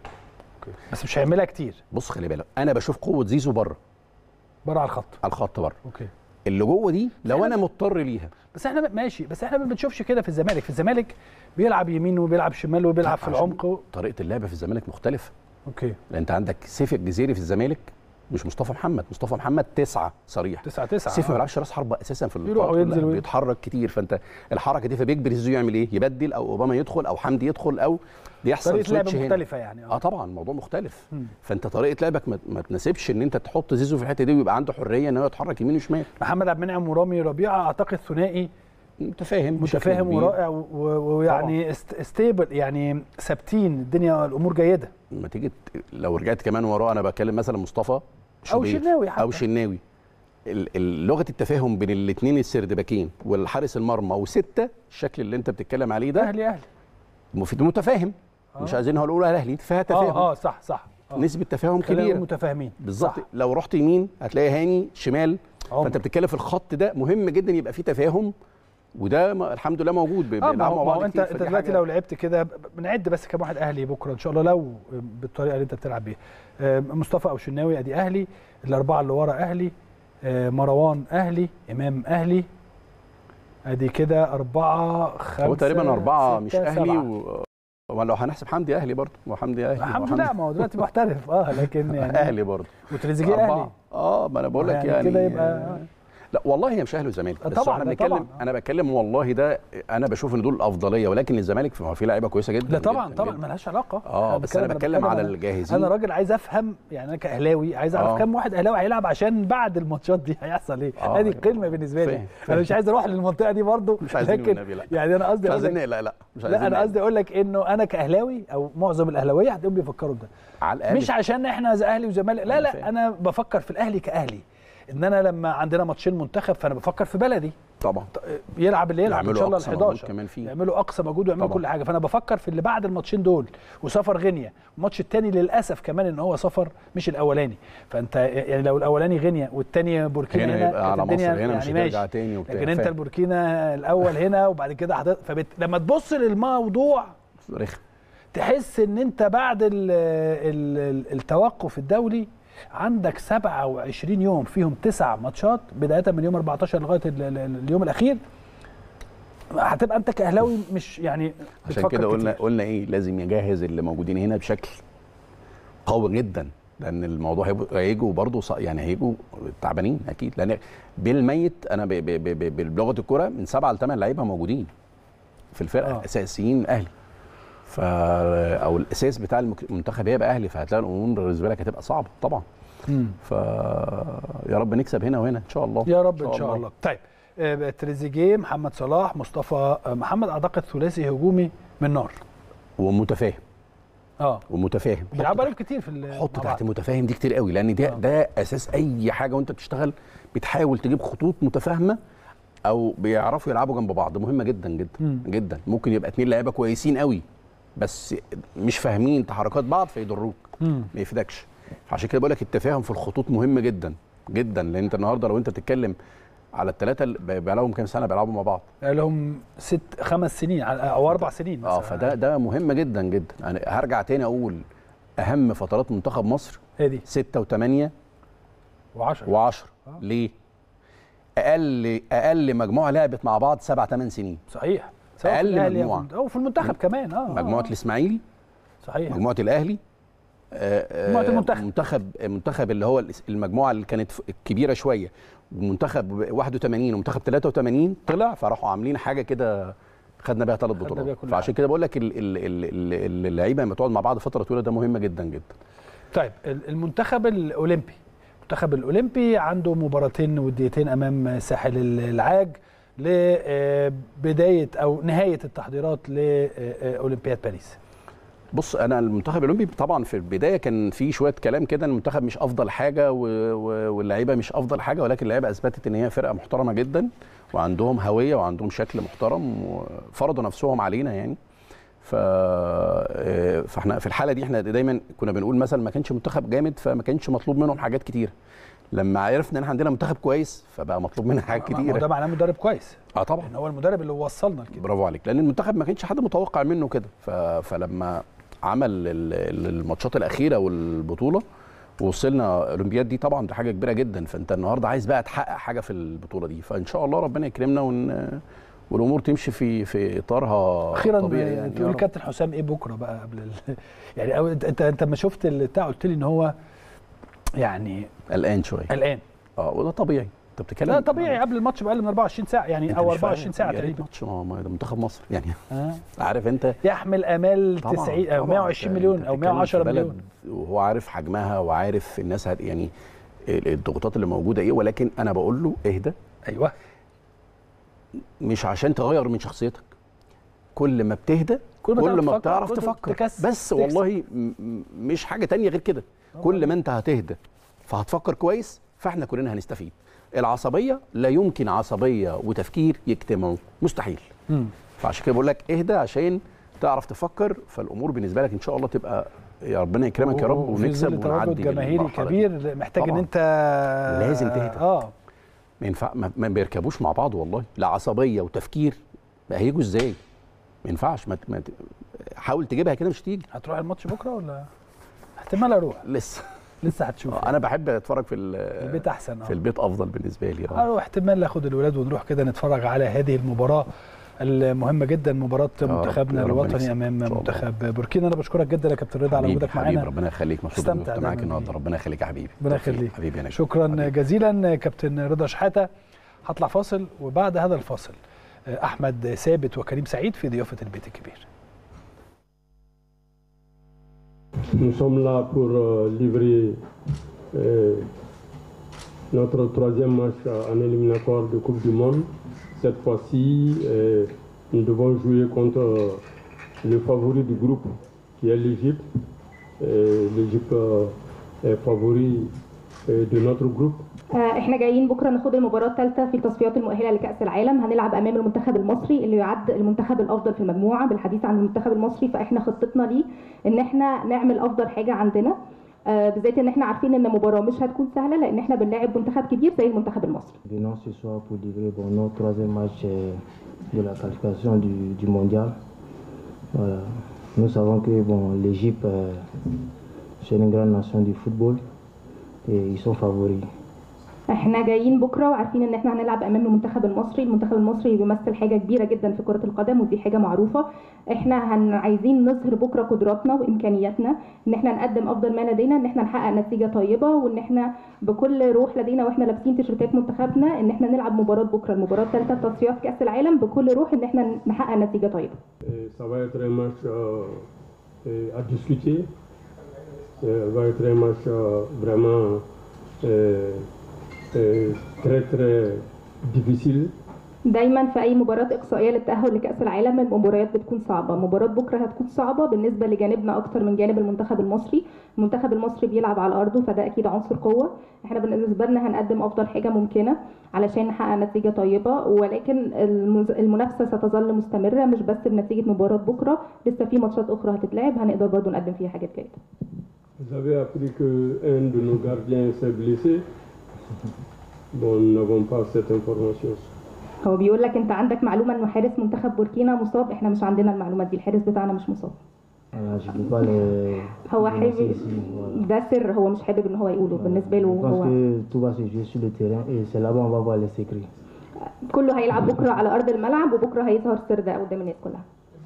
بس مش هيعملها كتير بص خلي بالك انا بشوف قوه زيزو بره بره على الخط على الخط بره اوكي اللي جوه دي لو انا مضطر ليها بس احنا ماشي بس احنا ما بنشوفش كده في الزمالك في الزمالك بيلعب يمين وبيلعب شمال وبيلعب في عشان العمق و... طريقه اللعب في الزمالك مختلفه اوكي لان انت عندك سيف الجزيري في الزمالك مش مصطفى محمد مصطفى محمد تسعة صريح 9 9 سيف ما بيلعبش راس حربة اساسا في يروح اللقاءات وينزل كلها، وي- بيتحرك كتير فانت الحركه دي فبيجبر زيزو يعمل ايه يبدل او اوباما يدخل او حمدي يدخل او بيحصل طريقه لعب سويتش هنا. مختلفه يعني اه طبعا الموضوع مختلف مم. فانت طريقه لعبك ما, ما تناسبش ان انت تحط زيزو في الحته دي ويبقى عنده حريه ان هو يتحرك يمين وشمال محمد عبد المنعم ورامي ربيعه اعتقد ثنائي متفاهم بشكل متفاهم كبير. ورائع و- و- ويعني است- ستيبل يعني ثابتين الدنيا الامور جيده لما تيجي ت- لو رجعت كمان وراه انا بتكلم مثلا مصطفى شوبير شناوي حتى. او شناوي ال- ال- لغه التفاهم بين الاثنين السردباكين والحارس المرمى وسته الشكل اللي انت بتتكلم عليه ده اهلي اهلي مفيد متفاهم مش عايزين نقول الاهلي فيها تفاهم اه اه صح صح آه. نسبه تفاهم خلينا نقول كبيره متفاهمين بالظبط صح. لو رحت يمين هتلاقي هاني شمال عمر. فانت بتتكلم في الخط ده مهم جدا يبقى فيه تفاهم وده ما- الحمد لله موجود اه ما بيلعبوا هو, مع ما بعض هو انت كتير، انت فدي دلوقتي حاجة- لو لعبت كده ب- بنعد بس كام واحد اهلي بكره ان شاء الله لو بالطريقه اللي انت بتلعب بيها آه، مصطفى او شناوي ادي اهلي الاربعه اللي ورا اهلي آه، مروان اهلي امام اهلي ادي كده اربعه خمسه هو تقريبا اربعه ستة، مش اهلي سبعة. و... ولو هنحسب حمدي اهلي برضه ما حمدي اهلي الحمد وحمدي- لله ما هو دلوقتي محترف اه لكن يعني اهلي برضه وتريزيجيه اهلي اه ما انا بقول لك يعني يعني كده يبقى- لا والله هي مش اهلي وزمالك آه بس طبعاً، احنا لا بنتكلم طبعاً. انا بتكلم والله ده انا بشوف ان دول الافضليه ولكن الزمالك في في لعيبه كويسه جدا لا طبعا جداً طبعا جداً. ملهاش علاقه اه بس انا بتكلم على الجاهزين انا راجل عايز افهم يعني انا كاهلاوي عايز اعرف آه. كام واحد اهلاوي هيلعب عشان بعد الماتشات دي هيحصل ايه آه، هذه الكلمه بالنسبه لي فاهم، انا مش عايز اروح للمنطقه دي برضو مش عايزين لكن والنبي، لا. يعني انا قصدي مش أقول عايزين لك- نقلق لا مش عايزين لا انا نقلق. قصدي اقول لك انه انا كاهلاوي او معظم الاهلاويه هتلاقيهم بيفكروا بده على الاقل مش عشان احنا زي اهلي وزمالك لا أنا لا فاهم. انا بفكر في الاهلي كاهلي ان انا لما عندنا ماتشين منتخب فانا بفكر في بلدي طبعا يلعب اللي يلعب ان يعملوا شاء الله ال أقصى مجهود 11 كمان فيه. يعملوا اقصى مجهود ويعملوا طبعا. كل حاجه فانا بفكر في اللي بعد الماتشين دول وسفر غينيا الماتش الثاني للاسف كمان ان هو سفر مش الاولاني فانت يعني لو الاولاني غينيا والثاني بوركينا هنا هنا يبقى على كانت الدنيا مصر، هنا مش يعني هترجع ماشي. تاني وبتاع. لكن انت فاهم. البوركينا الاول هنا وبعد كده حضرتك فبت... لما تبص للموضوع رخم تحس ان انت بعد ال ال ال التوقف الدولي عندك 27 يوم فيهم تسع ماتشات بدايه من يوم 14 لغايه ال- ال- اليوم الاخير هتبقى انت كاهلاوي مش يعني عشان بتفكر كده قلنا كتير. قلنا ايه لازم يجهز اللي موجودين هنا بشكل قوي جدا لان الموضوع هيبقوا- هيجوا برضه ص- يعني هيجوا تعبانين اكيد لان بالميت انا ب- ب- ب- ب- بلغه الكوره من سبعه لثمان لعيبه موجودين في الفرقه آه. آه. اساسيين اهلي ف او الاساس بتاع المك- المنتخب هيبقى اهلي فهتلاقي الامور بالنسبه لك هتبقى صعبه طبعا مم. ف يا رب نكسب هنا وهنا ان شاء الله يا رب ان شاء الله طيب آه، تريزيجيه محمد صلاح مصطفى آه، محمد اعتقد ثلاثي هجومي من نار ومتفاهم اه ومتفاهم بيلعبوا حط عليهم كتير في ال- حط مع تحت بعض. متفاهم دي كتير قوي لان ده آه. ده اساس اي حاجه وانت بتشتغل بتحاول تجيب خطوط متفاهمه او بيعرفوا يلعبوا جنب بعض مهمه جدا جدا مم. جدا ممكن يبقى اتنين لعيبه كويسين قوي بس مش فاهمين تحركات بعض فيضروك مم. ما يفيدكش عشان كده بقول لك التفاهم في الخطوط مهم جدا جدا لان انت النهارده لو انت بتتكلم على الثلاثه اللي بقى لهم كام سنه بيلعبوا مع بعض لهم ست خمس سنين على- او اربع سنين اه مثلاً. فده ده مهم جدا جدا انا هرجع تاني اقول اهم فترات منتخب مصر هي دي 6 و8 و10 و10 ليه؟ اقل اقل مجموعه لعبت مع بعض سبع ثمان سنين صحيح سواء في أقل الأهلي أو مجموعة. في- او في المنتخب كمان اه مجموعه آه. الاسماعيلي صحيح مجموعه الاهلي آه، آه، مجموعة المنتخب. منتخب منتخب اللي هو الاس- المجموعه اللي كانت ف- كبيره شويه ومنتخب 81 ومنتخب 83 طلع فراحوا عاملين حاجه كده خدنا بيها ثلاث بيها بطولات كل فعشان كده بقول لك ال- ال- ال- ال- اللعيبه لما تقعد مع بعض فتره طويله ده مهم جدا جدا طيب ال- المنتخب الاولمبي المنتخب الاولمبي عنده مباراتين وديتين امام ساحل العاج لبدايه او نهايه التحضيرات لاولمبياد باريس بص انا المنتخب الاولمبي طبعا في البدايه كان في شويه كلام كده ان المنتخب مش افضل حاجه و- و- واللعيبه مش افضل حاجه ولكن اللعيبه اثبتت ان هي فرقه محترمه جدا وعندهم هويه وعندهم شكل محترم وفرضوا نفسهم علينا يعني ف آه، فاحنا في الحاله دي احنا دايما كنا بنقول مثلا ما كانش منتخب جامد فما كانش مطلوب منهم حاجات كتيره لما عرفنا ان احنا عندنا منتخب كويس فبقى مطلوب مننا حاجات ما هو ده كتيره معناه مدرب كويس اه طبعا ان هو المدرب اللي وصلنا لكده برافو عليك لان المنتخب ما كانش حد متوقع منه كده ف... فلما عمل ال- ال- الماتشات الاخيره والبطوله وصلنا الاولمبياد دي طبعا دي حاجه كبيره جدا فانت النهارده عايز بقى تحقق حاجه في البطوله دي فان شاء الله ربنا يكرمنا ون... والامور تمشي في في اطارها اخيرا الطبيعي يعني يعني تقول يا رب. كابتن حسام ايه بكره بقى قبل ال... يعني أو انت انت انت لما شفت البتاع قلت لي ان هو يعني قلقان شويه قلقان اه وده طبيعي انت بتتكلم لا طبيعي قبل الماتش باقل من 24 ساعه يعني انت او مش 24 ساعه فاهم. يا ريت تقريبا ماتش ما ما ده منتخب مصر يعني آه. عارف انت يحمل امال طبعاً، 90 او طبعاً. 120 انت- مليون انت او بتتكلم 110 في بلد مليون وهو عارف حجمها وعارف الناس هت يعني ال- الضغوطات اللي موجوده ايه ولكن انا بقول له اهدى ايوه مش عشان تغير من شخصيتك كل ما بتهدى كل كل ما ما, تعرف تفكر، بتعرف كل ما تفكر تكسب، بس تكسب. والله م- م- مش حاجه تانية غير كده كل ما انت هتهدى فهتفكر كويس فاحنا كلنا هنستفيد العصبيه لا يمكن عصبيه وتفكير يجتمعوا مستحيل مم. فعشان كده بقول لك اهدى عشان تعرف تفكر فالامور بالنسبه لك ان شاء الله تبقى يا ربنا يكرمك يا رب وفي ونكسب ظل تواجد ونعدي جماهيري المرحلة دي. كبير محتاج ان طبعاً. انت لازم تهدى. اه ما ينفع ما, ما بيركبوش مع بعض والله لا عصبيه وتفكير بقى هيجوا ازاي ما ينفعش ما, ت- ما ت- حاول تجيبها كده مش تيجي هتروح الماتش بكره ولا احتمال اروح لسه لسه هتشوف انا بحب اتفرج في ال- البيت احسن في البيت افضل بالنسبه لي اه اه احتمال ناخد الولاد ونروح كده نتفرج على هذه المباراه المهمه جدا مباراه رب، منتخبنا يا رب الوطني نكسب. امام إن شاء الله. منتخب بوركينا انا بشكرك جدا يا كابتن رضا على حبيبي وجودك حبيبي معانا ربنا يخليك مبسوط استمتع اني كنت معاك دايماً النهارده بيك. ربنا يخليك يا حبيبي ربنا توفيق. يخليك. حبيبي انا شكرا حبيبي. جزيلا كابتن رضا شحاته هطلع فاصل وبعد هذا الفاصل آه، احمد ثابت وكريم سعيد في ضيافه البيت الكبير Nous sommes là pour euh, livrer euh, notre troisième match en éliminatoire de Coupe du Monde. Cette fois-ci, euh, nous devons jouer contre euh, le favori du groupe qui est l'Égypte. Et L'Égypte euh, est favori euh, de notre groupe. آه، احنا جايين بكره ناخد المباراه الثالثه في التصفيات المؤهله لكاس العالم هنلعب امام المنتخب المصري اللي يعد المنتخب الافضل في المجموعه بالحديث عن المنتخب المصري فاحنا خطتنا ليه ان احنا نعمل افضل حاجه عندنا آه، بالذات ان احنا عارفين ان المباراه مش هتكون سهله لان احنا بنلاعب منتخب كبير زي المنتخب المصري Venons ce soir pour livrer bon, notre troisième match euh, de la qualification du, du mondial. Voilà. Nous savons que bon, l'Égypte, euh, c'est une grande nation du football et ils sont favoris. احنا جايين بكره وعارفين ان احنا هنلعب امام المنتخب المصري المنتخب المصري بيمثل حاجه كبيره جدا في كره القدم ودي حاجه معروفه احنا هن عايزين نظهر بكره قدراتنا وامكانياتنا ان احنا نقدم افضل ما لدينا ان احنا نحقق نتيجه طيبه وان احنا بكل روح لدينا واحنا لابسين تيشيرتات منتخبنا ان احنا نلعب مباراه بكره المباراه الثالثه في تصفيات كاس العالم بكل روح ان احنا نحقق نتيجه طيبه Et ça va être un match euh, euh, à discuter. Ça va être un match euh, vraiment euh, euh, très très difficile. دايما في اي مباراه اقصائيه للتاهل لكاس العالم المباريات بتكون صعبه مباراه بكره هتكون صعبه بالنسبه لجانبنا اكتر من جانب المنتخب المصري المنتخب المصري بيلعب على ارضه فده اكيد عنصر قوه احنا بالنسبه لنا هنقدم افضل حاجه ممكنه علشان نحقق نتيجه طيبه ولكن المز- المنافسه ستظل مستمره مش بس بنتيجه مباراه بكره لسه في ماتشات اخرى هتتلعب هنقدر برضو نقدم فيها حاجات جيده Vous avez appris qu'un de nos gardiens s'est blessé. Bon, nous n'avons pas cette information. هو بيقول لك انت عندك معلومه انه حارس منتخب بوركينا مصاب احنا مش عندنا المعلومه دي الحارس بتاعنا مش مصاب Voilà, je ne peux pas les. هو les lancer حابب ici, voilà. ده سر هو مش حابب ان هو يقوله بالنسبه Je له pense هو que tout va se jouer sur le terrain et c'est là-bas on va voir les secrets. كله هيلعب بكره على ارض الملعب وبكره هيظهر سر ده قدام الناس كلها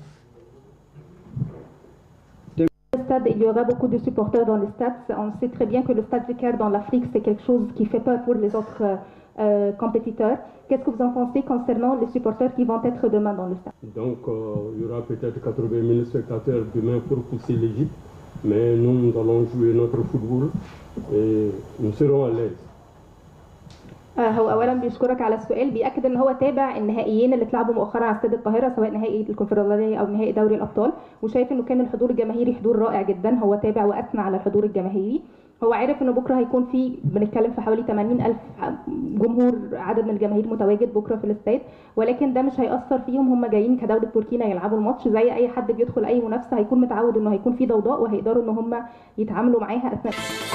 Le stade, il y aura beaucoup de supporters dans le stade. On sait très bien que le stade Vicaire dans l'Afrique, c'est quelque chose qui fait peur pour les autres euh, euh, compétiteurs. Qu'est-ce que vous en pensez concernant les supporters qui vont être demain dans le stade Donc, euh, il y aura peut-être 80 000 spectateurs demain pour pousser l'Égypte. Mais nous, nous allons jouer notre football et nous serons à l'aise. آه، هو اولا بيشكرك على السؤال بياكد ان هو تابع النهائيين اللي اتلعبوا مؤخرا على استاد القاهره سواء نهائي الكونفدراليه او نهائي دوري الابطال وشايف انه كان الحضور الجماهيري حضور رائع جدا هو تابع واثنى على الحضور الجماهيري هو عارف انه بكره هيكون في بنتكلم في حوالي 80 الف جمهور عدد من الجماهير متواجد بكره في الاستاد ولكن ده مش هياثر فيهم هم جايين كدوله بوركينا يلعبوا الماتش زي اي حد بيدخل اي منافسه هيكون متعود انه هيكون في ضوضاء وهيقدروا ان هم يتعاملوا معاها اثناء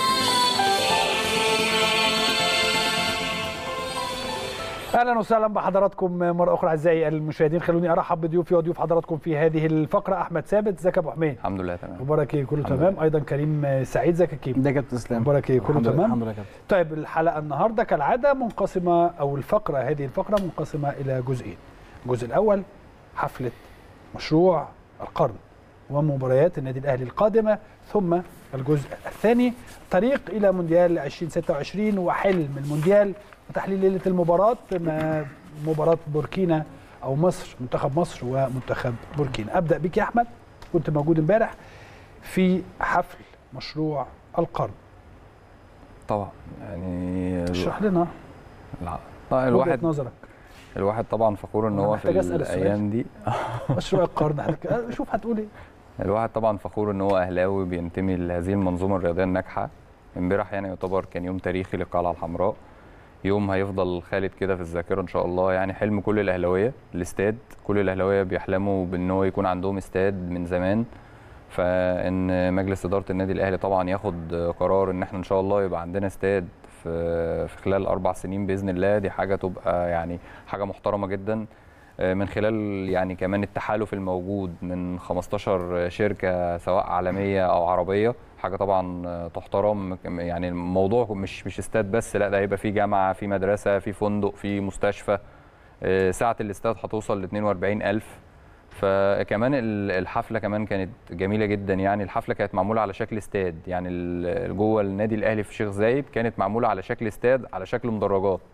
اهلا وسهلا بحضراتكم مره اخرى اعزائي المشاهدين خلوني ارحب بضيوفي وضيوف حضراتكم في هذه الفقره احمد ثابت ازيك يا ابو حميد الحمد لله تمام اخبارك ايه كله تمام ايضا كريم سعيد ازيك يا كيم ده كابتن اسلام اخبارك ايه كله الحمد لله- تمام الحمد لله يا كابتن طيب الحلقه النهارده كالعاده منقسمه او الفقره هذه الفقره منقسمه الى جزئين الجزء الاول حفله مشروع القرن ومباريات النادي الاهلي القادمه ثم الجزء الثاني طريق الى مونديال 2026 وحلم المونديال وتحليل ليله المباراه ما مباراه بوركينا او مصر منتخب مصر ومنتخب بوركينا ابدا بك يا احمد كنت موجود امبارح في حفل مشروع القرن طبعا يعني اشرح لنا لا طبعا وجهه الواحد نظرك الواحد طبعا فخور ان أنا هو في محتاج أسأل السؤال. الايام دي مشروع القرن هتك- شوف هتقول ايه الواحد طبعا فخور ان هو اهلاوي بينتمي لهذه المنظومه الرياضيه الناجحه امبارح يعني يعتبر كان يوم تاريخي للقلعه الحمراء يوم هيفضل خالد كده في الذاكره ان شاء الله يعني حلم كل الاهلاويه الاستاد كل الاهلاويه بيحلموا بان هو يكون عندهم استاد من زمان فان مجلس اداره النادي الاهلي طبعا ياخد قرار ان احنا ان شاء الله يبقى عندنا استاد في في خلال اربع سنين باذن الله دي حاجه تبقى يعني حاجه محترمه جدا من خلال يعني كمان التحالف الموجود من 15 شركه سواء عالميه او عربيه حاجه طبعا تحترم يعني الموضوع مش مش استاد بس لا ده هيبقى في جامعه في مدرسه في فندق في مستشفى سعه الاستاد هتوصل ل 42000 فكمان ال- الحفله كمان كانت جميله جدا يعني الحفله كانت معموله على شكل استاد يعني ال- جوه النادي الاهلي في شيخ زايد كانت معموله على شكل استاد على شكل مدرجات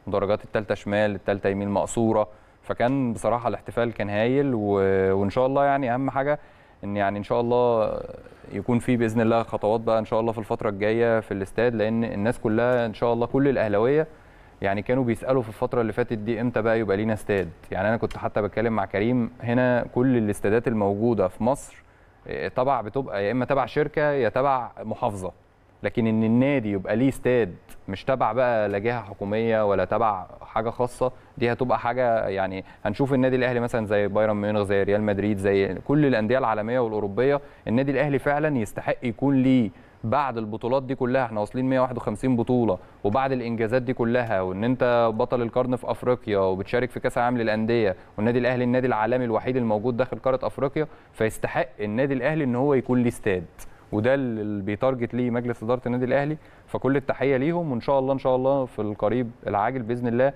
مدرجات التالتة شمال التالتة يمين مقصوره فكان بصراحه الاحتفال كان هايل و... وان شاء الله يعني اهم حاجه ان يعني ان شاء الله يكون في باذن الله خطوات بقى ان شاء الله في الفتره الجايه في الاستاد لان الناس كلها ان شاء الله كل الاهلاويه يعني كانوا بيسالوا في الفتره اللي فاتت دي امتى بقى يبقى لينا استاد يعني انا كنت حتى بتكلم مع كريم هنا كل الاستادات الموجوده في مصر إيه، تبع بتبقى يا اما تبع شركه يا تبع محافظه لكن ان النادي يبقى ليه استاد مش تبع بقى لا جهه حكوميه ولا تبع حاجه خاصه دي هتبقى حاجه يعني هنشوف النادي الاهلي مثلا زي بايرن ميونخ زي ريال مدريد زي كل الانديه العالميه والاوروبيه النادي الاهلي فعلا يستحق يكون ليه بعد البطولات دي كلها احنا واصلين 151 بطوله وبعد الانجازات دي كلها وان انت بطل القرن في افريقيا وبتشارك في كاس العالم للانديه والنادي الاهلي النادي العالمي الوحيد الموجود داخل قاره افريقيا فيستحق النادي الاهلي ان هو يكون ليه استاد وده اللي بيتارجت ليه مجلس اداره النادي الاهلي فكل التحيه ليهم وان شاء الله ان شاء الله في القريب العاجل باذن الله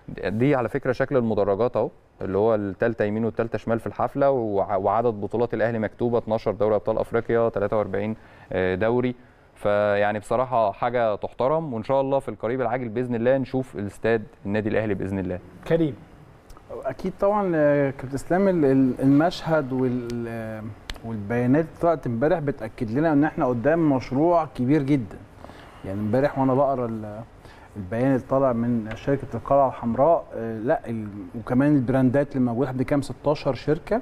دي على فكره شكل المدرجات اهو اللي هو الثالثه يمين والثالثه شمال في الحفله وع- وعدد بطولات الاهلي مكتوبه 12 دوري ابطال افريقيا 43 آه، دوري فيعني بصراحه حاجه تحترم وان شاء الله في القريب العاجل باذن الله نشوف الاستاد النادي الاهلي باذن الله كريم اكيد طبعا آه، كابتن اسلام ال- ال- المشهد وال آه، والبيانات اللي طلعت امبارح بتاكد لنا ان احنا قدام مشروع كبير جدا يعني امبارح وانا بقرا ال- البيان اللي طالع من شركه القلعه الحمراء آه، لا ال- وكمان البراندات اللي موجوده احنا بكام 16 شركه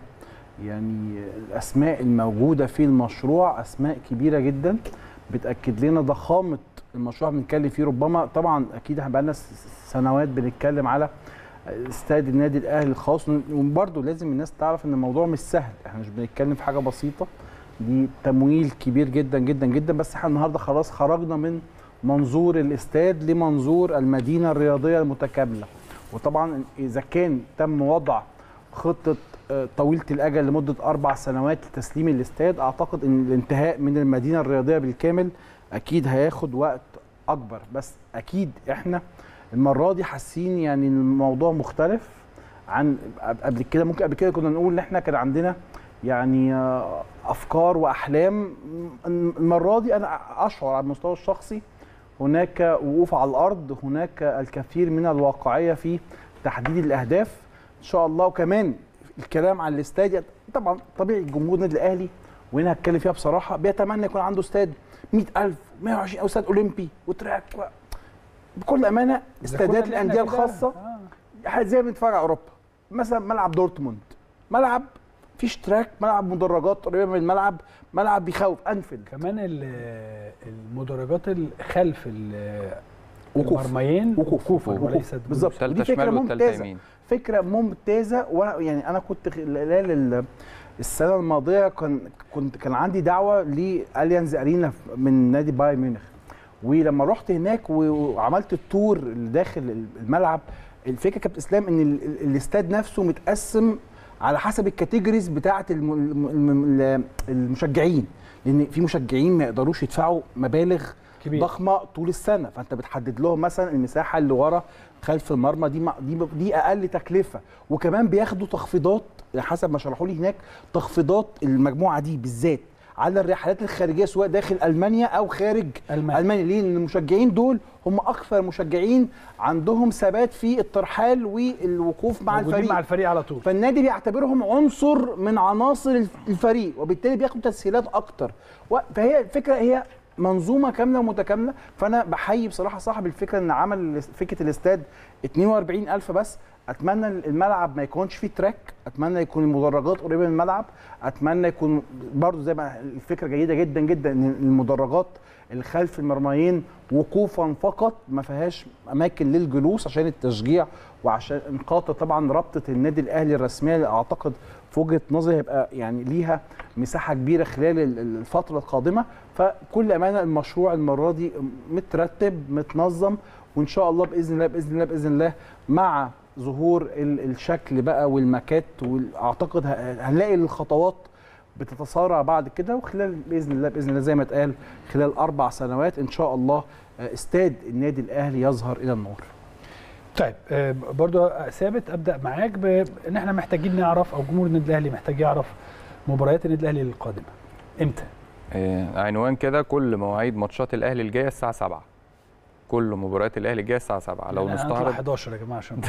يعني الاسماء الموجوده في المشروع اسماء كبيره جدا بتاكد لنا ضخامه المشروع بنتكلم فيه ربما طبعا اكيد احنا بقالنا س- سنوات بنتكلم على استاد النادي الاهلي الخاص وبرده لازم الناس تعرف ان الموضوع مش سهل احنا مش بنتكلم في حاجه بسيطه دي تمويل كبير جدا جدا جدا بس احنا النهارده خلاص خرجنا من منظور الاستاد لمنظور المدينه الرياضيه المتكامله وطبعا اذا كان تم وضع خطه آه، طويله الاجل لمده اربع سنوات لتسليم الاستاد اعتقد ان الانتهاء من المدينه الرياضيه بالكامل اكيد هياخد وقت اكبر بس اكيد احنا المره دي حاسين يعني إن الموضوع مختلف عن قبل كده ممكن قبل كده كنا نقول ان احنا كان عندنا يعني آه، افكار واحلام المره دي انا اشعر على المستوى الشخصي هناك وقوف على الارض هناك الكثير من الواقعيه في تحديد الاهداف ان شاء الله وكمان الكلام عن الاستاد طبعا طبيعي الجمهور النادي الاهلي وهنا هتكلم فيها بصراحه بيتمنى يكون عنده استاد 100000 120 او استاد اولمبي وتراك و... بكل امانه استادات اللي احنا الانديه كده. الخاصه زي ما بنتفرج على اوروبا مثلا ملعب دورتموند ملعب فيش تراك ملعب مدرجات قريبه من الملعب ملعب بيخوف انفيلد كمان ال- المدرجات ال- خلف ال- وقوف. المرميين وقوف وقوفا وليس دون. بالظبط تالتة ودي فكره شمال والتالتة ممتازه يمين. فكره ممتازه وانا يعني انا كنت خلال ال- السنه الماضيه كان كنت كان عندي دعوه لاليانز ارينا من نادي بايرن ميونخ ولما رحت هناك و- وعملت التور اللي داخل الملعب الفكره كابتن اسلام ان ال- ال- الاستاد نفسه متقسم على حسب الكاتيجوريز بتاعه الم- الم- الم- المشجعين لان في مشجعين ما يقدروش يدفعوا مبالغ كبير. ضخمه طول السنه فانت بتحدد لهم مثلا المساحه اللي ورا خلف المرمى دي مع- دي دي اقل تكلفه وكمان بياخدوا تخفيضات حسب ما شرحوا لي هناك تخفيضات المجموعه دي بالذات على الرحلات الخارجيه سواء داخل المانيا او خارج ألمانيا. المانيا ليه؟ لان المشجعين دول هم اكثر مشجعين عندهم ثبات في الترحال والوقوف مع موجودين الفريق مع الفريق على طول فالنادي بيعتبرهم عنصر من عناصر الفريق وبالتالي بياخدوا تسهيلات اكتر و- فهي الفكره هي منظومه كامله ومتكامله فانا بحيي بصراحه صاحب الفكره ان عمل فكره الاستاد 42000 بس اتمنى الملعب ما يكونش فيه تراك اتمنى يكون المدرجات قريبه من الملعب اتمنى يكون برضو زي ما الفكره جيده جدا جدا ان المدرجات اللي خلف المرميين وقوفا فقط ما فيهاش اماكن للجلوس عشان التشجيع وعشان خاطر طبعا رابطه النادي الاهلي الرسميه اللي اعتقد في وجهه نظري هيبقى يعني ليها مساحه كبيره خلال ال- ال- الفتره القادمه فكل امانه المشروع المره دي مترتب متنظم وان شاء الله باذن الله باذن الله باذن الله مع ظهور ال- الشكل بقى والماكات واعتقد ه- هنلاقي الخطوات بتتسارع بعد كده وخلال باذن الله باذن الله زي ما اتقال خلال اربع سنوات ان شاء الله آه، استاد النادي الاهلي يظهر الى النور طيب آه، برضو ثابت ابدا معاك بان احنا محتاجين نعرف او جمهور النادي الاهلي محتاج يعرف مباريات النادي الاهلي القادمه امتى آه، عنوان كده كل مواعيد ماتشات الاهلي الجايه الساعه 7 كل مباريات الاهلي الجايه الساعه 7 لو يعني هنطلع نستعرض 11 يا جماعه عشان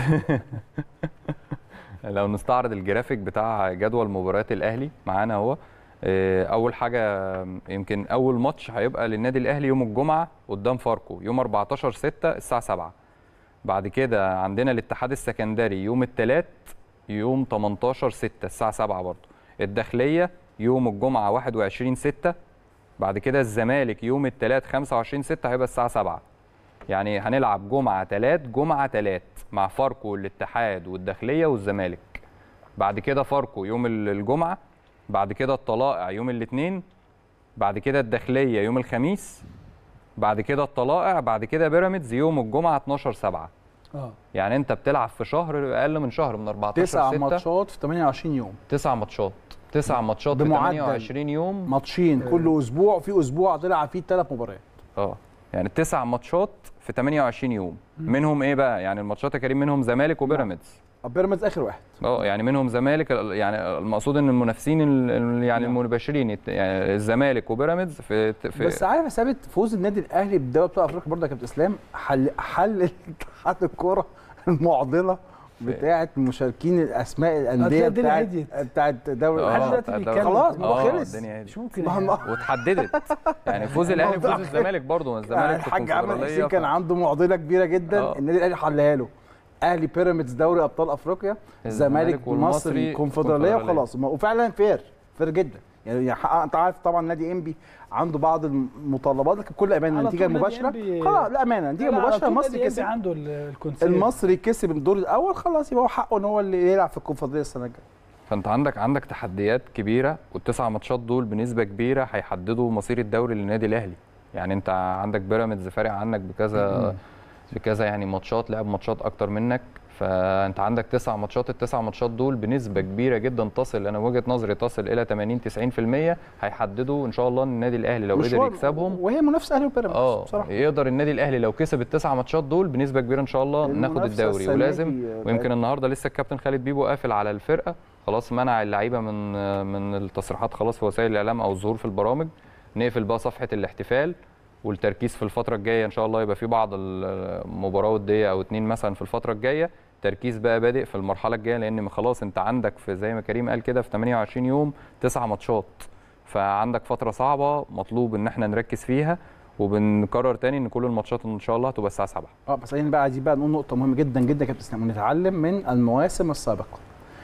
لو نستعرض الجرافيك بتاع جدول مباريات الاهلي معانا اهو آه، اول حاجه يمكن اول ماتش هيبقى للنادي الاهلي يوم الجمعه قدام فاركو يوم 14 6 الساعه 7 بعد كده عندنا الاتحاد السكندري يوم الثلاث يوم 18 6 الساعه 7 برضه الداخليه يوم الجمعه 21 6 بعد كده الزمالك يوم الثلاث 25 6 هيبقى الساعه 7 يعني هنلعب جمعه ثلاث جمعه ثلاث مع فاركو والاتحاد والداخليه والزمالك بعد كده فاركو يوم ال- الجمعه بعد كده الطلائع يوم الاثنين بعد كده الداخليه يوم الخميس بعد كده الطلائع بعد كده بيراميدز يوم الجمعه 12 7 اه يعني انت بتلعب في شهر اقل من شهر من 14 تسع 6 ماتشات في 28 يوم تسع ماتشات تسع ماتشات في بمعدل. 28 يوم ماتشين كل اسبوع في اسبوع تلعب فيه ثلاث مباريات اه يعني تسع ماتشات في 28 يوم منهم ايه بقى يعني الماتشات يا كريم منهم زمالك وبيراميدز بيراميدز اخر واحد اه يعني منهم زمالك يعني المقصود ان المنافسين ال- ال- يعني المباشرين الت- يعني الزمالك وبيراميدز في في بس عارف يا ثابت فوز النادي الاهلي بدوري ابطال افريقيا برضه يا كابتن اسلام حل حل اتحاد الكوره المعضله بتاعه مشاركين الاسماء الانديه هتلاقي الدنيا بتاعت هديت. بتاعت دوري آه، لحد دلوقتي بتاع بيتكلم. الدوري. خلاص، ما هو آه، خلص. الدنيا مش هديت. ممكن ما يعني. هو- واتحددت يعني فوز الاهلي الموضوع- وفوز الزمالك برضه الزمالك في الحاج عمرو الكونفدرالية حسين كان ف- عنده معضله كبيره جدا آه. النادي الاهلي حلها له اهلي بيراميدز دوري ابطال افريقيا الزمالك الزمالك والمصري مصري كونفدراليه كونفدرالية. وخلاص وفعلا فير فير جدا يعني حقق- انت عارف طبعا نادي انبي عنده بعض المتطلبات لكن بكل امانه على النتيجه طول نادي المباشره إنبي- خلاص لا امانه النتيجه لا، على المباشره طول المصري نادي إنبي كسب عنده ال- الكونسيل المصري كسب الدور الاول خلاص يبقى هو حقه ان هو اللي يلعب في الكونفدراليه السنه الجايه فانت عندك عندك تحديات كبيره والتسع ماتشات دول بنسبه كبيره هيحددوا مصير الدوري للنادي الاهلي يعني انت عندك بيراميدز فارق عنك بكذا بكذا يعني ماتشات لعب ماتشات اكتر منك فانت عندك تسع ماتشات التسع ماتشات دول بنسبه كبيره جدا تصل انا وجهه نظري تصل الى 80 90% هيحددوا ان شاء الله ان النادي الاهلي لو قدر مشوار- يكسبهم وهي منافسه اهلي وبيراميدز اه بصراحه يقدر النادي الاهلي لو كسب التسع ماتشات دول بنسبه كبيره ان شاء الله ناخد المنافسة الدوري السنة ولازم دي بقت- ويمكن النهارده لسه الكابتن خالد بيبو قافل على الفرقه خلاص منع اللعيبه من من التصريحات خلاص في وسائل الاعلام او الظهور في البرامج نقفل بقى صفحه الاحتفال والتركيز في الفتره الجايه ان شاء الله يبقى في بعض المباراه وديه او اتنين مثلا في الفتره الجايه تركيز بقى بادئ في المرحله الجايه لان خلاص انت عندك في زي ما كريم قال كده في 28 يوم تسع ماتشات فعندك فتره صعبه مطلوب ان احنا نركز فيها وبنكرر تاني ان كل الماتشات ان شاء الله هتبقى الساعه 7 اه بس عايزين بقى عايزين بقى نقول نقطه مهمه جدا جدا يا كابتن اسلام ونتعلم من المواسم السابقه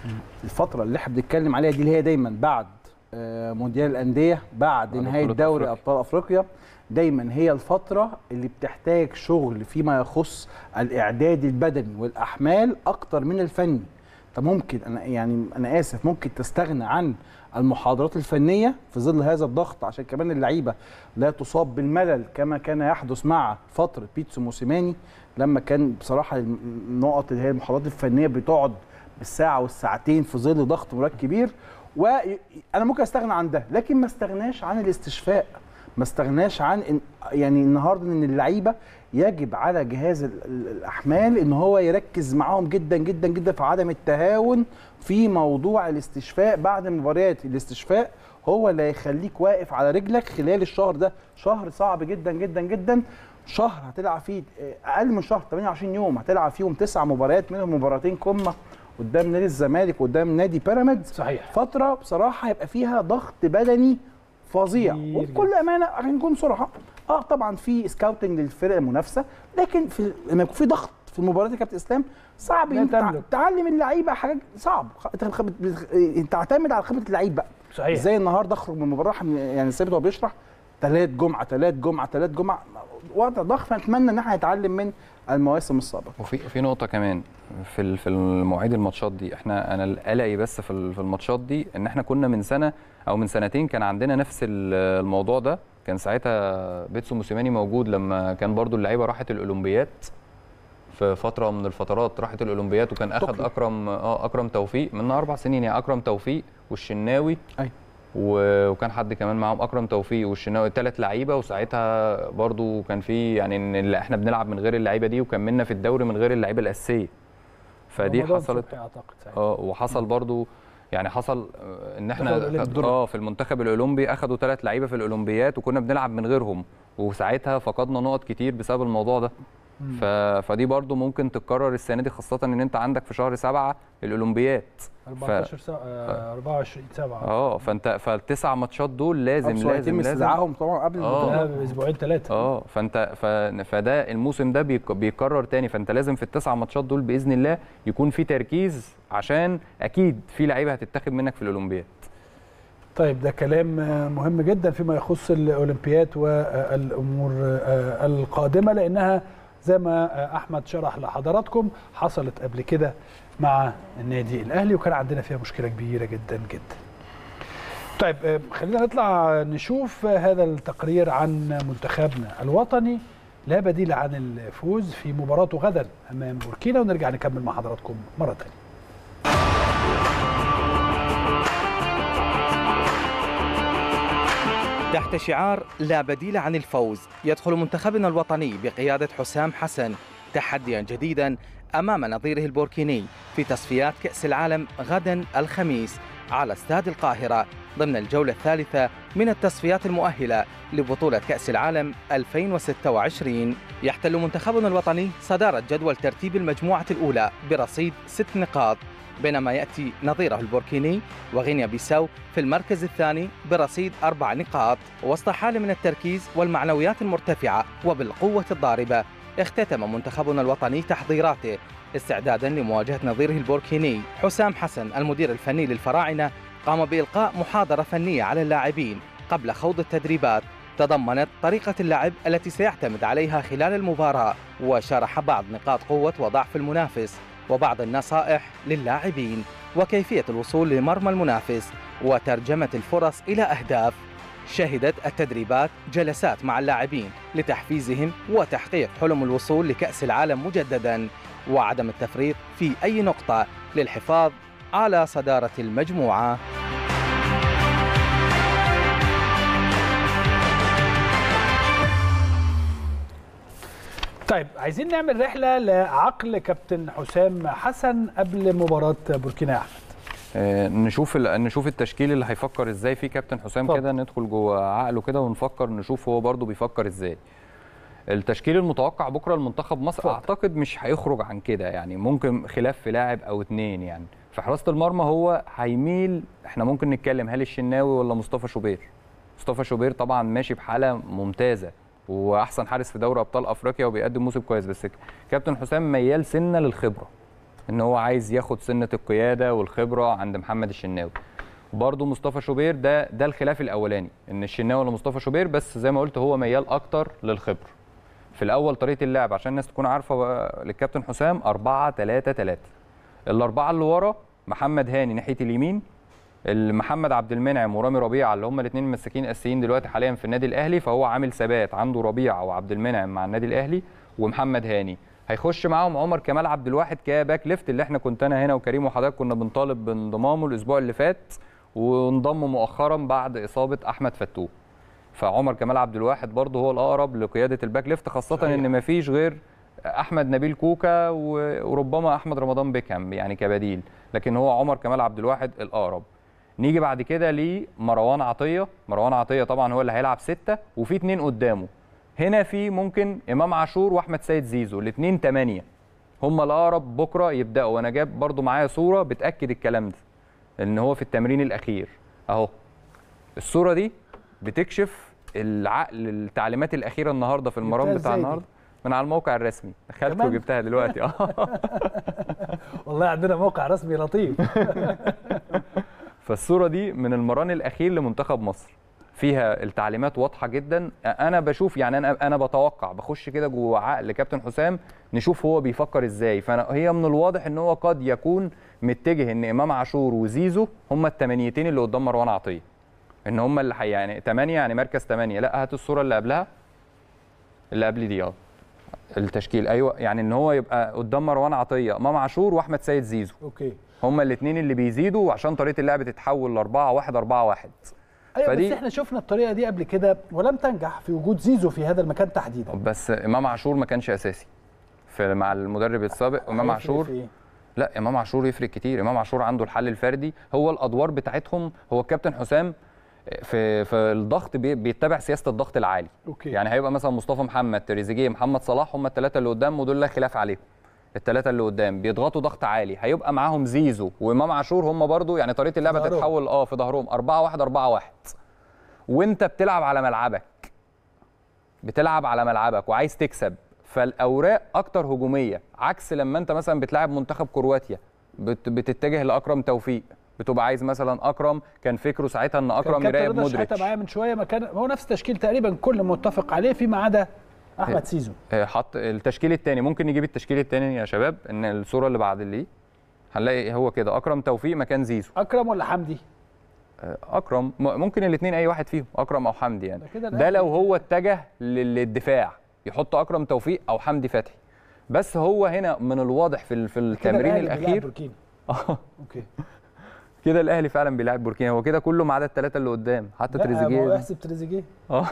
الفتره اللي احنا بنتكلم عليها دي اللي هي دايما بعد آه، مونديال الانديه بعد بعد نهايه بطولة دوري أفريقيا. ابطال افريقيا دايما هي الفتره اللي بتحتاج شغل فيما يخص الاعداد البدني والاحمال اكتر من الفني طب ممكن انا يعني انا اسف ممكن تستغنى عن المحاضرات الفنيه في ظل هذا الضغط عشان كمان اللعيبه لا تصاب بالملل كما كان يحدث مع فتره بيتسو موسيماني لما كان بصراحه النقط اللي هي المحاضرات الفنيه بتقعد بالساعه والساعتين في ظل ضغط مباراه كبير وانا ممكن استغنى عن ده لكن ما استغناش عن الاستشفاء ما استغناش عن إن يعني النهارده ان اللعيبه يجب على جهاز ال- ال- الاحمال ان هو يركز معاهم جدا جدا جدا في عدم التهاون في موضوع الاستشفاء بعد المباريات الاستشفاء هو اللي هيخليك واقف على رجلك خلال الشهر ده شهر صعب جدا جدا جدا شهر هتلعب فيه اقل من شهر 28 يوم هتلعب فيهم تسع مباريات منهم مباراتين قمه قدام نادي الزمالك وقدام نادي بيراميدز صحيح فتره بصراحه هيبقى فيها ضغط بدني فظيع كبير وبكل امانه عشان نكون صراحه اه طبعا في سكاوتنج للفرق المنافسه لكن في لما يكون في ضغط في المباريات يا كابتن اسلام صعب لا انت تع- تملك. تعلم اللعيبه حاجات صعب انت خ- بت- بت- تعتمد على خبره اللعيب بقى صحيح ازاي النهارده اخرج من المباراه ح- يعني ثابت وهو بيشرح ثلاث جمعه ثلاث جمعه ثلاث جمعه وضع ضغط فنتمنى ان احنا نتعلم من المواسم السابقه وفي في نقطه كمان في ال- في المواعيد الماتشات دي احنا انا قلقي بس في ال- في الماتشات دي ان احنا كنا من سنه او من سنتين كان عندنا نفس ال- الموضوع ده كان ساعتها بيتسو موسيماني موجود لما كان برضو اللعيبه راحت الاولمبيات في فتره من الفترات راحت الاولمبيات وكان اخذ طوكيو. اكرم اه اكرم توفيق من اربع سنين يعني اكرم توفيق والشناوي أيوة. و- وكان حد كمان معاهم اكرم توفيق والشناوي ثلاث لعيبه وساعتها برضو كان في يعني ان اللي احنا بنلعب من غير اللعيبه دي وكملنا في الدوري من غير اللعيبه الاساسيه فدي رمضان حصلت صبحي اعتقد ساعتها. اه وحصل برضو يعني حصل آه، ان احنا دخلوا الأولمبي. اه في المنتخب الاولمبي اخذوا ثلاث لعيبه في الاولمبيات وكنا بنلعب من غيرهم وساعتها فقدنا نقط كتير بسبب الموضوع ده ف... فدي برضو ممكن تتكرر السنه دي خاصه ان انت عندك في شهر سبعة الاولمبياد 14 سبعة آه، 24 7 اه فانت فالتسع ماتشات دول لازم أبسط لازم يتم لازم استدعائهم طبعا قبل آه. البطوله باسبوعين ثلاثه اه فانت ف... فده الموسم ده بيك... بيكرر تاني فانت لازم في التسع ماتشات دول باذن الله يكون في تركيز عشان اكيد في لعيبه هتتاخد منك في الاولمبياد طيب ده كلام آه، مهم جدا فيما يخص الاولمبياد والامور آه، القادمه لانها زي ما آه، احمد شرح لحضراتكم حصلت قبل كده مع النادي الاهلي وكان عندنا فيها مشكله كبيره جدا جدا. طيب آه، خلينا نطلع نشوف آه، هذا التقرير عن منتخبنا الوطني لا بديل عن الفوز في مباراته غدا امام بوركينا ونرجع نكمل مع حضراتكم مره ثانيه. تحت شعار لا بديل عن الفوز يدخل منتخبنا الوطني بقيادة حسام حسن تحديا جديدا أمام نظيره البوركيني في تصفيات كأس العالم غدا الخميس على استاد القاهرة ضمن الجولة الثالثة من التصفيات المؤهلة لبطولة كأس العالم 2026 يحتل منتخبنا الوطني صدارة جدول ترتيب المجموعة الأولى برصيد ست نقاط بينما يأتي نظيره البوركيني وغينيا بيساو في المركز الثاني برصيد أربع نقاط وسط حالة من التركيز والمعنويات المرتفعة وبالقوة الضاربة اختتم منتخبنا الوطني تحضيراته استعدادا لمواجهة نظيره البوركيني حسام حسن المدير الفني للفراعنة قام بإلقاء محاضرة فنية على اللاعبين قبل خوض التدريبات تضمنت طريقة اللعب التي سيعتمد عليها خلال المباراة وشرح بعض نقاط قوة وضعف المنافس وبعض النصائح للاعبين وكيفية الوصول لمرمى المنافس وترجمة الفرص إلى أهداف شهدت التدريبات جلسات مع اللاعبين لتحفيزهم وتحقيق حلم الوصول لكأس العالم مجددا وعدم التفريط في أي نقطة للحفاظ على صدارة المجموعة طيب عايزين نعمل رحله لعقل كابتن حسام حسن قبل مباراه بوركينا يا احمد آه، نشوف ال- نشوف التشكيل اللي هيفكر ازاي فيه كابتن حسام اتفضل. كده ندخل جوه عقله كده ونفكر نشوف هو برضو بيفكر ازاي التشكيل المتوقع بكره لمنتخب مصر اتفضل. اعتقد مش هيخرج عن كده يعني ممكن خلاف في لاعب او اتنين يعني في حراسه المرمى هو هيميل احنا ممكن نتكلم هل الشناوي ولا مصطفى شوبير مصطفى شوبير طبعا ماشي بحاله ممتازه واحسن حارس في دوري ابطال افريقيا وبيقدم موسم كويس بس كابتن حسام ميال سنه للخبره ان هو عايز ياخد سنه القياده والخبره عند محمد الشناوي برضه مصطفى شوبير ده ده الخلاف الاولاني ان الشناوي ولا مصطفى شوبير بس زي ما قلت هو ميال اكتر للخبره في الاول طريقه اللعب عشان الناس تكون عارفه بقى للكابتن حسام 4 3 3 الاربعه اللي ورا محمد هاني ناحيه اليمين محمد عبد المنعم ورامي ربيعه اللي هم الاثنين مساكين اساسيين دلوقتي حاليا في النادي الاهلي فهو عامل ثبات عنده ربيعه وعبد المنعم مع النادي الاهلي ومحمد هاني هيخش معاهم عمر كمال عبد الواحد كباك ليفت اللي احنا كنت انا هنا وكريم وحضرتك كنا بنطالب بانضمامه الاسبوع اللي فات وانضم مؤخرا بعد اصابه احمد فتوح فعمر كمال عبد الواحد برضه هو الاقرب لقياده الباك ليفت خاصه صحيح. ان مفيش غير احمد نبيل كوكا و- وربما احمد رمضان بيكهام يعني كبديل لكن هو عمر كمال عبد الواحد الاقرب نيجي بعد كده لمروان عطيه مروان عطيه طبعا هو اللي هيلعب سته وفي اتنين قدامه هنا في ممكن امام عاشور واحمد سيد زيزو الاثنين تمانية هم الاقرب بكره يبداوا وانا جاب برضو معايا صوره بتاكد الكلام ده ان هو في التمرين الاخير اهو الصوره دي بتكشف العقل التعليمات الاخيره النهارده في المران جبتها بتاع إزاي دي؟ النهارده من على الموقع الرسمي دخلت كمان؟ وجبتها دلوقتي اه والله عندنا موقع رسمي لطيف فالصوره دي من المران الاخير لمنتخب مصر فيها التعليمات واضحه جدا انا بشوف يعني انا انا بتوقع بخش كده جوه عقل كابتن حسام نشوف هو بيفكر ازاي فهي من الواضح ان هو قد يكون متجه ان امام عاشور وزيزو هم الثمانيتين اللي قدام مروان عطيه ان هم اللي حي يعني ثمانيه يعني مركز ثمانيه لا هات الصوره اللي قبلها اللي قبل دي اه التشكيل ايوه يعني ان هو يبقى قدام مروان عطيه امام عاشور واحمد سيد زيزو اوكي هما الاثنين اللي بيزيدوا عشان طريقه اللعب تتحول ل 4 1 4 1 ايوه فدي- بس احنا شفنا الطريقه دي قبل كده ولم تنجح في وجود زيزو في هذا المكان تحديدا بس امام عاشور ما كانش اساسي في مع المدرب السابق امام هيفرق عاشور في إيه؟ لا امام عاشور يفرق كتير امام عاشور عنده الحل الفردي هو الادوار بتاعتهم هو الكابتن حسام في في الضغط بي- بيتبع سياسه الضغط العالي أوكي. يعني هيبقى مثلا مصطفى محمد تريزيجيه محمد صلاح هم الثلاثه اللي قدام ودول لا خلاف عليهم الثلاثه اللي قدام بيضغطوا ضغط عالي هيبقى معاهم زيزو وامام عاشور هم برضو يعني طريقه اللعبه ظهرهم. تتحول اه في ظهرهم 4 1 4 1 وانت بتلعب على ملعبك بتلعب على ملعبك وعايز تكسب فالاوراق اكتر هجوميه عكس لما انت مثلا بتلاعب منتخب كرواتيا بت بتتجه لاكرم توفيق بتبقى عايز مثلا اكرم كان فكره ساعتها ان اكرم كان كابتن يراقب رضا شحاته مودريتش معايا من شويه ما كان هو نفس التشكيل تقريبا كل متفق عليه فيما عدا احمد سيزو آه، حط التشكيل الثاني ممكن نجيب التشكيل الثاني يا شباب ان الصوره اللي بعد اللي هنلاقي هو كده اكرم توفيق مكان زيزو اكرم ولا حمدي آه، اكرم م- ممكن الاثنين اي واحد فيهم اكرم او حمدي يعني ده كده ده الأهلي. لو هو اتجه لل- للدفاع يحط اكرم توفيق او حمدي فتحي بس هو هنا من الواضح في ال- في كده التمرين الأهلي بيلعب الاخير بوركينا. اه اوكي كده الاهلي فعلا بيلعب بوركينا هو كده كله ما عدا الثلاثه اللي قدام حتى لا ما هو تريزيجيه يحسب تريزيجيه اه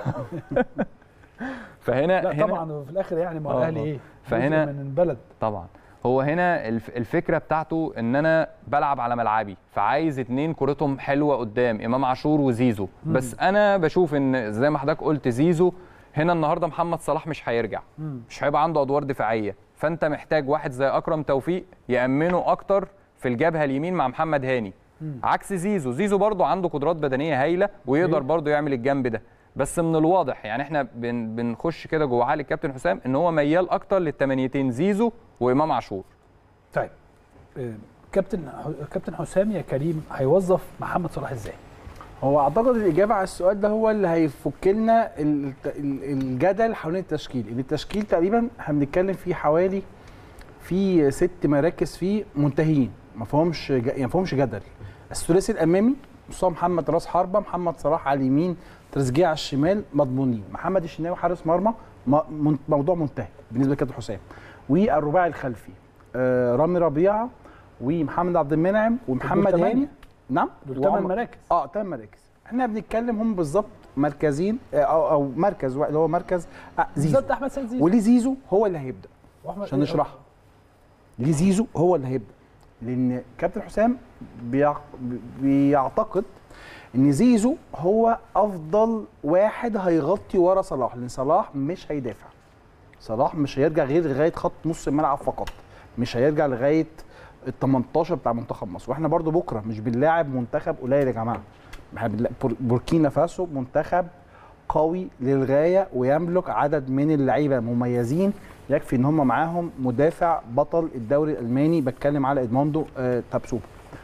فهنا لا هنا طبعا في الاخر يعني ما هو آه، الاهلي آه. ايه فهنا- جزء من البلد طبعا هو هنا الف- الفكره بتاعته ان انا بلعب على ملعبي فعايز اتنين كورتهم حلوه قدام امام عاشور وزيزو مم. بس انا بشوف ان زي ما حضرتك قلت زيزو هنا النهارده محمد صلاح مش هيرجع مم. مش هيبقى عنده ادوار دفاعيه فانت محتاج واحد زي اكرم توفيق يامنه اكتر في الجبهه اليمين مع محمد هاني مم. عكس زيزو زيزو برضه عنده قدرات بدنيه هايله ويقدر أوكي. برضه يعمل الجنب ده بس من الواضح يعني احنا بن بنخش كده جوه عقل الكابتن حسام ان هو ميال اكتر للثمانيتين زيزو وامام عاشور طيب آه، كابتن كابتن حسام يا كريم هيوظف محمد صلاح ازاي؟ هو اعتقد الاجابه على السؤال ده هو اللي هيفك لنا ال- ال- الجدل حوالين التشكيل ان التشكيل تقريبا احنا بنتكلم فيه حوالي في ست مراكز فيه منتهيين ما فيهمش ج- يعني ما فيهمش جدل الثلاثي الامامي مصطفى محمد راس حربه محمد صلاح على اليمين تريزيجيه على الشمال مضمونين محمد الشناوي حارس مرمى م- من- موضوع منتهي بالنسبه لكابتن حسام والرباعي الخلفي آه رامي ربيعه ومحمد عبد المنعم ومحمد تمانية. هاني نعم دول ثمان وعمر- مراكز اه ثمان مراكز احنا بنتكلم هم بالظبط مركزين آه، او او مركز واحد اللي هو مركز آه زيزو بالظبط احمد سيد زيزو وليه زيزو هو اللي هيبدا وأحمد- عشان نشرحها ليه زيزو هو اللي هيبدا لان كابتن حسام بيع- بيعتقد ان زيزو هو افضل واحد هيغطي ورا صلاح لان صلاح مش هيدافع صلاح مش هيرجع غير لغايه خط نص الملعب فقط مش هيرجع لغايه ال 18 بتاع منتخب مصر واحنا برضو بكره مش بنلاعب منتخب قليل يا جماعه احنا بنلاعب بور- بوركينا فاسو منتخب قوي للغايه ويملك عدد من اللعيبه مميزين يكفي ان هم معاهم مدافع بطل الدوري الالماني بتكلم على ادموندو آه تابسوبا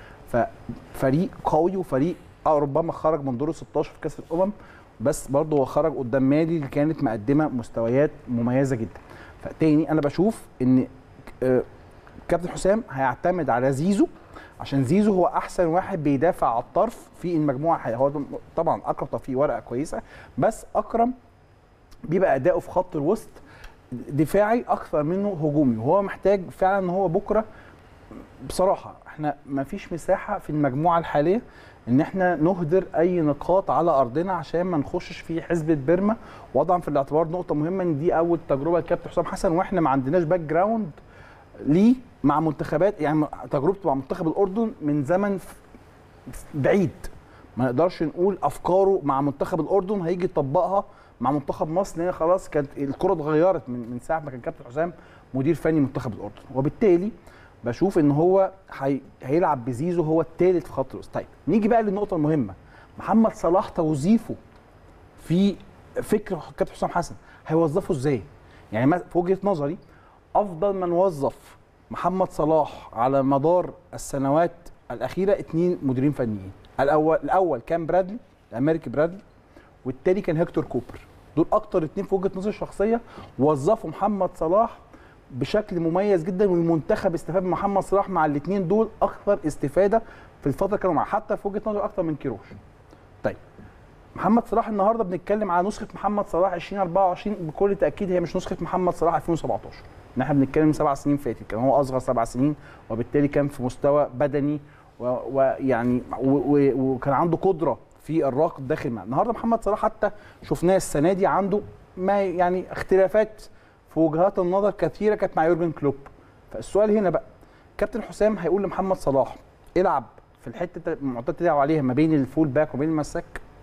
ففريق قوي وفريق آه ربما خرج من دور ال 16 في كاس الامم بس برضه هو خرج قدام مالي اللي كانت مقدمه مستويات مميزه جدا فتاني انا بشوف ان آه، كابتن حسام هيعتمد على زيزو عشان زيزو هو احسن واحد بيدافع على الطرف في المجموعه الحالية. هو طبعا اكرم توفيق ورقه كويسه بس اكرم بيبقى اداؤه في خط الوسط دفاعي اكثر منه هجومي وهو محتاج فعلا ان هو بكره بصراحه احنا ما فيش مساحه في المجموعه الحاليه ان احنا نهدر اي نقاط على ارضنا عشان ما نخشش في حسبه بيرما وضعا في الاعتبار نقطه مهمه ان دي اول تجربه لكابتن حسام حسن واحنا ما عندناش باك جراوند ليه مع منتخبات يعني تجربته مع منتخب الاردن من زمن ف- ف- بعيد ما نقدرش نقول افكاره مع منتخب الاردن هيجي يطبقها مع منتخب مصر لان خلاص كانت الكره اتغيرت من من ساعه ما كان كابتن حسام مدير فني منتخب الاردن وبالتالي بشوف ان هو هي... هيلعب بزيزو هو الثالث في خط الوسط طيب نيجي بقى للنقطه المهمه محمد صلاح توظيفه في فكر كابتن حسام حسن هيوظفه ازاي يعني ما- في وجهه نظري افضل من وظف محمد صلاح على مدار السنوات الاخيره اثنين مديرين فنيين الاول الاول كان برادلي الامريكي برادلي والتاني كان هيكتور كوبر دول اكتر اتنين في وجهه نظري الشخصيه وظفوا محمد صلاح بشكل مميز جدا والمنتخب استفاد من محمد صلاح مع الاثنين دول اكثر استفاده في الفتره اللي كانوا معاه حتى في وجهه نظري اكتر من كيروش طيب محمد صلاح النهارده بنتكلم على نسخه محمد صلاح 2024 بكل تاكيد هي مش نسخه محمد صلاح 2017 ان احنا بنتكلم سبع سنين فاتت كان هو اصغر سبع سنين وبالتالي كان في مستوى بدني و- ويعني و- و- وكان عنده قدره في الركض داخل الملعب النهارده محمد صلاح حتى شفناه السنه دي عنده ما يعني اختلافات في وجهات النظر كثيره كانت مع يورجن كلوب فالسؤال هنا بقى كابتن حسام هيقول لمحمد صلاح العب في الحته اللي المعتاد تلعب عليها ما بين الفول باك وبين المساك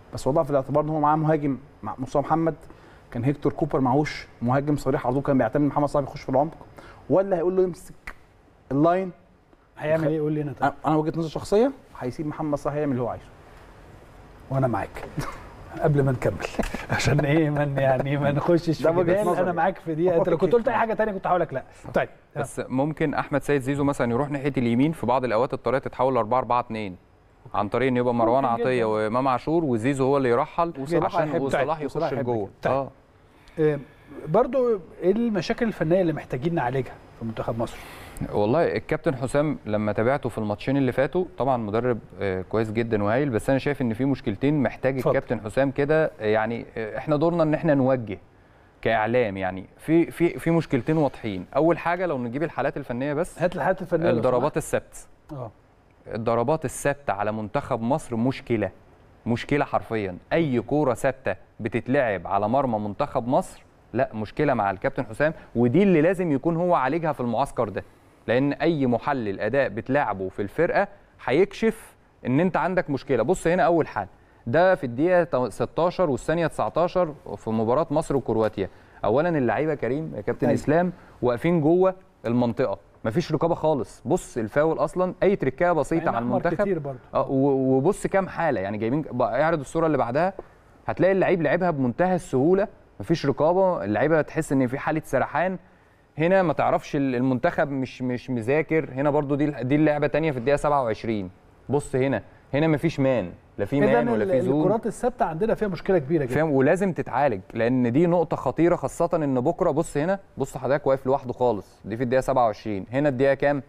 بس وضع في الاعتبار ان هو معاه مهاجم مع مصطفى محمد كان هيكتور كوبر معهوش مهاجم صريح على طول كان بيعتمد محمد صلاح يخش في العمق ولا هيقول له يمسك اللاين هيعمل ايه قول لي انا طيب. انا وجهه نظري شخصيه هيسيب محمد صلاح يعمل اللي هو عايزه وانا معاك قبل ما نكمل عشان ايه من يعني ما نخشش ده في وجهة جدال نظري. انا معاك في دي انت لو كنت قلت اي حاجه تانية كنت هقول لك لا طيب بس ممكن احمد سيد زيزو مثلا يروح ناحيه اليمين في بعض الاوقات الطريقه تتحول ل 4 4 2 عن طريق ان يبقى مروان ممكن عطيه جداً. وامام عاشور وزيزو هو اللي يرحل وصلاح عشان هيحب- وصلاح وصلاح يخش هيحب لجوه كده. اه آه، برضو ايه المشاكل الفنيه اللي محتاجين نعالجها في منتخب مصر والله الكابتن حسام لما تابعته في الماتشين اللي فاتوا طبعا مدرب آه، كويس جدا وهايل بس انا شايف ان في مشكلتين محتاج اتفضل. الكابتن حسام كده آه، يعني آه، احنا دورنا ان احنا نوجه كاعلام يعني في في في مشكلتين واضحين اول حاجه لو نجيب الحالات الفنيه بس هات الحالات الفنيه لو الضربات الثابته سمحت. اه الضربات الثابته على منتخب مصر مشكله مشكله حرفيا اي كوره ثابته بتتلعب على مرمى منتخب مصر لا مشكله مع الكابتن حسام ودي اللي لازم يكون هو عالجها في المعسكر ده لان اي محلل اداء بتلعبه في الفرقه هيكشف ان انت عندك مشكله بص هنا اول حاجه ده في الدقيقه 16 والثانيه 19 في مباراه مصر وكرواتيا اولا اللعيبه كريم يا كابتن أيوة. اسلام واقفين جوه المنطقه مفيش رقابه خالص بص الفاول اصلا اي تركايه بسيطه مع إن على أحمر المنتخب كتير برضو. اه و- وبص كام حاله يعني جايبين بقى اعرض الصوره اللي بعدها هتلاقي اللعيب لعبها بمنتهى السهوله مفيش رقابه اللعيبه تحس ان في حاله سرحان هنا ما تعرفش ال- المنتخب مش مش مذاكر هنا برضو دي دي اللعبه تانية في الدقيقه 27 بص هنا هنا مفيش مان لا في اذا مان ولا في زون الكرات الثابته عندنا فيها مشكله كبيره جدا فاهم ولازم تتعالج لان دي نقطه خطيره خاصه ان بكره بص هنا بص حضرتك واقف لوحده خالص دي في الدقيقه 27 هنا الدقيقه كام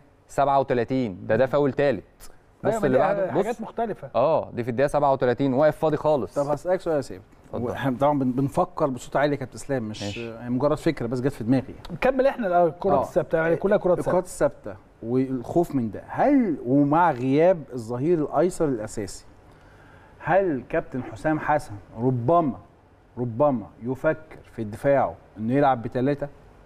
37 ده ده فاول ثالث أيوة، بص ما اللي دي بعده حاجات بص مختلفه اه دي في الدقيقه 37 واقف فاضي خالص طب هسألك سؤال يا سيف اتفضل. احنا طبعا بن- بنفكر بصوت عالي يا كابتن اسلام مش ماشي. هي مجرد فكره بس جت في دماغي نكمل احنا الأول الكرات آه. الثابته يعني كلها كرات الكرات ثابته الثابته والخوف من ده هل ومع غياب الظهير الايسر الاساسي هل كابتن حسام حسن ربما ربما يفكر في دفاعه انه يلعب بثلاثه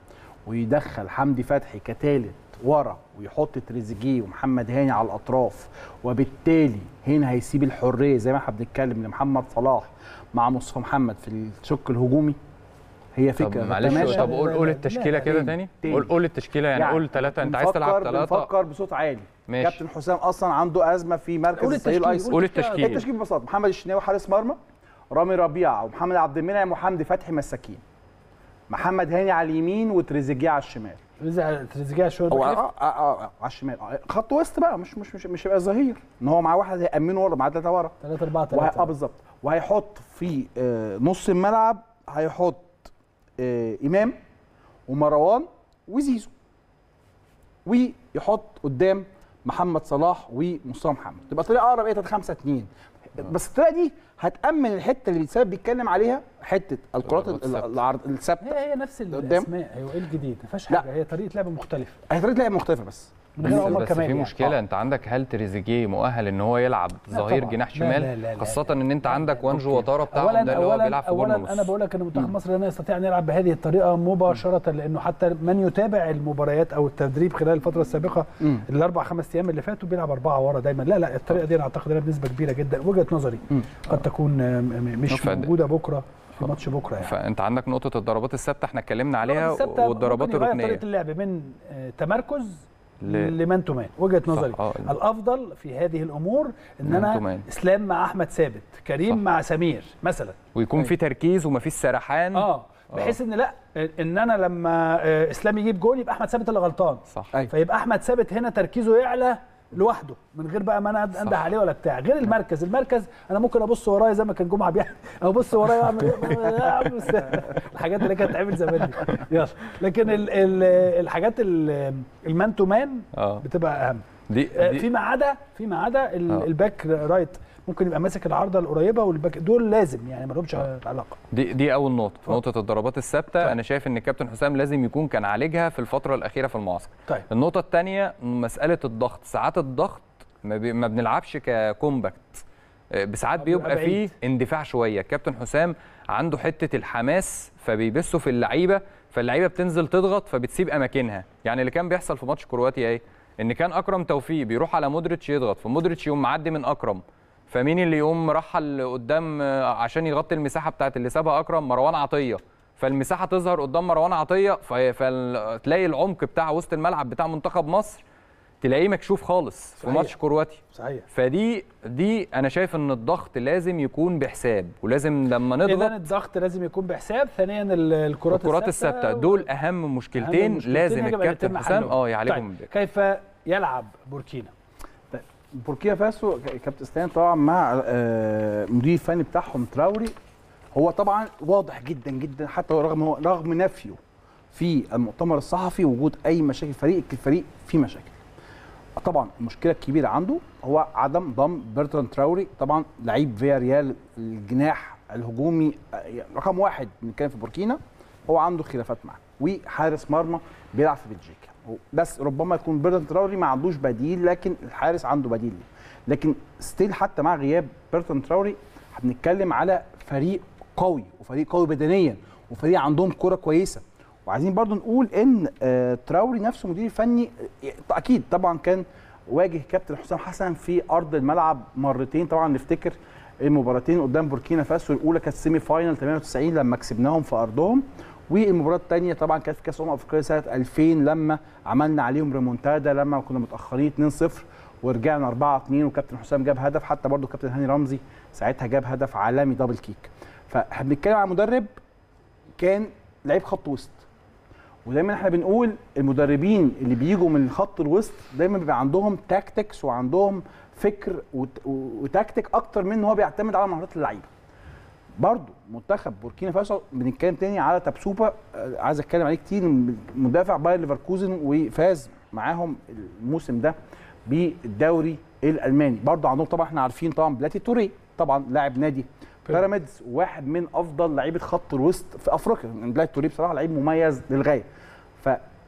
ويدخل حمدي فتحي كثالث ورا ويحط تريزيجيه ومحمد هاني على الاطراف وبالتالي هنا هيسيب الحريه زي ما احنا بنتكلم لمحمد صلاح مع مصطفى محمد في الشق الهجومي هي طب فكره معلش تتماشى؟ طب قول قول لا، التشكيله لا، كده تاني، تاني تاني. قول قول التشكيله يعني, قول ثلاثه انت عايز تلعب بنفكر- ثلاثه بنفكر بصوت عالي ماشي. كابتن حسام اصلا عنده ازمه في مركز قول الظهير التشكيل، الايسر قول التشكيل. التشكيل ببساطه محمد الشناوي حارس مرمى رامي ربيعه ومحمد عبد المنعم وحمدي فتحي مساكين محمد هاني على اليمين وتريزيجيه على الشمال تريزيجيه شويه هو باك آه آه آه آه على الشمال آه خط وسط بقى مش مش مش, مش هيبقى ظهير ان هو معاه واحد هيأمنه ورا معاه ثلاثه ورا 3 4 وه... اه 3 بالظبط وهيحط في آه نص الملعب هيحط آه امام ومروان وزيزو ويحط قدام محمد صلاح ومصطفى محمد تبقى طريقه اقرب ايه 3 5 2 بس الطريقه دي هتامن الحته اللي بيتسبب بيتكلم عليها حته الكرات الضربات ال- الثابتة. العرض الثابته هي هي نفس قدام. الاسماء ايوه ايه الجديد ما فيهاش لا. حاجه هي طريقه لعب مختلفه هي طريقه لعب مختلفه بس من غير عمر بس كمال في يعني. مشكله آه. انت عندك هل تريزيجيه مؤهل ان هو يلعب ظهير طبعاً. جناح لا، شمال لا، لا، لا. خاصه ان انت عندك وانجو أوكي. وطاره بتاعهم اولا ده اللي هو اولا بيلعب في اولا بورنموث انا بقول لك ان منتخب مصر لا يستطيع ان يلعب بهذه الطريقه مباشره لانه حتى من يتابع المباريات او التدريب خلال الفتره السابقه مم. الاربع خمس ايام اللي فاتوا بيلعب اربعه ورا دايما لا لا الطريقه دي انا اعتقد انها بنسبه كبيره جدا وجهه نظري قد تكون آه، م- م- مش فد- موجوده بكره في ماتش بكره يعني فانت عندك نقطه الضربات الثابته احنا اتكلمنا عليها الثابتة والضربات ممكن يغير الركنيه طريقه اللعب من آه، تمركز ل- لمان تو مان وجهه نظري آه. الافضل في هذه الامور ان مان تو انا مان. اسلام مع احمد ثابت كريم صح. مع سمير مثلا ويكون في تركيز ومفيش سرحان اه بحيث ان لا ان انا لما آه، اسلام يجيب جول يبقى احمد ثابت اللي غلطان صح أيوة. فيبقى احمد ثابت هنا تركيزه يعلى لوحده من غير بقى ما انا انده عليه ولا بتاع غير المركز المركز انا ممكن ابص ورايا زي ما كان جمعه بيعمل او ابص ورايا واعمل إيه؟ يا عم بس- الحاجات اللي كانت تعمل زمان دي يلا لكن ال ال الحاجات ال- المان تو مان اه بتبقى اهم دي, آه، دي فيما عدا فيما عدا ال- آه. الباك رايت ممكن يبقى ماسك العارضه القريبه والباك دول لازم يعني ما لهمش علاقه دي دي اول نقطه نقطه الضربات الثابته انا شايف ان الكابتن حسام لازم يكون كان عالجها في الفتره الاخيره في المعسكر طيب النقطه الثانيه مساله الضغط ساعات الضغط ما, بي ما بنلعبش ككومباكت آه، بساعات بيبقى بيبقى فيه بعيد. اندفاع شويه الكابتن حسام عنده حته الحماس فبيبثه في اللعيبه فاللعيبه بتنزل تضغط فبتسيب اماكنها يعني اللي كان بيحصل في ماتش كرواتيا ايه ان كان اكرم توفيق بيروح على مودريتش يضغط فمودريتش يقوم معدي من اكرم فمين اللي يقوم رحل قدام آه، عشان يغطي المساحه بتاعت اللي سابها اكرم مروان عطيه فالمساحه تظهر قدام مروان عطيه في- فتلاقي العمق بتاع وسط الملعب بتاع منتخب مصر تلاقيه مكشوف خالص في صحيح. ماتش كرواتيا صحيح فدي دي انا شايف ان الضغط لازم يكون بحساب ولازم لما نضغط اذا الضغط لازم يكون بحساب ثانيا ال- الكرات الكرات الثابته دول اهم مشكلتين أهم مشكلتين لازم يجب أن الكابتن يتم حسام حلهم. اه يعالجهم طيب. طيب. كيف يلعب بوركينا بوركينا فاسو ك- كابتن اسلام طبعا مع آه، المدير الفني بتاعهم تراوري هو طبعا واضح جدا جدا حتى رغم هو رغم نفيه في المؤتمر الصحفي وجود اي مشاكل فريق الفريق فيه مشاكل طبعا المشكله الكبيره عنده هو عدم ضم برتراند تراوري طبعا لعيب فيا ريال الجناح الهجومي آه، رقم واحد بنتكلم في بوركينا هو عنده خلافات معاه وحارس مرمى بيلعب في بلجيكا هو- بس ربما يكون برتراند تراوري ما عندوش بديل لكن الحارس عنده بديل ليه لكن ستيل حتى مع غياب برتراند تراوري بنتكلم على فريق قوي وفريق قوي بدنيا وفريق عندهم كرة كويسه وعايزين برضو نقول ان آه، تراوري نفسه مدير فني آه، اكيد طبعا كان واجه كابتن حسام حسن في ارض الملعب مرتين طبعا نفتكر المباراتين قدام بوركينا فاسو الاولى كانت سيمي فاينل 98 لما كسبناهم في ارضهم والمباراه الثانيه طبعا كانت في كاس الامم الافريقيه سنه 2000 لما عملنا عليهم ريمونتادا لما كنا متاخرين 2-0 ورجعنا 4 2 وكابتن حسام جاب هدف حتى برضو كابتن هاني رمزي ساعتها جاب هدف عالمي دبل كيك فاحنا بنتكلم عن مدرب كان لعيب خط وسط ودايما احنا بنقول المدربين اللي بيجوا من خط الوسط دايما بيبقى عندهم تاكتكس وعندهم فكر وت- وتكتيك اكتر من ان هو بيعتمد على مهارات اللعيبه برضو منتخب بوركينا فاسو بنتكلم تاني على تبسوبا آه، عايز اتكلم عليه كتير مدافع باير ليفركوزن وفاز معاهم الموسم ده بالدوري الالماني برضو عندهم طبعا احنا عارفين طبعا بلاتي توري طبعا لاعب نادي بيراميدز واحد من افضل لعيبه خط الوسط في افريقيا يعني بلاتي توري بصراحه لعيب مميز للغايه ف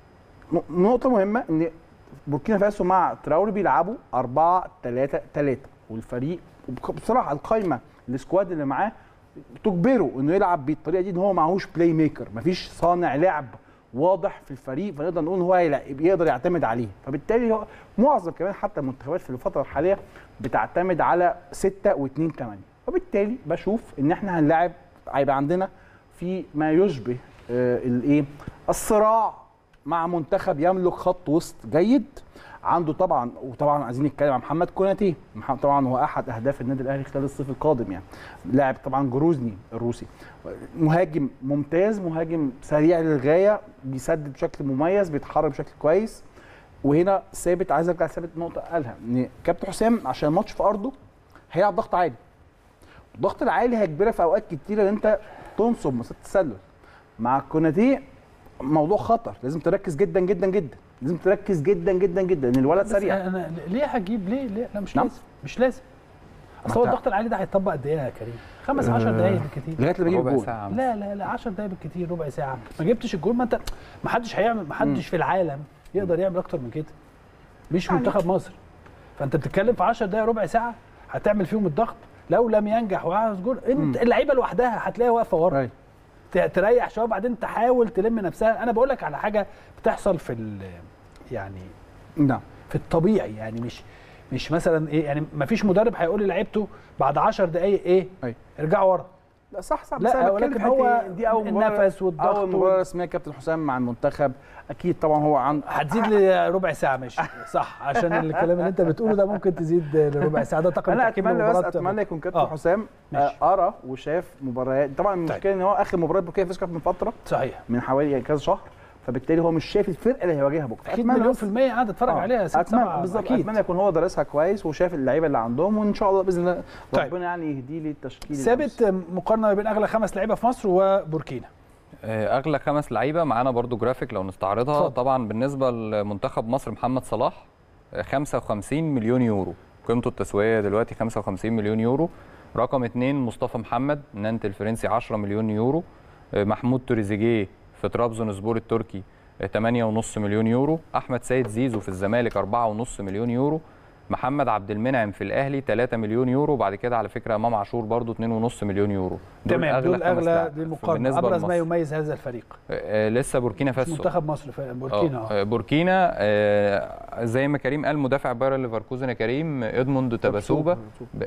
ن- نقطه مهمه ان بوركينا فاسو مع تراوري بيلعبوا 4 3 3 والفريق وبك- بصراحه القايمه السكواد اللي معاه تجبره انه يلعب بالطريقه دي ان هو معهوش بلاي ميكر مفيش صانع لعب واضح في الفريق فنقدر نقول ان هو يلعب- يقدر يعتمد عليه فبالتالي هو معظم كمان حتى المنتخبات في الفتره الحاليه بتعتمد على 6 و2 8 وبالتالي بشوف ان احنا هنلاعب هيبقى عندنا في ما يشبه آه، الايه الصراع مع منتخب يملك خط وسط جيد عنده طبعا وطبعا عايزين نتكلم عن محمد كوناتي محمد طبعا هو احد اهداف النادي الاهلي خلال الصيف القادم يعني لاعب طبعا جروزني الروسي مهاجم ممتاز مهاجم سريع للغايه بيسدد بشكل مميز بيتحرك بشكل كويس وهنا ثابت عايز ارجع ثابت نقطه قالها ان كابتن حسام عشان الماتش في ارضه هيلعب ضغط عالي الضغط العالي هيجبرك في اوقات كتيره ان انت تنصب مسات التسلل مع كوناتي موضوع خطر لازم تركز جدا جدا جدا لازم تركز جدا جدا جدا ان الولد بس سريع انا ليه هجيب ليه ليه لا مش نعم. لازم مش لازم ما اصل هو أنت- الضغط العالي ده هيطبق قد ايه يا كريم؟ خمس 10 آه، دقايق بالكتير لغايه لما يجيب ربع الجول ساعة لا لا لا 10 دقايق بالكتير ربع ساعه ما جبتش الجول ما انت ما حدش هيعمل ما حدش في العالم يقدر يعمل اكتر من كده مش منتخب مصر فانت بتتكلم في 10 دقايق ربع ساعه هتعمل فيهم الضغط لو لم ينجح وعاوز جول انت اللعيبه لوحدها هتلاقيها واقفه ورا أيوة. ت- تريح شويه وبعدين تحاول تلم نفسها انا بقول لك على حاجه بتحصل في ال- يعني نعم في الطبيعي يعني مش مش مثلا ايه يعني ما فيش مدرب هيقول للعيبته بعد 10 دقائق ايه أيوة. ارجعوا ورا لا صح صح لا، بس أنا ولكن بتكلم هو حتة دي اول مباراة- النفس والضغط اول وال- مباراه رسميه كابتن حسام مع المنتخب اكيد طبعا هو عن هتزيد لي ربع ساعه ماشي صح عشان الكلام اللي انت بتقوله ده ممكن تزيد لربع ساعه ده طاقم انا تحكيم اتمنى بس لمباراة- اتمنى يكون كابتن آه. حسام ماشي. آه، قرا وشاف مباريات طبعا المشكله ان هو اخر مباراه بوركينا فاسو كانت من فتره صحيح من حوالي يعني كذا شهر فبالتالي هو مش شايف الفرقه اللي هيواجهها بكره اكيد أتمنى مليون بس- في المية قاعد اتفرج آه، عليها ست اتمنى سبعة بالظبط اكيد اتمنى يكون هو دارسها كويس وشاف اللعيبه اللي عندهم وان شاء الله باذن الله طيب. ربنا يعني يهدي لي التشكيل ثابت مقارنه بين اغلى خمس لعيبه في مصر وبوركينا آه، اغلى خمس لعيبه معانا برضو جرافيك لو نستعرضها اتفضل. طبعا بالنسبه لمنتخب مصر محمد صلاح آه، 55 مليون يورو قيمته التسويقيه دلوقتي 55 مليون يورو رقم اثنين مصطفى محمد نانت الفرنسي 10 مليون يورو آه، محمود تريزيجيه في طرابزون سبور التركي آه، 8.5 مليون يورو احمد سيد زيزو في الزمالك 4.5 مليون يورو محمد عبد المنعم في الاهلي 3 مليون يورو وبعد كده على فكره امام عاشور برضو 2.5 مليون يورو تمام دول خمس اغلى لاعب. دي المقارنه بالنسبة ابرز ما لمصر. يميز هذا الفريق آه، آه، لسه بوركينا مش فاسو منتخب مصر في بوركينا آه، اه آه، بوركينا آه، زي ما كريم قال مدافع بايرن ليفركوزن يا كريم ادموند تاباسوبا ب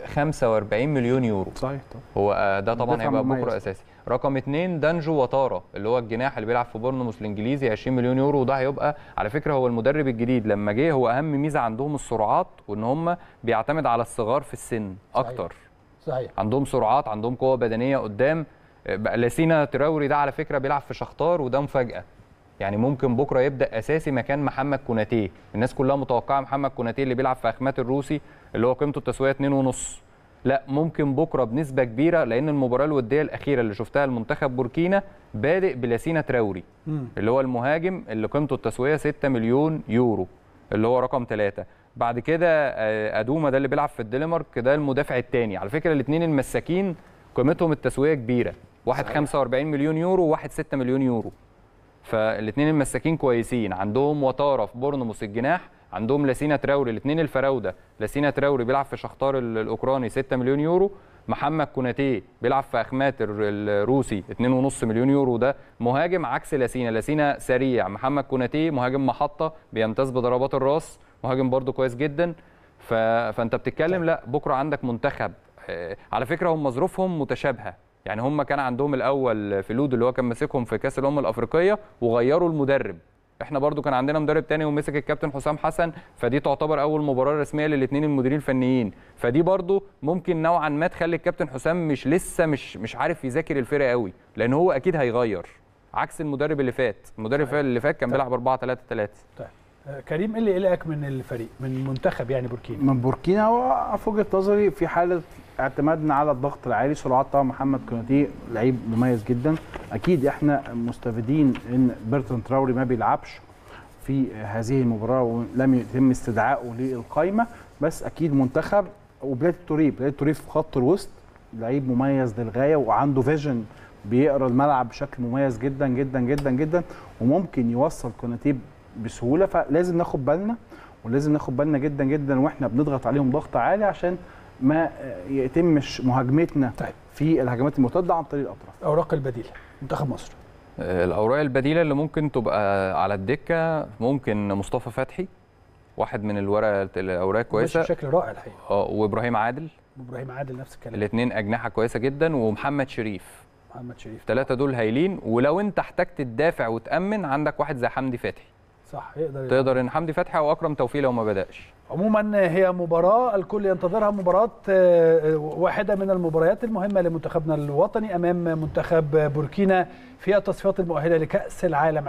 45 مليون يورو صحيح طبعا هو آه، ده طبعا مدافع هيبقى مميز. بكره اساسي رقم اثنين دانجو وطارا اللي هو الجناح اللي بيلعب في بورنموث الانجليزي 20 مليون يورو وده هيبقى على فكره هو المدرب الجديد لما جه هو اهم ميزه عندهم السرعات وان هم بيعتمد على الصغار في السن اكتر صحيح عندهم سرعات عندهم قوه بدنيه قدام آه، بقى لاسينا تراوري ده على فكره بيلعب في شختار وده مفاجاه يعني ممكن بكره يبدا اساسي مكان محمد كوناتيه الناس كلها متوقعه محمد كوناتيه اللي بيلعب في اخمات الروسي اللي هو قيمته التسويقيه 2.5 لا ممكن بكره بنسبه كبيره لان المباراه الوديه الاخيره اللي شفتها المنتخب بوركينا بادئ بلاسينا تراوري مم. اللي هو المهاجم اللي قيمته التسويقيه 6 مليون يورو اللي هو رقم ثلاثة بعد كده آه، ادوما ده اللي بيلعب في الدنمارك ده المدافع الثاني على فكره الاثنين المساكين قيمتهم التسويقيه كبيره واحد 45 مليون يورو وواحد 6 مليون يورو فالاثنين المساكين كويسين عندهم وتارا في بورنموث الجناح عندهم لاسينا تراوري الاثنين الفراوده لاسينا تراوري بيلعب في شختار ال- الاوكراني 6 مليون يورو محمد كوناتيه بيلعب في اخمات الر- الروسي 2.5 مليون يورو ده مهاجم عكس لاسينا لاسينا سريع محمد كوناتيه مهاجم محطه بيمتاز بضربات الراس مهاجم برده كويس جدا ف... فانت بتتكلم لا بكره عندك منتخب آه، على فكره هم ظروفهم متشابهه يعني هم كان عندهم الاول فلود اللي هو كان ماسكهم في كاس الامم الافريقيه وغيروا المدرب احنا برضو كان عندنا مدرب تاني ومسك الكابتن حسام حسن فدي تعتبر اول مباراه رسميه للاثنين المديرين الفنيين فدي برضو ممكن نوعا ما تخلي الكابتن حسام مش لسه مش مش عارف يذاكر الفرقه قوي لان هو اكيد هيغير عكس المدرب اللي فات المدرب اللي فات كان بيلعب 4 3 3 طيب آه، كريم ايه اللي قلقك من الفريق من منتخب يعني بوركينا من بوركينا هو في وجهه نظري في حاله اعتمادنا على الضغط العالي سرعات طبعا محمد كوناتيه لعيب مميز جدا اكيد احنا مستفيدين ان بيرتون تراوري ما بيلعبش في هذه المباراه ولم يتم استدعائه للقائمه بس اكيد منتخب وبلاد التوريه بلاد التوريه في خط الوسط لعيب مميز للغايه وعنده فيجن بيقرا الملعب بشكل مميز جدا جدا جدا جدا وممكن يوصل كوناتيه بسهوله فلازم ناخد بالنا ولازم ناخد بالنا جدا جدا واحنا بنضغط عليهم ضغط عالي عشان ما يتمش مهاجمتنا طيب. في الهجمات المرتده عن طريق الاطراف اوراق البديله منتخب مصر آه، الاوراق البديله اللي ممكن تبقى على الدكه ممكن مصطفى فتحي واحد من الورق الاوراق كويسه ماشي بشكل رائع الحقيقه اه وابراهيم عادل ابراهيم عادل نفس الكلام الاثنين اجنحه كويسه جدا ومحمد شريف محمد شريف الثلاثه دول هايلين ولو انت احتجت تدافع وتامن عندك واحد زي حمدي فتحي صح يقدر تقدر ان حمدي فتحي او اكرم توفيق لو ما بداش عموما هي مباراة الكل ينتظرها مباراة آه، واحدة من المباريات المهمة لمنتخبنا الوطني أمام منتخب بوركينا في التصفيات المؤهلة لكأس العالم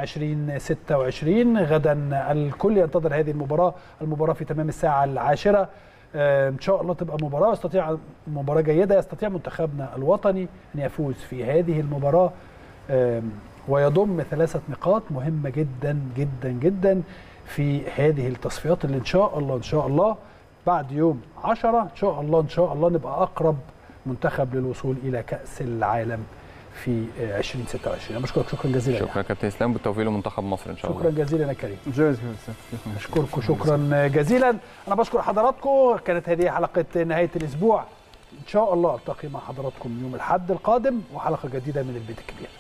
2026 غدا الكل ينتظر هذه المباراة المباراة في تمام الساعة العاشرة آه، إن شاء الله تبقى مباراة يستطيع مباراة جيدة يستطيع منتخبنا الوطني أن يفوز في هذه المباراة آم، ويضم ثلاثة نقاط مهمة جدا جدا جدا في هذه التصفيات اللي ان شاء الله ان شاء الله بعد يوم 10 ان شاء الله ان شاء الله نبقى اقرب منتخب للوصول الى كاس العالم في آه، 2026 انا بشكرك شكرا جزيلا يا شكرا كابتن اسلام بالتوفيق لمنتخب مصر ان شاء الله شكرا جزيلا يا كريم شكرا اشكركم شكرا جزيلا انا بشكر حضراتكم كانت هذه حلقه نهايه الاسبوع ان شاء الله التقي مع حضراتكم يوم الاحد القادم وحلقه جديده من البيت الكبير